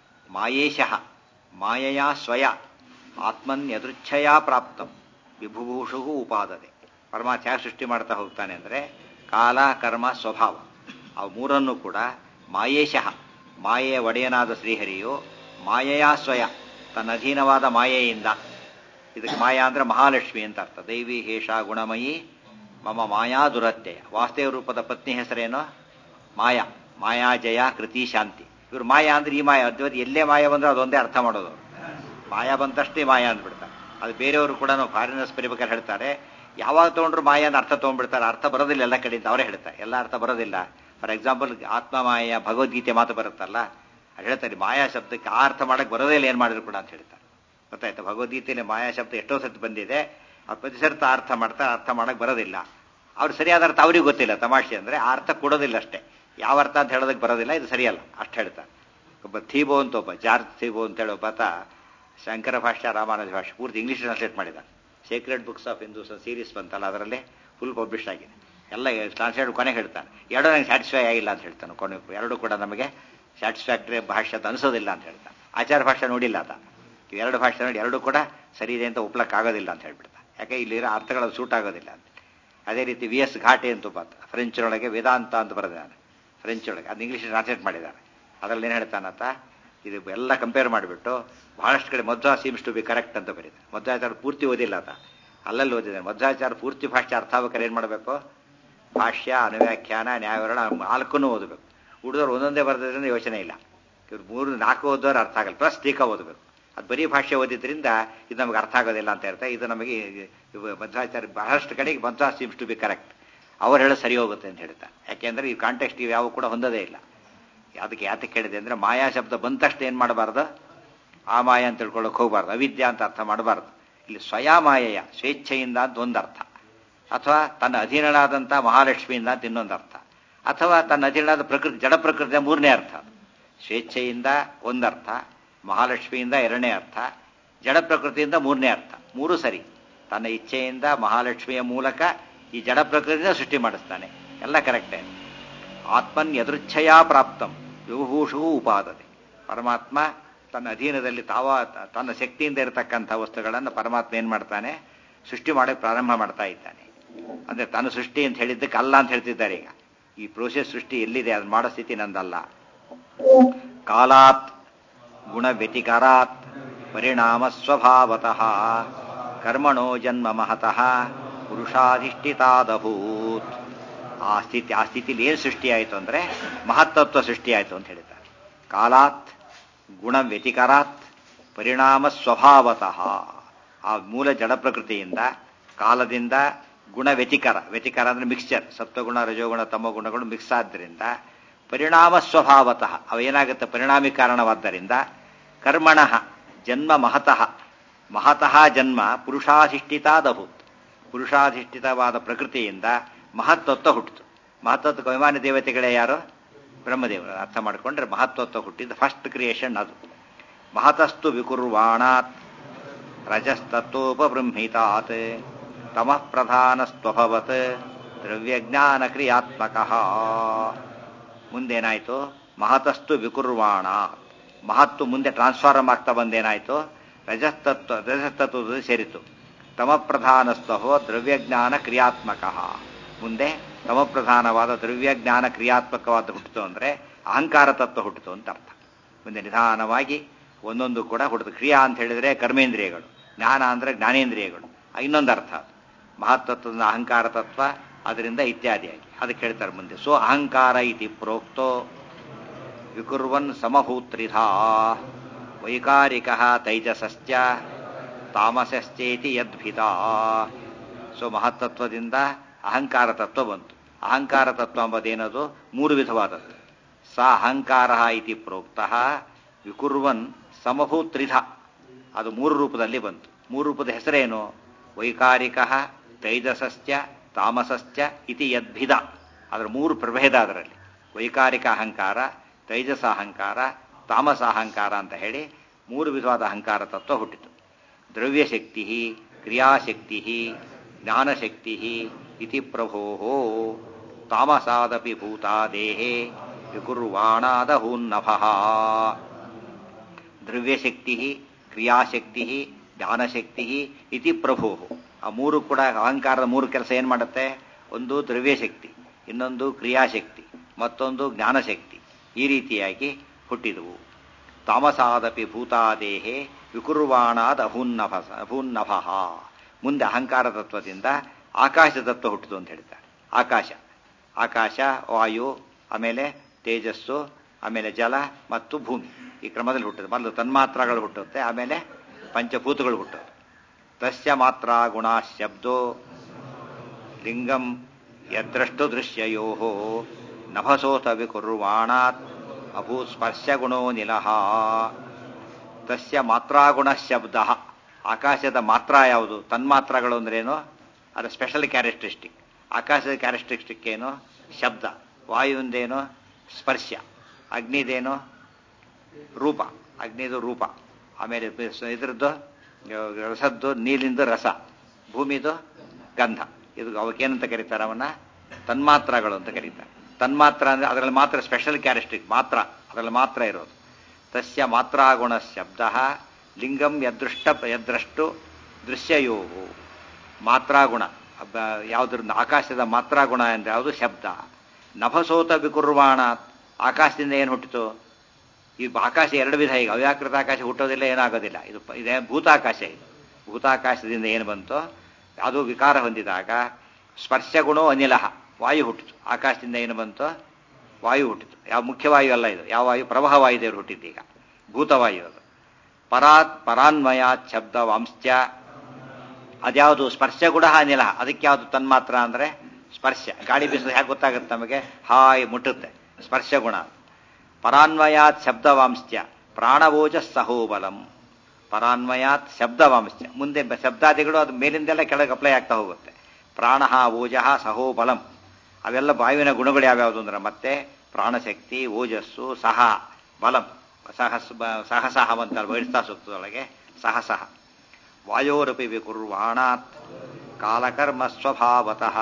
ಮಾಯೇಶಃ ಮಾಯಯಾ ಸ್ವಯ ಆತ್ಮನ್ಯದೃಚ್ಛಯ ಪ್ರಾಪ್ತಂ ವಿಭುಭೂಷು ಉಪಾದದೆ ಪರಮಾತ್ಮ ಯಾಕೆ ಸೃಷ್ಟಿ ಮಾಡ್ತಾ ಹೋಗ್ತಾನೆ ಅಂದರೆ ಕಾಲ ಕರ್ಮ ಸ್ವಭಾವ ಅವು ಮೂರನ್ನು ಕೂಡ ಮಾಯೇಶಃ ಮಾಯೆಯ ಒಡೆಯನಾದ ಶ್ರೀಹರಿಯು ಮಾಯೆಯ ಸ್ವಯ ತನ್ನ ಅಧೀನವಾದ ಮಾಯೆಯಿಂದ ಇದಕ್ಕೆ ಮಾಯಾ ಅಂದ್ರೆ ಮಹಾಲಕ್ಷ್ಮಿ ಅಂತ ಅರ್ಥ ದೈವಿ ಹೇಷ ಗುಣಮಯಿ ಮಮ ಮಾಯಾ ದುರತ್ಯಯ ವಾಸ್ತವ ರೂಪದ ಪತ್ನಿ ಹೆಸರೇನು ಮಾಯಾ ಮಾಯಾ ಜಯ ಕೃತಿ ಶಾಂತಿ ಇವರು ಮಾಯಾ ಅಂದ್ರೆ ಈ ಮಾಯಾ ಅದ್ವೈತ ಎಲ್ಲೇ ಮಾಯಾ ಬಂದ್ರೆ ಅದೊಂದೇ ಅರ್ಥ ಮಾಡೋದು ಅವ್ರು. ಮಾಯಾ ಬಂತಷ್ಟೇ ಮಾಯಾ ಅಂದ್ಬಿಡ್ತಾರೆ ಅದು ಬೇರೆಯವರು ಕೂಡ ಫಾರಿನರ್ಸ್ ಬರಿಬೇಕಾದ್ರೆ ಹೇಳ್ತಾರೆ ಯಾವಾಗ ತಗೊಂಡ್ರು ಮಾಯಾ ಅಂತ ಅರ್ಥ ತಗೊಂಡ್ಬಿಡ್ತಾರೆ ಅರ್ಥ ಬರೋದಿಲ್ಲ ಎಲ್ಲ ಕಡೆಯಿಂದ ಅವರೇ ಹೇಳ್ತಾರೆ ಎಲ್ಲ ಅರ್ಥ ಬರೋದಿಲ್ಲ ಫಾರ್ ಎಕ್ಸಾಂಪಲ್ ಆತ್ಮ ಮಾಯ ಭಗವದ್ಗೀತೆ ಮಾತು ಬರುತ್ತಲ್ಲ ಅದು ಹೇಳ್ತಾರೆ ಮಾಯಾ ಶಬ್ದಕ್ಕೆ ಆ ಅರ್ಥ ಮಾಡಕ್ಕೆ ಬರೋದೇ ಇಲ್ಲ ಏನು ಮಾಡಿದ್ರು ಕೂಡ ಅಂತ ಹೇಳ್ತಾರೆ ಗೊತ್ತಾಯ್ತಾ ಭಗವದ್ಗೀತೆಯಲ್ಲಿ ಮಾಯಾ ಶಬ್ದ ಎಷ್ಟೋ ಸತಿ ಬಂದಿದೆ ಅವ್ರು ಪ್ರತಿ ಸರ್ತ ಅರ್ಥ ಮಾಡ್ತಾರೆ ಅರ್ಥ ಮಾಡಕ್ಕೆ ಬರೋದಿಲ್ಲ ಅವ್ರು ಸರಿಯಾದ ಅರ್ಥ ಅವ್ರಿಗೆ ಗೊತ್ತಿಲ್ಲ ತಮಾಷೆ ಅಂದರೆ ಆ ಅರ್ಥ ಕೊಡೋದಿಲ್ಲ ಅಷ್ಟೇ ಯಾವ ಅರ್ಥ ಅಂತ ಹೇಳೋದಕ್ಕೆ ಬರೋದಿಲ್ಲ ಇದು ಸರಿಯಲ್ಲ ಅಷ್ಟು ಹೇಳ್ತಾರೆ ಒಬ್ಬ ಥೀಬೋ ಅಂತ ಒಬ್ಬ ಜಾರ್ಜ್ ಥೀಬೋ ಅಂತ ಹೇಳೋ ಒಬ್ಬಾತ ಶಂಕರ ಭಾಷೆ ರಾಮಾನುಜ ಭಾಷೆ ಪೂರ್ತಿ ಇಂಗ್ಲೀಷ್ ಟ್ರಾನ್ಸ್ಲೇಟ್ ಮಾಡಿದ secret books of Hindus series ಬಂತಲ್ಲ ಅದರಲ್ಲಿ ಫುಲ್ ಪಬ್ಲಿಷ್ ಆಗಿದೆ ಎಲ್ಲ ಟ್ರಾನ್ಸ್ಲೇಟ್ ಕೊನೆಗೆ ಹೇಳ್ತಾನೆ ಎರಡು ನನಗೆ ಸ್ಯಾಟಿಸ್ಫೈ ಆಗಿಲ್ಲ ಅಂತ ಹೇಳ್ತಾನೆ ಕೊನೆ ಎರಡು ಕೂಡ ನಮಗೆ ಸ್ಯಾಟಿಸ್ಫ್ಯಾಕ್ಟರಿ ಭಾಷೆ ಅಂತ ಅನಿಸೋದಿಲ್ಲ ಅಂತ ಹೇಳ್ತಾನೆ ಆಚಾರ ಭಾಷೆ ನೋಡಿಲ್ಲ ಆತ ಎರಡು ಭಾಷೆ ನೋಡಿ ಎರಡು ಕೂಡ ಸರಿ ಇದೆ ಅಂತ ಒಪ್ಲಕ್ಕಾಗೋದಿಲ್ಲ ಅಂತ ಹೇಳ್ಬಿಡ್ತಾ ಯಾಕೆ ಇಲ್ಲಿರೋ ಅರ್ಥಗಳು ಸೂಟ್ ಆಗೋದಿಲ್ಲ ಅಂತ ಅದೇ ರೀತಿ ವಿ ಎಸ್ ಘಾಟೆ ಅಂತ ಬಾತ ಫ್ರೆಂಚ್ನೊಳಗೆ ವೇದಾಂತ ಅಂತ ಬರೆದಿದ್ದಾನೆ ಫ್ರೆಂಚ್ ಒಳಗೆ ಅದು ಇಂಗ್ಲೀಷ್ ಟ್ರಾನ್ಸ್ಲೇಟ್ ಮಾಡಿದ್ದಾರೆ ಅದರಲ್ಲಿ ಏನು ಹೇಳ್ತಾನಂತ ಇದು ಎಲ್ಲ ಕಂಪೇರ್ ಮಾಡಿಬಿಟ್ಟು ಬಹಳಷ್ಟು ಕಡೆ Madhva seems to be correct ಅಂತ ಬರೀತಾರೆ ಮಧ್ವಾಚಾರ ಪೂರ್ತಿ ಓದಿಲ್ಲ ಆತ ಅಲ್ಲಲ್ಲಿ ಓದಿದ್ದಾನೆ ಮಧ್ವಾಚಾರ ಪೂರ್ತಿ ಭಾಷೆ ಅರ್ಥ ಆಗ್ಬೇಕಾದ್ರೆ ಏನು ಮಾಡಬೇಕು ಭಾಷ್ಯ ಅನುವ್ಯಾಖ್ಯಾನ ನ್ಯಾಯವಿರಣ ನಾಲ್ಕನ್ನು ಓದಬೇಕು ಹುಡುಗರು ಒಂದೊಂದೇ ಬರೆದ್ರಿಂದ ಯೋಚನೆ ಇಲ್ಲ ಇವ್ರು ಮೂರು ನಾಲ್ಕು ಓದೋರು ಅರ್ಥ ಆಗಲ್ಲ ಪ್ಲಸ್ ಟೀಕಾ ಓದಬೇಕು ಅದು ಬರೀ ಭಾಷೆ ಓದಿದ್ರಿಂದ ಇದು ನಮಗೆ ಅರ್ಥ ಆಗೋದಿಲ್ಲ ಅಂತ ಹೇಳ್ತಾರೆ ಇದು ನಮಗೆ ಇವು ಮಧ್ವಾಚಾರ್ಯ ಬಹಳಷ್ಟು ಕಡೆಗೆ Madhva seems to be correct ಅವ್ರು ಹೇಳೋ ಸರಿ ಹೋಗುತ್ತೆ ಅಂತ ಹೇಳ್ತಾರೆ ಯಾಕೆಂದ್ರೆ ಈ ಕಾಂಟೆಕ್ಸ್ಟ್ ಇವು ಯಾವ ಕೂಡ ಹೊಂದದೇ ಇಲ್ಲ ಅದಕ್ಕೆ ಯಾತಕ್ಕೆ ಹೇಳಿದೆ ಅಂದ್ರೆ ಮಾಯಾ ಶಬ್ದ ಬಂದ ತಕ್ಷಣ ಏನು ಮಾಡಬಾರ್ದು ಆ ಮಾಯ ಅಂತ ತಿಳ್ಕೊಳ್ಳೋಕೆ ಹೋಗಬಾರ್ದು ಅವಿದ್ಯಾ ಅಂತ ಅರ್ಥ ಮಾಡಬಾರ್ದು ಇಲ್ಲಿ ಸ್ವಯಾ ಮಾಯೆಯ ಸ್ವೇಚ್ಛೆಯಿಂದ ಅಂತ ಒಂದು ಅರ್ಥ ಅಥವಾ ತನ್ನ ಅಧೀನನಾದಂಥ ಮಹಾಲಕ್ಷ್ಮಿಯಿಂದ ಅಂತ ಇನ್ನೊಂದು ಅರ್ಥ ಅಥವಾ ತನ್ನ ಅಧೀನನಾದ ಪ್ರಕೃತಿ ಜಡ ಪ್ರಕೃತಿಯ ಮೂರನೇ ಅರ್ಥ ಸ್ವೇಚ್ಛೆಯಿಂದ ಒಂದರ್ಥ ಮಹಾಲಕ್ಷ್ಮಿಯಿಂದ ಎರಡನೇ ಅರ್ಥ ಜಡ ಪ್ರಕೃತಿಯಿಂದ ಮೂರನೇ ಅರ್ಥ ಮೂರು ಸರಿ ತನ್ನ ಇಚ್ಛೆಯಿಂದ ಮಹಾಲಕ್ಷ್ಮಿಯ ಮೂಲಕ ಈ ಜಡ ಪ್ರಕೃತಿಯಿಂದ ಸೃಷ್ಟಿ ಮಾಡಿಸ್ತಾನೆ ಎಲ್ಲ ಕರೆಕ್ಟೇ ಆತ್ಮನ್ ಎದೃಚ್ಛಯಾ ಪ್ರಾಪ್ತಂ ವಿಭೂಷು ಉಪಾದದೆ ಪರಮಾತ್ಮ ತನ್ನ ಅಧೀನದಲ್ಲಿ ತಾವ ತನ್ನ ಶಕ್ತಿಯಿಂದ ಇರತಕ್ಕಂಥ ವಸ್ತುಗಳನ್ನು ಪರಮಾತ್ಮ ಏನು ಮಾಡ್ತಾನೆ ಸೃಷ್ಟಿ ಮಾಡಕ್ಕೆ ಪ್ರಾರಂಭ ಮಾಡ್ತಾ ಇದ್ದಾನೆ ಅಂದ್ರೆ ತನ್ನ ಸೃಷ್ಟಿ ಅಂತ ಹೇಳಿದ್ದಕ್ಕೆ ಅಲ್ಲ ಅಂತ ಹೇಳ್ತಿದ್ದಾರೆ ಈಗ ಈ ಪ್ರೋಸೆಸ್ ಸೃಷ್ಟಿ ಎಲ್ಲಿದೆ ಅದು ಮಾಡೋ ಸ್ಥಿತಿ ನಂದಲ್ಲ ಕಾಲಾತ್ ಗುಣ ವ್ಯತಿಕಾರಾತ್ ಪರಿಣಾಮ ಸ್ವಭಾವತಃ ಕರ್ಮಣೋ ಜನ್ಮ ಮಹತಃ ಪುರುಷಾಧಿಷ್ಠಿತಾದಭೂತ್ ಆ ಸ್ಥಿತಿ ಆ ಸ್ಥಿತಿಲಿ ಏನು ಸೃಷ್ಟಿಯಾಯಿತು ಅಂದರೆ ಮಹತ್ತತ್ವ ಸೃಷ್ಟಿಯಾಯಿತು ಅಂತ ಹೇಳಿದ್ದಾರೆ ಕಾಲಾತ್ ಗುಣ ವ್ಯತಿಕಾರಾತ್ ಪರಿಣಾಮ ಸ್ವಭಾವತಃ ಆ ಮೂಲ ಜಡ ಪ್ರಕೃತಿಯಿಂದ ಕಾಲದಿಂದ ಗುಣ ವ್ಯತಿಕಾರ ವ್ಯತಿಕಾರ ಅಂದ್ರೆ ಮಿಕ್ಸ್ಚರ್ ಸತ್ವಗುಣ ರಜೋಗುಣ ತಮ್ಮ ಗುಣಗಳು ಮಿಕ್ಸ್ ಆದ್ದರಿಂದ ಪರಿಣಾಮ ಸ್ವಭಾವತಃ ಅವೇನಾಗುತ್ತೆ ಪರಿಣಾಮಿ ಕಾರಣವಾದ್ದರಿಂದ ಕರ್ಮಣ ಜನ್ಮ ಮಹತಃ ಮಹತಃ ಜನ್ಮ ಪುರುಷಾಧಿಷ್ಠಿತಾದಭೂತ್ ಪುರುಷಾಧಿಷ್ಠಿತವಾದ ಪ್ರಕೃತಿಯಿಂದ ಮಹತ್ವತ್ವ ಹುಟ್ಟಿತು ಮಹತ್ವತ್ವ ಅಭಿಮಾನಿ ದೇವತೆಗಳೇ ಯಾರು ಬ್ರಹ್ಮದೇವರು ಅರ್ಥ ಮಾಡಿಕೊಂಡ್ರೆ ಮಹತ್ವತ್ವ ಹುಟ್ಟಿದ ಫಸ್ಟ್ ಕ್ರಿಯೇಷನ್ ಅದು ಮಹತಸ್ತು ವಿಕುರ್ವಾಣಾತ್ ರಜಸ್ತತ್ವೋಪಬೃಂಹಿತಾತ್ ತಮಃ ಪ್ರಧಾನಸ್ತ್ವಭವತ್ ದ್ರವ್ಯಜ್ಞಾನ ಕ್ರಿಯಾತ್ಮಕ ಮುಂದೇನಾಯಿತು ಮಹತಸ್ತು ವಿಕುರ್ವಾಣ ಮಹತ್ತು ಮುಂದೆ ಟ್ರಾನ್ಸ್ಫಾರ್ಮ್ ಆಗ್ತಾ ಬಂದೇನಾಯ್ತು ರಜಸ್ತತ್ವ ರಜಸ್ತತ್ವದಲ್ಲಿ ಸೇರಿತು ತಮಪ್ರಧಾನಸ್ತಹೋ ದ್ರವ್ಯಜ್ಞಾನ ಕ್ರಿಯಾತ್ಮಕ ಮುಂದೆ ತಮಪ್ರಧಾನವಾದ ದ್ರವ್ಯಜ್ಞಾನ ಕ್ರಿಯಾತ್ಮಕವಾದ ಹುಟ್ಟಿತು ಅಂದರೆ ಅಹಂಕಾರ ತತ್ವ ಹುಟ್ಟಿತು ಅಂತ ಅರ್ಥ ಮುಂದೆ ನಿಧಾನವಾಗಿ ಒಂದೊಂದು ಕೂಡ ಹುಟ್ಟಿತು ಕ್ರಿಯಾ ಅಂತ ಹೇಳಿದ್ರೆ ಕರ್ಮೇಂದ್ರಿಯಗಳು ಜ್ಞಾನ ಅಂದರೆ ಜ್ಞಾನೇಂದ್ರಿಯಗಳು ಇನ್ನೊಂದು ಅರ್ಥ ಅದು ಮಹತ್ತತ್ವದ ಅಹಂಕಾರ ತತ್ವ ಅದರಿಂದ ಇತ್ಯಾದಿಯಾಗಿ ಅದಕ್ಕೆ ಹೇಳ್ತಾರೆ ಮುಂದೆ ಸೊ ಅಹಂಕಾರ ಇತಿ ಪ್ರೋಕ್ತೋ ವಿಕುರ್ವನ್ ಸಮಭೂತ್ರಿಧಾ ವೈಕಾರಿಕ ತೈಜಸಶ್ಚ ತಾಮಸಶ್ಚೇತಿ ಯದ್ಭಿತ ಸೊ ಮಹತ್ತತ್ವದಿಂದ ಅಹಂಕಾರ ತತ್ವ ಬಂತು ಅಹಂಕಾರ ತತ್ವ ಎಂಬುದೇನದು ಮೂರು ವಿಧವಾದದ್ದು ಸ ಅಹಂಕಾರ ಇತಿ ಪ್ರೋಕ್ತ ವಿಕುರ್ವನ್ ಸಮಭೂತ್ರಿಧ ಅದು ಮೂರು ರೂಪದಲ್ಲಿ ಬಂತು ಮೂರು ರೂಪದ ಹೆಸರೇನು ವೈಕಾರಿಕ ತೈಜಸಶ್ಚ ತಾಮಸಶ್ಚ ಇತಿ ಯದ್ಭಿದ ಅದರ ಮೂರು ಪ್ರಭೇದ ಅದರಲ್ಲಿ ವೈಕಾರಿಕ ಅಹಂಕಾರ ತೈಜಸ ಅಹಂಕಾರ ತಾಮಸ ಅಹಂಕಾರ ಅಂತ ಹೇಳಿ ಮೂರು ವಿಧವಾದ ಅಹಂಕಾರ ತತ್ವ ಹುಟ್ಟಿತು ದ್ರವ್ಯಶಕ್ತಿ ಕ್ರಿಯಾಶಕ್ತಿ ಜ್ಞಾನಶಕ್ತಿ ಇತಿ ಪ್ರಭೋ ತಾಮಸಾದಪಿ ಭೂತಾದೇಹೇ ವಿಕುರ್ವಾಣಾದಹೂನ್ನಭ ದ್ರವ್ಯಶಕ್ತಿ ಕ್ರಿಯಾಶಕ್ತಿ ಜ್ಞಾನಶಕ್ತಿ ಇತಿ ಪ್ರಭೋ ಆ ಮೂರು ಕೂಡ ಅಹಂಕಾರದ ಮೂರು ಕೆಲಸ ಏನು ಮಾಡುತ್ತೆ ಒಂದು ದ್ರವ್ಯಶಕ್ತಿ ಇನ್ನೊಂದು ಕ್ರಿಯಾಶಕ್ತಿ ಮತ್ತೊಂದು ಜ್ಞಾನಶಕ್ತಿ ಈ ರೀತಿಯಾಗಿ ಹುಟ್ಟಿದವು ತಾಮಸಾದಪಿ ಭೂತಾದೇಹೇ ವಿಕುರ್ವಾಣಾದ ಅಭೂನ್ನಭ ಅಭೂನ್ನಭ ಮುಂದೆ ಅಹಂಕಾರ ತತ್ವದಿಂದ ಆಕಾಶ ತತ್ವ ಹುಟ್ಟಿತು ಅಂತ ಹೇಳ್ತಾರೆ ಆಕಾಶ ಆಕಾಶ ವಾಯು ಆಮೇಲೆ ತೇಜಸ್ಸು ಆಮೇಲೆ ಜಲ ಮತ್ತು ಭೂಮಿ ಈ ಕ್ರಮದಲ್ಲಿ ಹುಟ್ಟುತ್ತೆ ಮೊದಲು ತನ್ಮಾತ್ರಗಳು ಹುಟ್ಟುತ್ತೆ ಆಮೇಲೆ ಪಂಚಭೂತಗಳು ಹುಟ್ಟುತ್ತೆ ತಸ್ಯ ಮಾತ್ರ ಗುಣ ಶಬ್ದೋ ಲಿಂಗಂ ಯದ್ರಷ್ಟು ದೃಶ್ಯಯೋ ನಭಸೋತ ವಿಕುರ್ವಾಣಾತ್ ಅಭೂ ಸ್ಪರ್ಶಗುಣೋ ನಿಲಹ ತಸ್ಯ ಮಾತ್ರಾಗುಣ ಶಬ್ದ ಆಕಾಶದ ಮಾತ್ರ ಯಾವುದು ತನ್ಮಾತ್ರಗಳು ಅಂದ್ರೇನು ಅದು ಸ್ಪೆಷಲ್ ಕ್ಯಾರೆಕ್ಟರಿಸ್ಟಿಕ್ ಆಕಾಶದ ಕ್ಯಾರೆಕ್ಟರಿಸ್ಟಿಕ್ ಏನು ಶಬ್ದ ವಾಯುವಿಂದೇನು ಸ್ಪರ್ಶ ಅಗ್ನಿದೇನು ರೂಪ ಅಗ್ನಿದು ರೂಪ ಆಮೇಲೆ ಇದ್ರದ್ದು ರಸದ್ದು ನೀಲಿಂದು ರಸ ಭೂಮಿದು ಗಂಧ ಇದು ಅವಕ್ಕೇನಂತ ಕರೀತಾರೆ ಅವನ್ನ ತನ್ಮಾತ್ರಗಳು ಅಂತ ಕರೀತಾರೆ ತನ್ಮಾತ್ರ ಅಂದ್ರೆ ಅದರಲ್ಲಿ ಮಾತ್ರ ಸ್ಪೆಷಲ್ ಕ್ಯಾರೆಕ್ಟರಿಕ್ ಮಾತ್ರ ಅದರಲ್ಲಿ ಮಾತ್ರ ಇರೋದು ತಸ್ಯ ಮಾತ್ರಾಗುಣ ಶಬ್ದ ಲಿಂಗಂ ಯದೃಷ್ಟ ಯದ್ರಷ್ಟು ದೃಶ್ಯಯೋ ಮಾತ್ರಾಗುಣ ಯಾವ್ದ್ರ ಆಕಾಶದ ಮಾತ್ರಾಗುಣ ಅಂದ್ರೆ ಯಾವುದು ಶಬ್ದ ನಭಸೋತ ವಿಕುರ್ವಾಣ ಆಕಾಶದಿಂದ ಏನು ಹುಟ್ಟಿತು ಈ ಆಕಾಶ ಎರಡು ವಿಧ ಈಗ ಅವ್ಯಾಕೃತ ಆಕಾಶ ಹುಟ್ಟೋದಿಲ್ಲ ಏನಾಗೋದಿಲ್ಲ ಇದು ಇದೇ ಭೂತಾಕಾಶ ಇದು ಭೂತಾಕಾಶದಿಂದ ಏನು ಬಂತೋ ಅದು ವಿಕಾರ ಹೊಂದಿದಾಗ ಸ್ಪರ್ಶಗುಣೋ ಅನಿಲಹ ವಾಯು ಹುಟ್ಟಿತು ಆಕಾಶದಿಂದ ಏನು ಬಂತೋ ವಾಯು ಹುಟ್ಟಿತು ಯಾವ ಮುಖ್ಯವಾಯು ಅಲ್ಲ ಇದು ಯಾವ ವಾಯು ಪ್ರವಾಹ ವಾಯುದೇವರು ಹುಟ್ಟಿದ್ದು ಈಗ ಭೂತವಾಯು ಅದು ಪರಾತ್ ಪರಾನ್ವಯ ಶಬ್ದ ವಂಶ್ಚ ಅದ್ಯಾವುದು ಸ್ಪರ್ಶ ಗುಣ ಅನಿಲ ಅದಕ್ಕೆ ಯಾವುದು ತನ್ಮಾತ್ರ ಅಂದ್ರೆ ಸ್ಪರ್ಶ ಗಾಳಿ ಬೀಸೋದು ಹೇಗೆ ಗೊತ್ತಾಗುತ್ತೆ ನಮಗೆ ಹಾಯ್ ಮುಟ್ಟುತ್ತೆ ಸ್ಪರ್ಶ ಗುಣ ಪರಾನ್ವಯಾತ್ ಶಬ್ದವಾಂಶ್ಚ ಪ್ರಾಣವೋಜ ಸಹೋಬಲಂ ಪರಾನ್ವಯಾತ್ ಶಬ್ದವಾಂಶ್ಚ ಮುಂದೆ ಶಬ್ದಾದಿಗಳು ಅದು ಮೇಲಿಂದೆಲ್ಲ ಕೆಳಗೆ ಅಪ್ಲೈ ಆಗ್ತಾ ಹೋಗುತ್ತೆ ಪ್ರಾಣ ಓಜಃ ಸಹೋಬಲಂ ಅವೆಲ್ಲ ವಾಯುವಿನ ಗುಣಗಳು ಯಾವ್ಯಾವುದು ಅಂದ್ರೆ ಮತ್ತೆ ಪ್ರಾಣಶಕ್ತಿ ಓಜಸ್ಸು ಸಹ ಬಲಂ ಸಹಸ್ ಸಹಸಹ ಅಂತ ವೈಡ್ತಾ ಸೂಕ್ತದೊಳಗೆ ಸಹಸಹ ವಾಯೋರಪಿ ವಿಕುರ್ವಾಣಾತ್ ಕಾಲಕರ್ಮ ಸ್ವಭಾವತಃ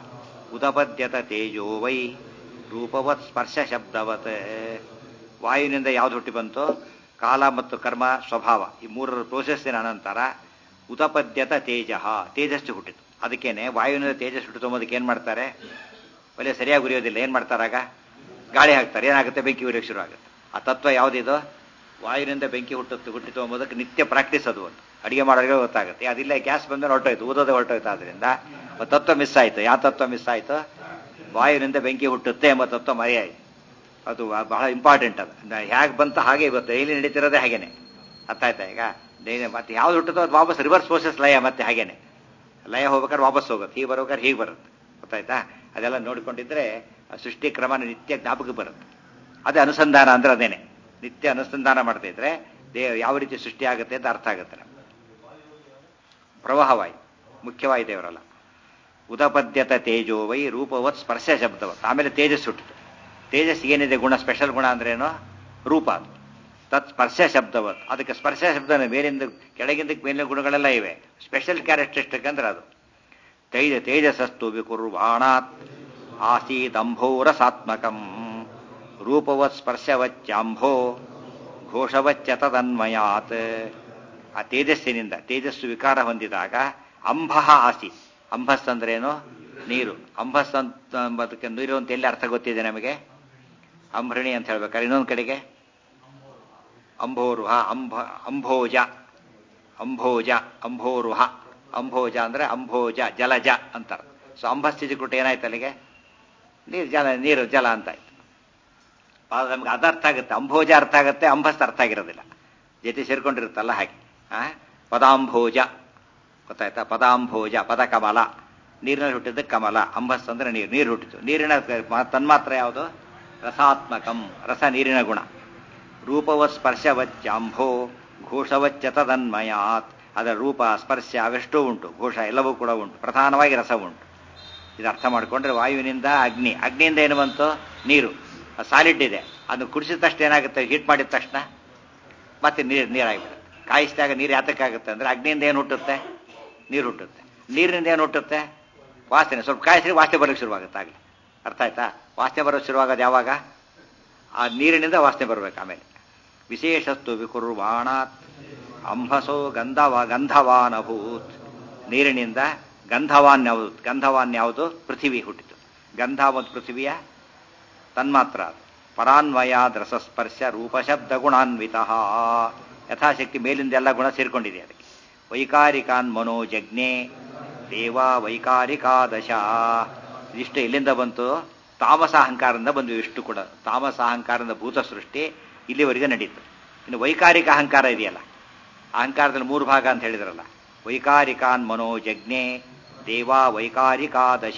ಉದಪದ್ಯತ ತೇಜೋ ವೈ ರೂಪವತ್ ಸ್ಪರ್ಶ ಶಬ್ದವತ್ ವಾಯುವಿನಿಂದ ಯಾವ್ದು ಹುಟ್ಟಿ ಬಂತು ಕಾಲ ಮತ್ತು ಕರ್ಮ ಸ್ವಭಾವ ಈ ಮೂರರ ಪ್ರೋಸೆಸ್ಸಿನ ಅನಂತರ ಉತಪದ್ಯತ ತೇಜ ತೇಜಸ್ಸು ಹುಟ್ಟಿತು ಅದಕ್ಕೇನೆ ವಾಯುವಿನಿಂದ ತೇಜಸ್ ಹುಟ್ಟಿತು ಅಂಬೋದಕ್ಕೆ ಏನು ಮಾಡ್ತಾರೆ ಒಳ್ಳೆ ಸರಿಯಾಗಿ ಉರಿಯೋದಿಲ್ಲ ಏನು ಮಾಡ್ತಾರಾಗ ಗಾಳಿ ಹಾಕ್ತಾರೆ ಏನಾಗುತ್ತೆ ಬೆಂಕಿ ಉರಿಯೋಕೆ ಶುರು ಆಗುತ್ತೆ ಆ ತತ್ವ ಯಾವುದಿದು ವಾಯುವಿನಿಂದ ಬೆಂಕಿ ಹುಟ್ಟುತ್ತೆ ಹುಟ್ಟಿತು ಎಂಬುದಕ್ಕೆ ನಿತ್ಯ ಪ್ರಾಕ್ಟೀಸ್ ಅದು ಒಂದು ಅಡಿಗೆ ಮಾಡೋರಿಗೆ ಗೊತ್ತಾಗುತ್ತೆ ಅದಿಲ್ಲ ಗ್ಯಾಸ್ ಬಂದ್ರೆ ಹೊರಟೋಯ್ತು ಊದೋದೇ ಹೊರಟೋಯ್ತು ಆದ್ರಿಂದ ತತ್ವ ಮಿಸ್ ಆಯ್ತು ಯಾವ ತತ್ವ ಮಿಸ್ ಆಯ್ತು ವಾಯುವಿನಿಂದ ಬೆಂಕಿ ಹುಟ್ಟುತ್ತೆ ಎಂಬ ತತ್ವ ಮರೆಯಾಯಿತು ಅದು ಬಹಳ ಇಂಪಾರ್ಟೆಂಟ್ ಅದು ಹೇಗೆ ಬಂತ ಹಾಗೆ ಇವತ್ತು ಡೈಲಿ ನಡೀತಿರೋದೇ ಹಾಗೇನೆ ಅರ್ಥ ಆಯ್ತಾ ಈಗ ಡೈಲಿ ಮತ್ತೆ ಯಾವ್ದು ಹುಟ್ಟುತ್ತೋ ಅದು ವಾಪಸ್ ರಿವರ್ಸ್ ಪ್ರೋಸೆಸ್ ಲಯ ಮತ್ತೆ ಹಾಗೇನೆ ಲಯ ಹೋಗ್ಬೇಕಾದ್ರೆ ವಾಪಸ್ ಹೋಗುತ್ತೆ ಹೀಗೆ ಬರ್ಬೇಕಾದ್ರೆ ಹೀಗೆ ಬರುತ್ತೆ ಗೊತ್ತಾಯ್ತಾ ಅದೆಲ್ಲ ನೋಡಿಕೊಂಡಿದ್ರೆ ಸೃಷ್ಟಿ ಕ್ರಮ ನಿತ್ಯ ಜ್ಞಾಪಕ ಬರುತ್ತೆ ಅದೇ ಅನುಸಂಧಾನ ಅಂದ್ರೆ ಅದೇನೆ ನಿತ್ಯ ಅನುಸಂಧಾನ ಮಾಡ್ತಾ ಇದ್ರೆ ದೇ ಯಾವ ರೀತಿ ಸೃಷ್ಟಿ ಆಗುತ್ತೆ ಅಂತ ಅರ್ಥ ಆಗುತ್ತೆ ನಮ್ಗೆ ಪ್ರವಾಹವಾಯು ಮುಖ್ಯವಾಯು ದೇವರಲ್ಲ ಉದಪದ್ಯತ ತೇಜೋ ವೈ ರೂಪವತ್ ಸ್ಪರ್ಶ ಶಬ್ದವತ್ ಆಮೇಲೆ ತೇಜಸ್ ಹುಟ್ಟಿತು ತೇಜಸ್ ಏನಿದೆ ಗುಣ ಸ್ಪೆಷಲ್ ಗುಣ ಅಂದ್ರೇನು ರೂಪ ಅದು ತತ್ ಸ್ಪರ್ಶ ಶಬ್ದವತ್ ಅದಕ್ಕೆ ಸ್ಪರ್ಶ ಶಬ್ದನ ಮೇಲಿಂದ ಕೆಳಗಿಂದ ಮೇಲಿನ ಗುಣಗಳೆಲ್ಲ ಇವೆ ಸ್ಪೆಷಲ್ ಕ್ಯಾರೆಕ್ಟರಿಸ್ಟಿಕ್ ಅಂದ್ರೆ ಅದು ತೈಜ ತೇಜಸಸ್ತು ವಿಕುರ್ವಾಣಾತ್ ಆಸೀದಂಭೋ ರಸಾತ್ಮಕಂ ರೂಪವತ್ ಸ್ಪರ್ಶವಚ್ಚಾಂಭೋ ಘೋಷವಚ್ಚತನ್ಮಯಾತ್ ಆ ತೇಜಸ್ಸಿನಿಂದ ತೇಜಸ್ಸು ವಿಕಾರ ಹೊಂದಿದಾಗ ಅಂಬಃ ಆಸಿ ಅಂಬಸ್ ಅಂದ್ರೇನು ನೀರು ಅಂಬಸ್ ಅಂತ ಎಂಬುದಕ್ಕೆ ನೀರು ಅಂತ ಎಲ್ಲಿ ಅರ್ಥ ಗೊತ್ತಿದೆ ನಮಗೆ ಅಂಬ್ರಣಿ ಅಂತ ಹೇಳ್ಬೇಕಾದ್ರೆ ಇನ್ನೊಂದು ಕಡೆಗೆ ಅಂಬೋರುಹ ಅಂಬ ಅಂಭೋಜ ಅಂಭೋಜ ಅಂಭೋರುಹ ಅಂಭೋಜ ಅಂದ್ರೆ ಅಂಭೋಜ ಜಲಜ ಅಂತಾರೆ ಸೊ ಅಂಬಸ್ಥಿತಿ ಕೊಟ್ಟು ಏನಾಯ್ತು ಅಲ್ಲಿಗೆ ನೀರು ಜಲ ನೀರು ಜಲ ಅಂತ ಆಯ್ತು ಆಗ ನಮ್ಗೆ ಅದು ಅರ್ಥ ಆಗುತ್ತೆ ಅಂಭೋಜ ಅರ್ಥ ಆಗುತ್ತೆ ಅಂಬಸ್ತ ಅರ್ಥ ಆಗಿರೋದಿಲ್ಲ ಜೊತೆ ಸೇರ್ಕೊಂಡಿರುತ್ತಲ್ಲ ಹಾಗೆ ಆ ಪದಾಂಭೋಜ ಗೊತ್ತಾಯ್ತಾ ಪದಾಂಭೋಜ ಪದ ಕಮಲ ನೀರಿನಲ್ಲಿ ಹುಟ್ಟಿದ್ದು ಕಮಲ ಅಂಬಸ್ ಅಂದ್ರೆ ನೀರು ನೀರು ಹುಟ್ಟಿತು ನೀರಿನ ತನ್ಮಾತ್ರ ಯಾವುದು ರಸಾತ್ಮಕಂ ರಸ ನೀರಿನ ಗುಣ ರೂಪವ ಸ್ಪರ್ಶವಚ್ಚಾಂಭೋ ಘೋಷವಚ್ಚ ತದನ್ಮಯಾತ್ ಅದರ ರೂಪ ಸ್ಪರ್ಶ ಅವೆಷ್ಟೂ ಉಂಟು ಘೋಷ ಎಲ್ಲವೂ ಕೂಡ ಉಂಟು ಪ್ರಧಾನವಾಗಿ ರಸ ಉಂಟು ಇದು ಅರ್ಥ ಮಾಡಿಕೊಂಡ್ರೆ ವಾಯುವಿನಿಂದ ಅಗ್ನಿ ಅಗ್ನಿಯಿಂದ ಏನು ಬಂತು ನೀರು ಸಾಲಿಡ್ ಇದೆ ಅದನ್ನು ಕುಡಿಸಿದ ತಕ್ಷಣ ಏನಾಗುತ್ತೆ ಹೀಟ್ ಮಾಡಿದ ತಕ್ಷಣ ಮತ್ತೆ ನೀರು ನೀರಾಗಿಬಿಡುತ್ತೆ ಕಾಯಿಸಿದಾಗ ನೀರು ಯಾತಕ್ಕಾಗುತ್ತೆ ಅಂದ್ರೆ ಅಗ್ನಿಯಿಂದ ಏನು ಹುಟ್ಟುತ್ತೆ ನೀರು ಹುಟ್ಟುತ್ತೆ ನೀರಿನಿಂದ ಏನು ಹುಟ್ಟುತ್ತೆ ವಾಸನೆ ಸ್ವಲ್ಪ ಕಾಯಿಸಿದ್ರೆ ವಾಸನೆ ಬರೋಕ್ಕೆ ಶುರುವಾಗುತ್ತೆ ಆಗಲಿ ಅರ್ಥ ಆಯ್ತಾ ವಾಸನೆ ಬರೋಕ್ಕೆ ಶುರುವಾಗೋದು ಯಾವಾಗ ಆ ನೀರಿನಿಂದ ವಾಸನೆ ಬರಬೇಕು ಆಮೇಲೆ ವಿಶೇಷಸ್ತು ವಿಕುರ್ವಾಣಾತ್ ಅಂಬಸೋ ಗಂಧವ ಗಂಧವಾನ್ ಅಭೂತ್ ನೀರಿನಿಂದ ಗಂಧವಾನ್ ಯಾವುದು ಗಂಧವಾನ್ ಯಾವುದು ಪೃಥಿವಿ ಹುಟ್ಟಿತು ಗಂಧ ಒಂದು ಪೃಥಿವಿಯ ತನ್ಮಾತ್ರ ಅದು ಪರಾನ್ವಯಾದ್ ರಸಸ್ಪರ್ಶ ರೂಪಶಬ್ದ ಗುಣಾನ್ವಿತ ಯಥಾಶಕ್ತಿ ಮೇಲಿಂದ ಎಲ್ಲ ಗುಣ ಸೇರ್ಕೊಂಡಿದೆ ಅದಕ್ಕೆ ವೈಕಾರಿಕಾನ್ ಮನೋಜಜ್ಞೆ ದೇವ ವೈಕಾರಿಕಾದಶ ಇದಿಷ್ಟು ಎಲ್ಲಿಂದ ಬಂತು ತಾಮಸ ಅಹಂಕಾರದಿಂದ ಬಂದ್ವಿ ಇಷ್ಟು ಕೂಡ ತಾಮಸ ಅಹಂಕಾರದಿಂದ ಭೂತ ಸೃಷ್ಟಿ ಇಲ್ಲಿವರೆಗೆ ನಡೀತು ಇನ್ನು ವೈಕಾರಿಕ ಅಹಂಕಾರ ಇದೆಯಲ್ಲ ಅಹಂಕಾರದಲ್ಲಿ ಮೂರು ಭಾಗ ಅಂತ ಹೇಳಿದ್ರಲ್ಲ ವೈಕಾರಿಕಾನ್ ಮನೋಜಜ್ಞೆ ದೇವಾ ವೈಕಾರಿಕಾದಶ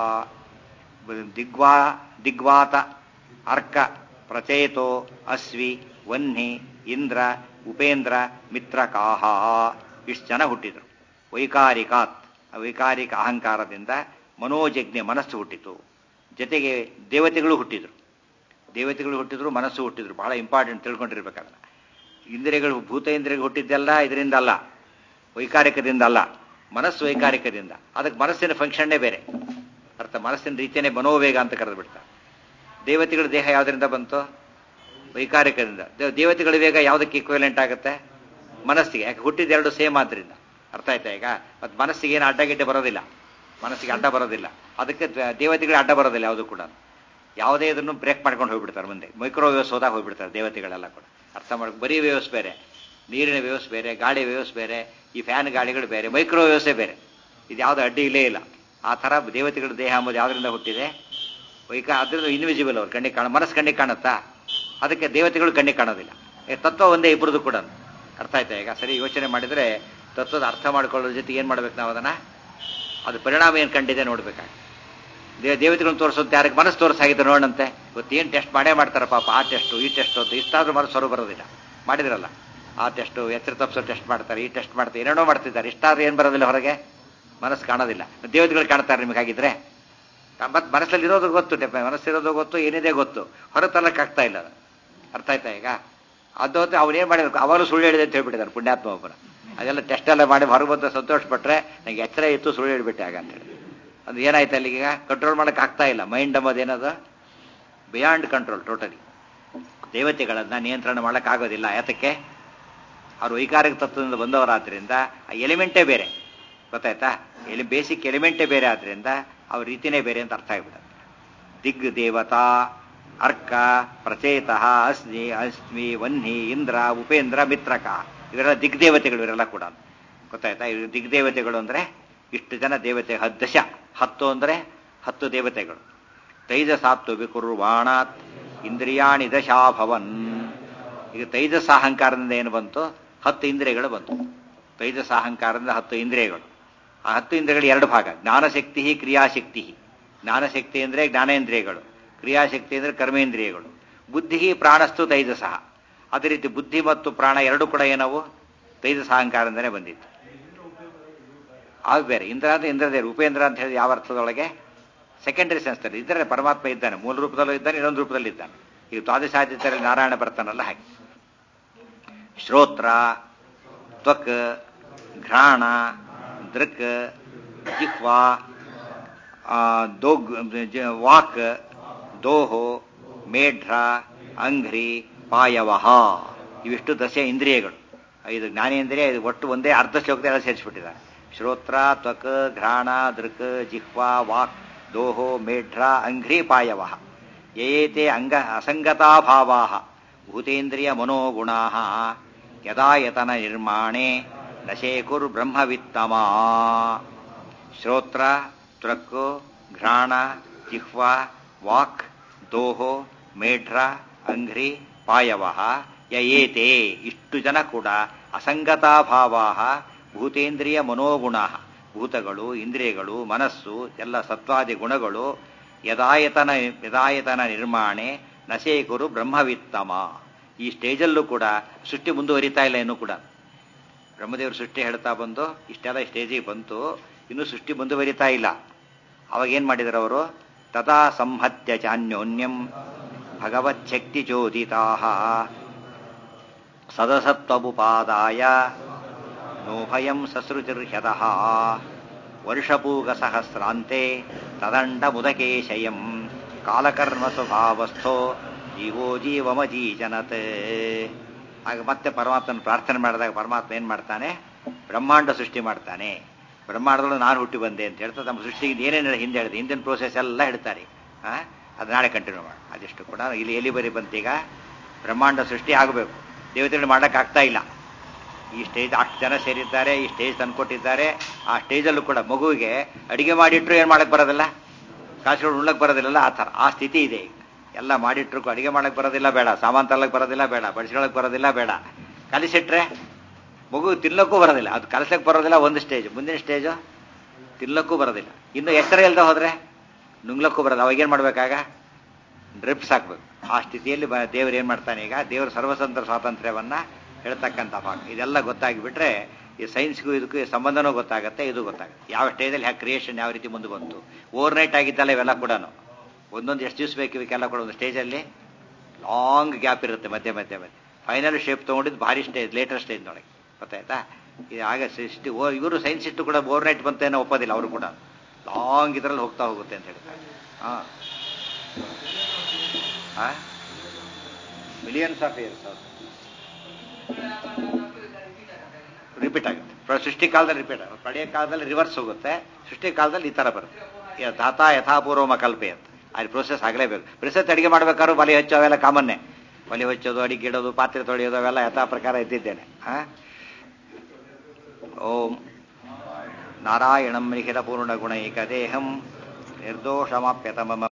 ದಿಗ್ವಾ ದಿಗ್ವಾತ ಅರ್ಕ ಪ್ರಚೇತೋ ಅಸ್ವಿ ವನ್ಹಿ ಇಂದ್ರ ಉಪೇಂದ್ರ ಮಿತ್ರಕಾಹ ಇಷ್ಟು ಜನ ಹುಟ್ಟಿದರು ವೈಕಾರಿಕಾತ್ ವೈಕಾರಿಕ ಅಹಂಕಾರದಿಂದ ಮನೋಜಜ್ಞೆ ಮನಸ್ಸು ಹುಟ್ಟಿತು ಜೊತೆಗೆ ದೇವತೆಗಳು ಹುಟ್ಟಿದರು ದೇವತೆಗಳು ಹುಟ್ಟಿದ್ರು ಮನಸ್ಸು ಹುಟ್ಟಿದ್ರು ಬಹಳ ಇಂಪಾರ್ಟೆಂಟ್ ತಿಳ್ಕೊಂಡಿರ್ಬೇಕಾದ್ರೆ ಇಂದ್ರಿಯಗಳು ಭೂತ ಇಂದ್ರಿಯಗಳು ಹುಟ್ಟಿದ್ದೆಲ್ಲ ಇದರಿಂದ ಅಲ್ಲ ವೈಕಾರಿಕದಿಂದ ಅಲ್ಲ ಮನಸ್ಸು ವೈಕಾರಿಕದಿಂದ ಅದಕ್ಕೆ ಮನಸ್ಸಿನ ಫಂಕ್ಷನ್ನೇ ಬೇರೆ ಅರ್ಥ ಮನಸ್ಸಿನ ರೀತಿಯೇ ಮನೋವೇಗ ಅಂತ ಕರೆದು ಬಿಡ್ತಾರೆ ದೇವತೆಗಳ ದೇಹ ಯಾವುದರಿಂದ ಬಂತು ವೈಕಾರಿಕದಿಂದ ದೇವತೆಗಳ ವೇಗ ಯಾವುದಕ್ಕೆ ಇಕ್ವಲೆಂಟ್ ಆಗುತ್ತೆ ಮನಸ್ಸಿಗೆ ಯಾಕೆ ಹುಟ್ಟಿದ ಎರಡು ಸೇಮ್ ಆದ್ರಿಂದ ಅರ್ಥ ಆಯ್ತಾ ಈಗ ಮತ್ತು ಮನಸ್ಸಿಗೆ ಏನು ಅಡ್ಡಗಿಡ್ಡೆ ಬರೋದಿಲ್ಲ ಮನಸ್ಸಿಗೆ ಅಡ್ಡ ಬರೋದಿಲ್ಲ ಅದಕ್ಕೆ ದೇವತೆಗಳಿಗೆ ಅಡ್ಡ ಬರೋದಿಲ್ಲ ಯಾವುದು ಕೂಡ ಯಾವುದೇ ಇದನ್ನು ಬ್ರೇಕ್ ಮಾಡ್ಕೊಂಡು ಹೋಗ್ಬಿಡ್ತಾರೆ ಮುಂದೆ ಮೈಕ್ರೋ ವೇವ್ಸ್ ಹೋದಾಗ ಹೋಗ್ಬಿಡ್ತಾರೆ ದೇವತೆಗಳೆಲ್ಲ ಕೂಡ ಅರ್ಥ ಮಾಡಿ ಬರೀ ವೇವ್ಸ್ ಬೇರೆ ನೀರಿನ ವೇವ್ಸ್ ಬೇರೆ ಗಾಳಿ ವೇವ್ಸ್ ಬೇರೆ ಈ ಫ್ಯಾನ್ ಗಾಳಿಗಳು ಬೇರೆ ಮೈಕ್ರೋ ವೇವ್ಸೇ ಬೇರೆ ಇದು ಯಾವುದು ಅಡ್ಡಿ ಇಲ್ಲೇ ಇಲ್ಲ ಆ ಥರ ದೇವತೆಗಳ ದೇಹ ಎಂಬುದು ಯಾವುದರಿಂದ ಹುಟ್ಟಿದೆ ವೈಕ ಅದರಿಂದ ಇನ್ವಿಸಿಬಲ್ ಅವ್ರು ಕಣ್ಣಿಗೆ ಕಾಣ ಮನಸ್ಸು ಕಣ್ಣಿಗೆ ಕಾಣುತ್ತಾ ಅದಕ್ಕೆ ದೇವತೆಗಳು ಕಣ್ಣಿಗೆ ಕಾಣೋದಿಲ್ಲ ತತ್ವ ಒಂದೇ ಇಬ್ಬರದು ಕೂಡ ಅರ್ಥ ಆಯ್ತಾ ಈಗ ಸರಿ ಯೋಚನೆ ಮಾಡಿದರೆ ತತ್ವದ ಅರ್ಥ ಮಾಡ್ಕೊಳ್ಳೋದ್ರ ಜೊತೆ ಏನು ಮಾಡ್ಬೇಕು ನಾವು ಅದನ್ನು ಅದು ಪರಿಣಾಮ ಏನು ಕಂಡಿದೆ ನೋಡ್ಬೇಕಾಗಿ ದೇವ ದೇವತೆಗಳನ್ನು ತೋರಿಸೋದು ಯಾರಿಗೆ ಮನಸ್ಸು ತೋರಿಸಾಗಿದೆ ನೋಡಂತೆ ಇವತ್ತು ಏನು ಟೆಸ್ಟ್ ಮಾಡೇ ಮಾಡ್ತಾರೆ ಪಾಪ ಆ ಟೆಸ್ಟು ಈ ಟೆಸ್ಟು ಅಂತ ಇಷ್ಟಾದ್ರೂ ಮನಸ್ಸು ಹೊರ ಬರೋದಿಲ್ಲ ಮಾಡಿದ್ರಲ್ಲ ಆ ಟೆಸ್ಟು ಎಚ್ಚರ ತಪ್ಪಿಸೋ ಟೆಸ್ಟ್ ಮಾಡ್ತಾರೆ ಈ ಟೆಸ್ಟ್ ಮಾಡ್ತಾರೆ ಏನೇನೋ ಮಾಡ್ತಿದ್ದಾರೆ ಇಷ್ಟಾದ್ರೂ ಏನು ಬರೋದಿಲ್ಲ ಹೊರಗೆ ಮನಸ್ಸು ಕಾಣೋದಿಲ್ಲ ದೇವತೆಗಳು ಕಾಣ್ತಾರೆ ನಿಮಗಾಗಿದ್ರೆ ಮತ್ತೆ ಮನಸ್ಸಲ್ಲಿ ಇರೋದು ಗೊತ್ತು ಮನಸ್ಸಿರೋದು ಗೊತ್ತು ಏನಿದೆ ಗೊತ್ತು ಹೊರತಲ್ಲಕ್ಕಾಗ್ತಾ ಇಲ್ಲ ಅದು ಅರ್ಥ ಆಯ್ತಾ ಈಗ ಅದು ಹೊತ್ತು ಅವನೇನು ಮಾಡಿದ್ರು ಅವರು ಸುಳ್ಳು ಹೇಳಿದೆ ಅಂತ ಹೇಳ್ಬಿಟ್ಟಿದ್ದಾರೆ ಪುಣ್ಯಾತ್ಮ ಒಬ್ಬನ ಅದೆಲ್ಲ ಟೆಸ್ಟ್ ಎಲ್ಲ ಮಾಡಿ ಹೊರಗೆ ಬಂದು ಸಂತೋಷ ಪಟ್ರೆ ನನಗೆ ಎಚ್ಚರ ಇತ್ತು ಸುಳ್ಳು ಹೇಳ್ಬಿಟ್ಟೆ ಆಗ ಅಂತೇಳಿ ಅದು ಏನಾಯ್ತು ಅಲ್ಲಿಗೀಗ ಕಂಟ್ರೋಲ್ ಮಾಡೋಕೆ ಆಗ್ತಾ ಇಲ್ಲ ಮೈಂಡ್ ಎಂಬುದೇನದು ಬಿಯಾಂಡ್ ಕಂಟ್ರೋಲ್ ಟೋಟಲಿ ದೇವತೆಗಳನ್ನು ನಿಯಂತ್ರಣ ಮಾಡೋಕ್ಕಾಗೋದಿಲ್ಲ ಯಾತಕ್ಕೆ ಅವರು ವೈಕಾರಿಕ ತತ್ವದಿಂದ ಬಂದವರಾದ್ರಿಂದ ಆ ಎಲಿಮೆಂಟೇ ಬೇರೆ ಗೊತ್ತಾಯ್ತಾ ಎಲಿ ಬೇಸಿಕ್ ಎಲಿಮೆಂಟೇ ಬೇರೆ ಆದ್ರಿಂದ ಅವ್ರ ರೀತಿನೇ ಬೇರೆ ಅಂತ ಅರ್ಥ ಆಗಿಬಿಡುತ್ತೆ ದಿಗ್ ದೇವತಾ ಅರ್ಕ ಪ್ರಚೇತಃ ಅಸ್ನಿ ಅಸ್ಮಿ ವನ್ಹಿ ಇಂದ್ರ ಉಪೇಂದ್ರ ಮಿತ್ರಕ ಇವರೆಲ್ಲ ದಿಗ್ದೇವತೆಗಳು ಇವರೆಲ್ಲ ಕೂಡ ಗೊತ್ತಾಯ್ತಾ ಇವರು ದಿಗ್ದೇವತೆಗಳು ಅಂದರೆ ಇಷ್ಟು ಜನ ದೇವತೆ ದಶ ಹತ್ತು ಅಂದರೆ ಹತ್ತು ದೇವತೆಗಳು ತೈಜಸಾತ್ತು ವಿಕುರ್ವಾಣಾತ್ ಇಂದ್ರಿಯಾಣಿ ದಶಾಭವನ್ ಈಗ ತೈಜಸ ಅಹಂಕಾರದಿಂದ ಏನು ಬಂತು ಹತ್ತು ಇಂದ್ರಿಯಗಳು ಬಂತು ತೈಜಸ ಅಹಂಕಾರದಿಂದ ಹತ್ತು ಇಂದ್ರಿಯಗಳು ಆ ಹತ್ತು ಇಂದ್ರಿಯಗಳು ಎರಡು ಭಾಗ ಜ್ಞಾನಶಕ್ತಿ ಕ್ರಿಯಾಶಕ್ತಿ ಜ್ಞಾನಶಕ್ತಿ ಅಂದರೆ ಜ್ಞಾನೇಂದ್ರಿಯಗಳು ಕ್ರಿಯಾಶಕ್ತಿ ಅಂದರೆ ಕರ್ಮೇಂದ್ರಿಯಗಳು ಬುದ್ಧಿ ಪ್ರಾಣಸ್ತು ತೈಜಸ ಅದೇ ರೀತಿ ಬುದ್ಧಿ ಮತ್ತು ಪ್ರಾಣ ಎರಡು ಕೂಡ ಏನವು ತೈಜಸ ಅಹಂಕಾರದಿಂದನೇ ಬಂದಿತ್ತು ಆಗ ಬೇರೆ ಇಂದ್ರ ಅಂದ್ರೆ ಇಂದ್ರದೇವರು ಉಪೇಂದ್ರ ಅಂತ ಹೇಳಿ ಯಾವ ಅರ್ಥದೊಳಗೆ ಸೆಕೆಂಡರಿ ಸೆನ್ಸ್ನಲ್ಲಿ ಇದ್ದರೆ ಪರಮಾತ್ಮ ಇದ್ದಾನೆ ಮೂಲ ರೂಪದಲ್ಲೂ ಇದ್ದಾನೆ ಇನ್ನೊಂದು ರೂಪದಲ್ಲಿ ಇದ್ದಾನೆ ಈಗ ದ್ವಾದಶಾದಿತ್ಯರಲ್ಲಿ ನಾರಾಯಣ ಬರ್ತಾನಲ್ಲ ಹಾಗೆ ಶ್ರೋತ್ರ ತ್ವಕ್ ಘ್ರಾಣ ದೃಕ್ ಜಿಹ್ವಾ ದೋಗ್ ವಾಕ್ ದೋಹೋ ಮೇಢ್ರ ಅಂಘ್ರಿ ಪಾಯವಹ ಇವಿಷ್ಟು ದಶ ಇಂದ್ರಿಯಗಳು ಐದು ಜ್ಞಾನೇಂದ್ರಿಯ ಇದು ಒಟ್ಟು ಒಂದೇ ಅರ್ಧ ಶ್ಲೋಕದ ಎಲ್ಲ ಸೇರಿಸ್ಬಿಟ್ಟಿದ್ದಾರೆ ಶ್ರೋತ್ರ ತ್ವಕ್ ಘ್ರಾಣ ದೃಕ್ ಜಿಹ್ವಾ ವಾಕ್ ದೋಹೋ ಮೇಢ್ರ ಅಂಘ್ರಿ ಪಾಯವ ಯಯೇತೆ ಅಂಗ ಅಸಂಗತಾಭಾವಾ ಭೂತೇಂದ್ರಿಯ ಮನೋಗುಣಾ ಯದಾಯತನ ನಿರ್ಮಾಣೆ ನಶೇಕುರ್ ಬ್ರಹ್ಮವಿತ್ತಮ ಶ್ರೋತ್ರ ತ್ವಕ್ ಘ್ರಾಣ ಜಿಹ್ವಾ ವಾಕ್ ದೋಹೋ ಮೇಢ್ರ ಅಂಘ್ರಿ ಪಾಯವ ಯಯೇತೆ ಇಷ್ಟು ಜನ ಕೂಡ ಅಸಂಗತಾಭಾವಾ ಭೂತೇಂದ್ರಿಯ ಮನೋಗುಣ ಭೂತಗಳು ಇಂದ್ರಿಯಗಳು ಮನಸ್ಸು ಎಲ್ಲ ಸತ್ವಾದಿ ಗುಣಗಳು ಯದಾಯತನ ಯದಾಯತನ ನಿರ್ಮಾಣೆ ನಶೇಕುರು ಬ್ರಹ್ಮವಿತ್ತಮ ಈ ಸ್ಟೇಜಲ್ಲೂ ಕೂಡ ಸೃಷ್ಟಿ ಮುಂದುವರಿತಾ ಇಲ್ಲ ಇನ್ನೂ ಕೂಡ ಬ್ರಹ್ಮದೇವರು ಸೃಷ್ಟಿ ಹೇಳ್ತಾ ಬಂದು ಇಷ್ಟೆಲ್ಲ ಸ್ಟೇಜಿಗೆ ಬಂತು ಇನ್ನೂ ಸೃಷ್ಟಿ ಮುಂದುವರಿತಾ ಇಲ್ಲ ಅವಾಗ ಏನ್ ಮಾಡಿದ್ರು ಅವರು ತಥಾ ಸಂಹತ್ಯ ಚಾನ್ಯೋನ್ಯಂ ಭಗವಚ್ಛಕ್ತಿ ಚೋದಿತಾ ಸದಸತ್ವಬುಪಾದಾಯ ನೋಭಯಂ ಸಸೃತಿರ್ಹ್ಯತಃ ವರ್ಷಪೂಗಸಹಸ್ರಾಂತೆ ತದಂಡ ಮುದಕೇಶಯಂ ಕಾಲಕರ್ಮ ಸ್ವಭಾವಸ್ಥೋ ಜೀವೋ ಜೀವಮಜೀಜನತ್ ಆಗ ಮತ್ತೆ ಪರಮಾತ್ಮನ ಪ್ರಾರ್ಥನೆ ಮಾಡಿದಾಗ ಪರಮಾತ್ಮ ಏನ್ ಮಾಡ್ತಾನೆ ಬ್ರಹ್ಮಾಂಡ ಸೃಷ್ಟಿ ಮಾಡ್ತಾನೆ ಬ್ರಹ್ಮಾಂಡದಲ್ಲೂ ನಾನು ಹುಟ್ಟಿ ಬಂದೆ ಅಂತ ಹೇಳ್ತಾ ನಮ್ಮ ಸೃಷ್ಟಿಗೆ ಏನೇನು ಹಿಂದೆ ಹೇಳಿದೆ ಹಿಂದಿನ ಪ್ರೋಸೆಸ್ ಎಲ್ಲ ಹೇಳ್ತಾರೆ ಆ ಅದು ನಾಳೆ ಕಂಟಿನ್ಯೂ ಮಾಡಿ ಅದಿಷ್ಟು ಕೂಡ ಇಲ್ಲಿ ಎಲ್ಲಿ ಬರಿ ಬಂತೀಗ ಬ್ರಹ್ಮಾಂಡ ಸೃಷ್ಟಿ ಆಗಬೇಕು ದೇವತೆಗಳು ಮಾಡೋಕ್ಕಾಗ್ತಾ ಇಲ್ಲ ಈ ಸ್ಟೇಜ್ ಅಷ್ಟು ಜನ ಸೇರಿದ್ದಾರೆ ಈ ಸ್ಟೇಜ್ ತಂದ್ಕೊಟ್ಟಿದ್ದಾರೆ ಆ ಸ್ಟೇಜಲ್ಲೂ ಕೂಡ ಮಗುವಿಗೆ ಅಡಿಗೆ ಮಾಡಿಟ್ರು ಏನು ಮಾಡಕ್ ಬರೋದಿಲ್ಲ ಕಾಸುಗಳು ಉಣ್ಣಕ್ ಬರೋದಿಲ್ಲ ಆ ಥರ ಆ ಸ್ಥಿತಿ ಇದೆ ಈಗ ಎಲ್ಲ ಮಾಡಿಟ್ರು ಅಡಿಗೆ ಮಾಡಕ್ ಬರೋದಿಲ್ಲ ಬೇಡ ಸಾಮಾನು ತರ್ಲಕ್ ಬರೋದಿಲ್ಲ ಬೇಡ ಬಡಿಸ್ಕೊಳಕ್ ಬರೋದಿಲ್ಲ ಬೇಡ ಕಲಿಸಿಟ್ರೆ ಮಗು ತಿನ್ನಕ್ಕೂ ಬರೋದಿಲ್ಲ ಅದು ಕಲಿಸಕ್ ಬರೋದಿಲ್ಲ ಒಂದು ಸ್ಟೇಜ್ ಮುಂದಿನ ಸ್ಟೇಜು ತಿನ್ನಕ್ಕೂ ಬರೋದಿಲ್ಲ ಇನ್ನು ಎತ್ತರ ಇಲ್ದ ಹೋದ್ರೆ ನುಂಗ್ಲಕ್ಕೂ ಬರೋದು ಅವಾಗ ಏನು ಮಾಡ್ಬೇಕಾಗ ಡ್ರಿಪ್ಸ್ ಹಾಕ್ಬೇಕು ಆ ಸ್ಥಿತಿಯಲ್ಲಿ ಬ- ದೇವರು ಏನ್ ಮಾಡ್ತಾನೆ ಈಗ ದೇವರು ಸರ್ವತಂತ್ರ ಸ್ವಾತಂತ್ರ್ಯವನ್ನ ಹೇಳ್ತಕ್ಕಂಥ ಭಾಗ ಇದೆಲ್ಲ ಗೊತ್ತಾಗಿಬಿಟ್ರೆ ಈ ಸೈನ್ಸ್ಗೂ ಇದಕ್ಕೂ ಈ ಸಂಬಂಧನೂ ಗೊತ್ತಾಗುತ್ತೆ ಇದು ಗೊತ್ತಾಗುತ್ತೆ ಯಾವ ಸ್ಟೇಜಲ್ಲಿ ಯಾವ ಕ್ರಿಯೇಷನ್ ಯಾವ ರೀತಿ ಮುಂದೆ ಬಂತು ಓವರ್ ನೈಟ್ ಆಗಿದ್ದಲ್ಲ ಇವೆಲ್ಲ ಕೂಡ ಒಂದೊಂದು ಎಷ್ಟು ದಿವಸ ಬೇಕು ಇವಕ್ಕೆಲ್ಲ ಕೂಡ ಒಂದು ಸ್ಟೇಜಲ್ಲಿ ಲಾಂಗ್ ಗ್ಯಾಪ್ ಇರುತ್ತೆ ಮಧ್ಯೆ ಮಧ್ಯೆ ಮಧ್ಯೆ ಫೈನಲ್ ಶೇಪ್ ತೊಗೊಂಡಿದ್ದು ಭಾರಿ ಸ್ಟೇಜ್ ಲೇಟರ್ ಸ್ಟೇಜ್ನೊಳಗೆ ಗೊತ್ತಾಯ್ತಾ ಇದು ಆಗ ಸೃಷ್ಟಿ ಓ ಇವರು ಸೈನ್ಸಿಸ್ಟು ಕೂಡ ಓವರ್ ನೈಟ್ ಬಂತೇನೋ ಒಪ್ಪೋದಿಲ್ಲ ಅವರು ಕೂಡ ಲಾಂಗ್ ಇದರಲ್ಲಿ ಹೋಗ್ತಾ ಹೋಗುತ್ತೆ ಅಂತ ಹೇಳ್ತಾರೆ ಹಾಂ ಮಿಲಿಯನ್ಸ್ ಆಫ್ ಇಯರ್ಸ್ ರಿಪೀಟ್ ಆಗುತ್ತೆ ಪ್ರ- ಸೃಷ್ಟಿ ಕಾಲದಲ್ಲಿ ರಿಪೀಟ್ ಆಗುತ್ತೆ ಪ್ರಳಯ ಕಾಲದಲ್ಲಿ ರಿವರ್ಸ್ ಹೋಗುತ್ತೆ ಸೃಷ್ಟಿ ಕಾಲದಲ್ಲಿ ಈ ತರ ಬರುತ್ತೆ ಯ- ಧಾತಾ ಯಥಾಪೂರ್ವ ಕಲ್ಪೆ ಅಂತ ಅಲ್ಲಿ ಪ್ರೋಸೆಸ್ ಆಗಲೇಬೇಕು ಪ್ರೆಸೆತ್ ಅಡಿಗೆ ಮಾಡ್ಬೇಕಾದ್ರೂ ಬಲಿ ಹಚ್ಚೋ ಅವೆಲ್ಲ ಕಾಮನ್ನೇ ಬಲಿ ಹಚ್ಚೋದು ಅಡಿಗೆ ಇಡೋದು ಪಾತ್ರೆ ತೊಳೆಯೋದು ಅವೆಲ್ಲ ಯಥಾ ಪ್ರಕಾರ ಇದ್ದಿದ್ದೇನೆ ಆ? ಓಂ ನಾರಾಯಣಂ ಲಿಖಿತ ಪೂರ್ಣ ಗುಣೈಕ ದೇಹಂ ನಿರ್ದೋಷಮಾಪ್ಯತಮಮ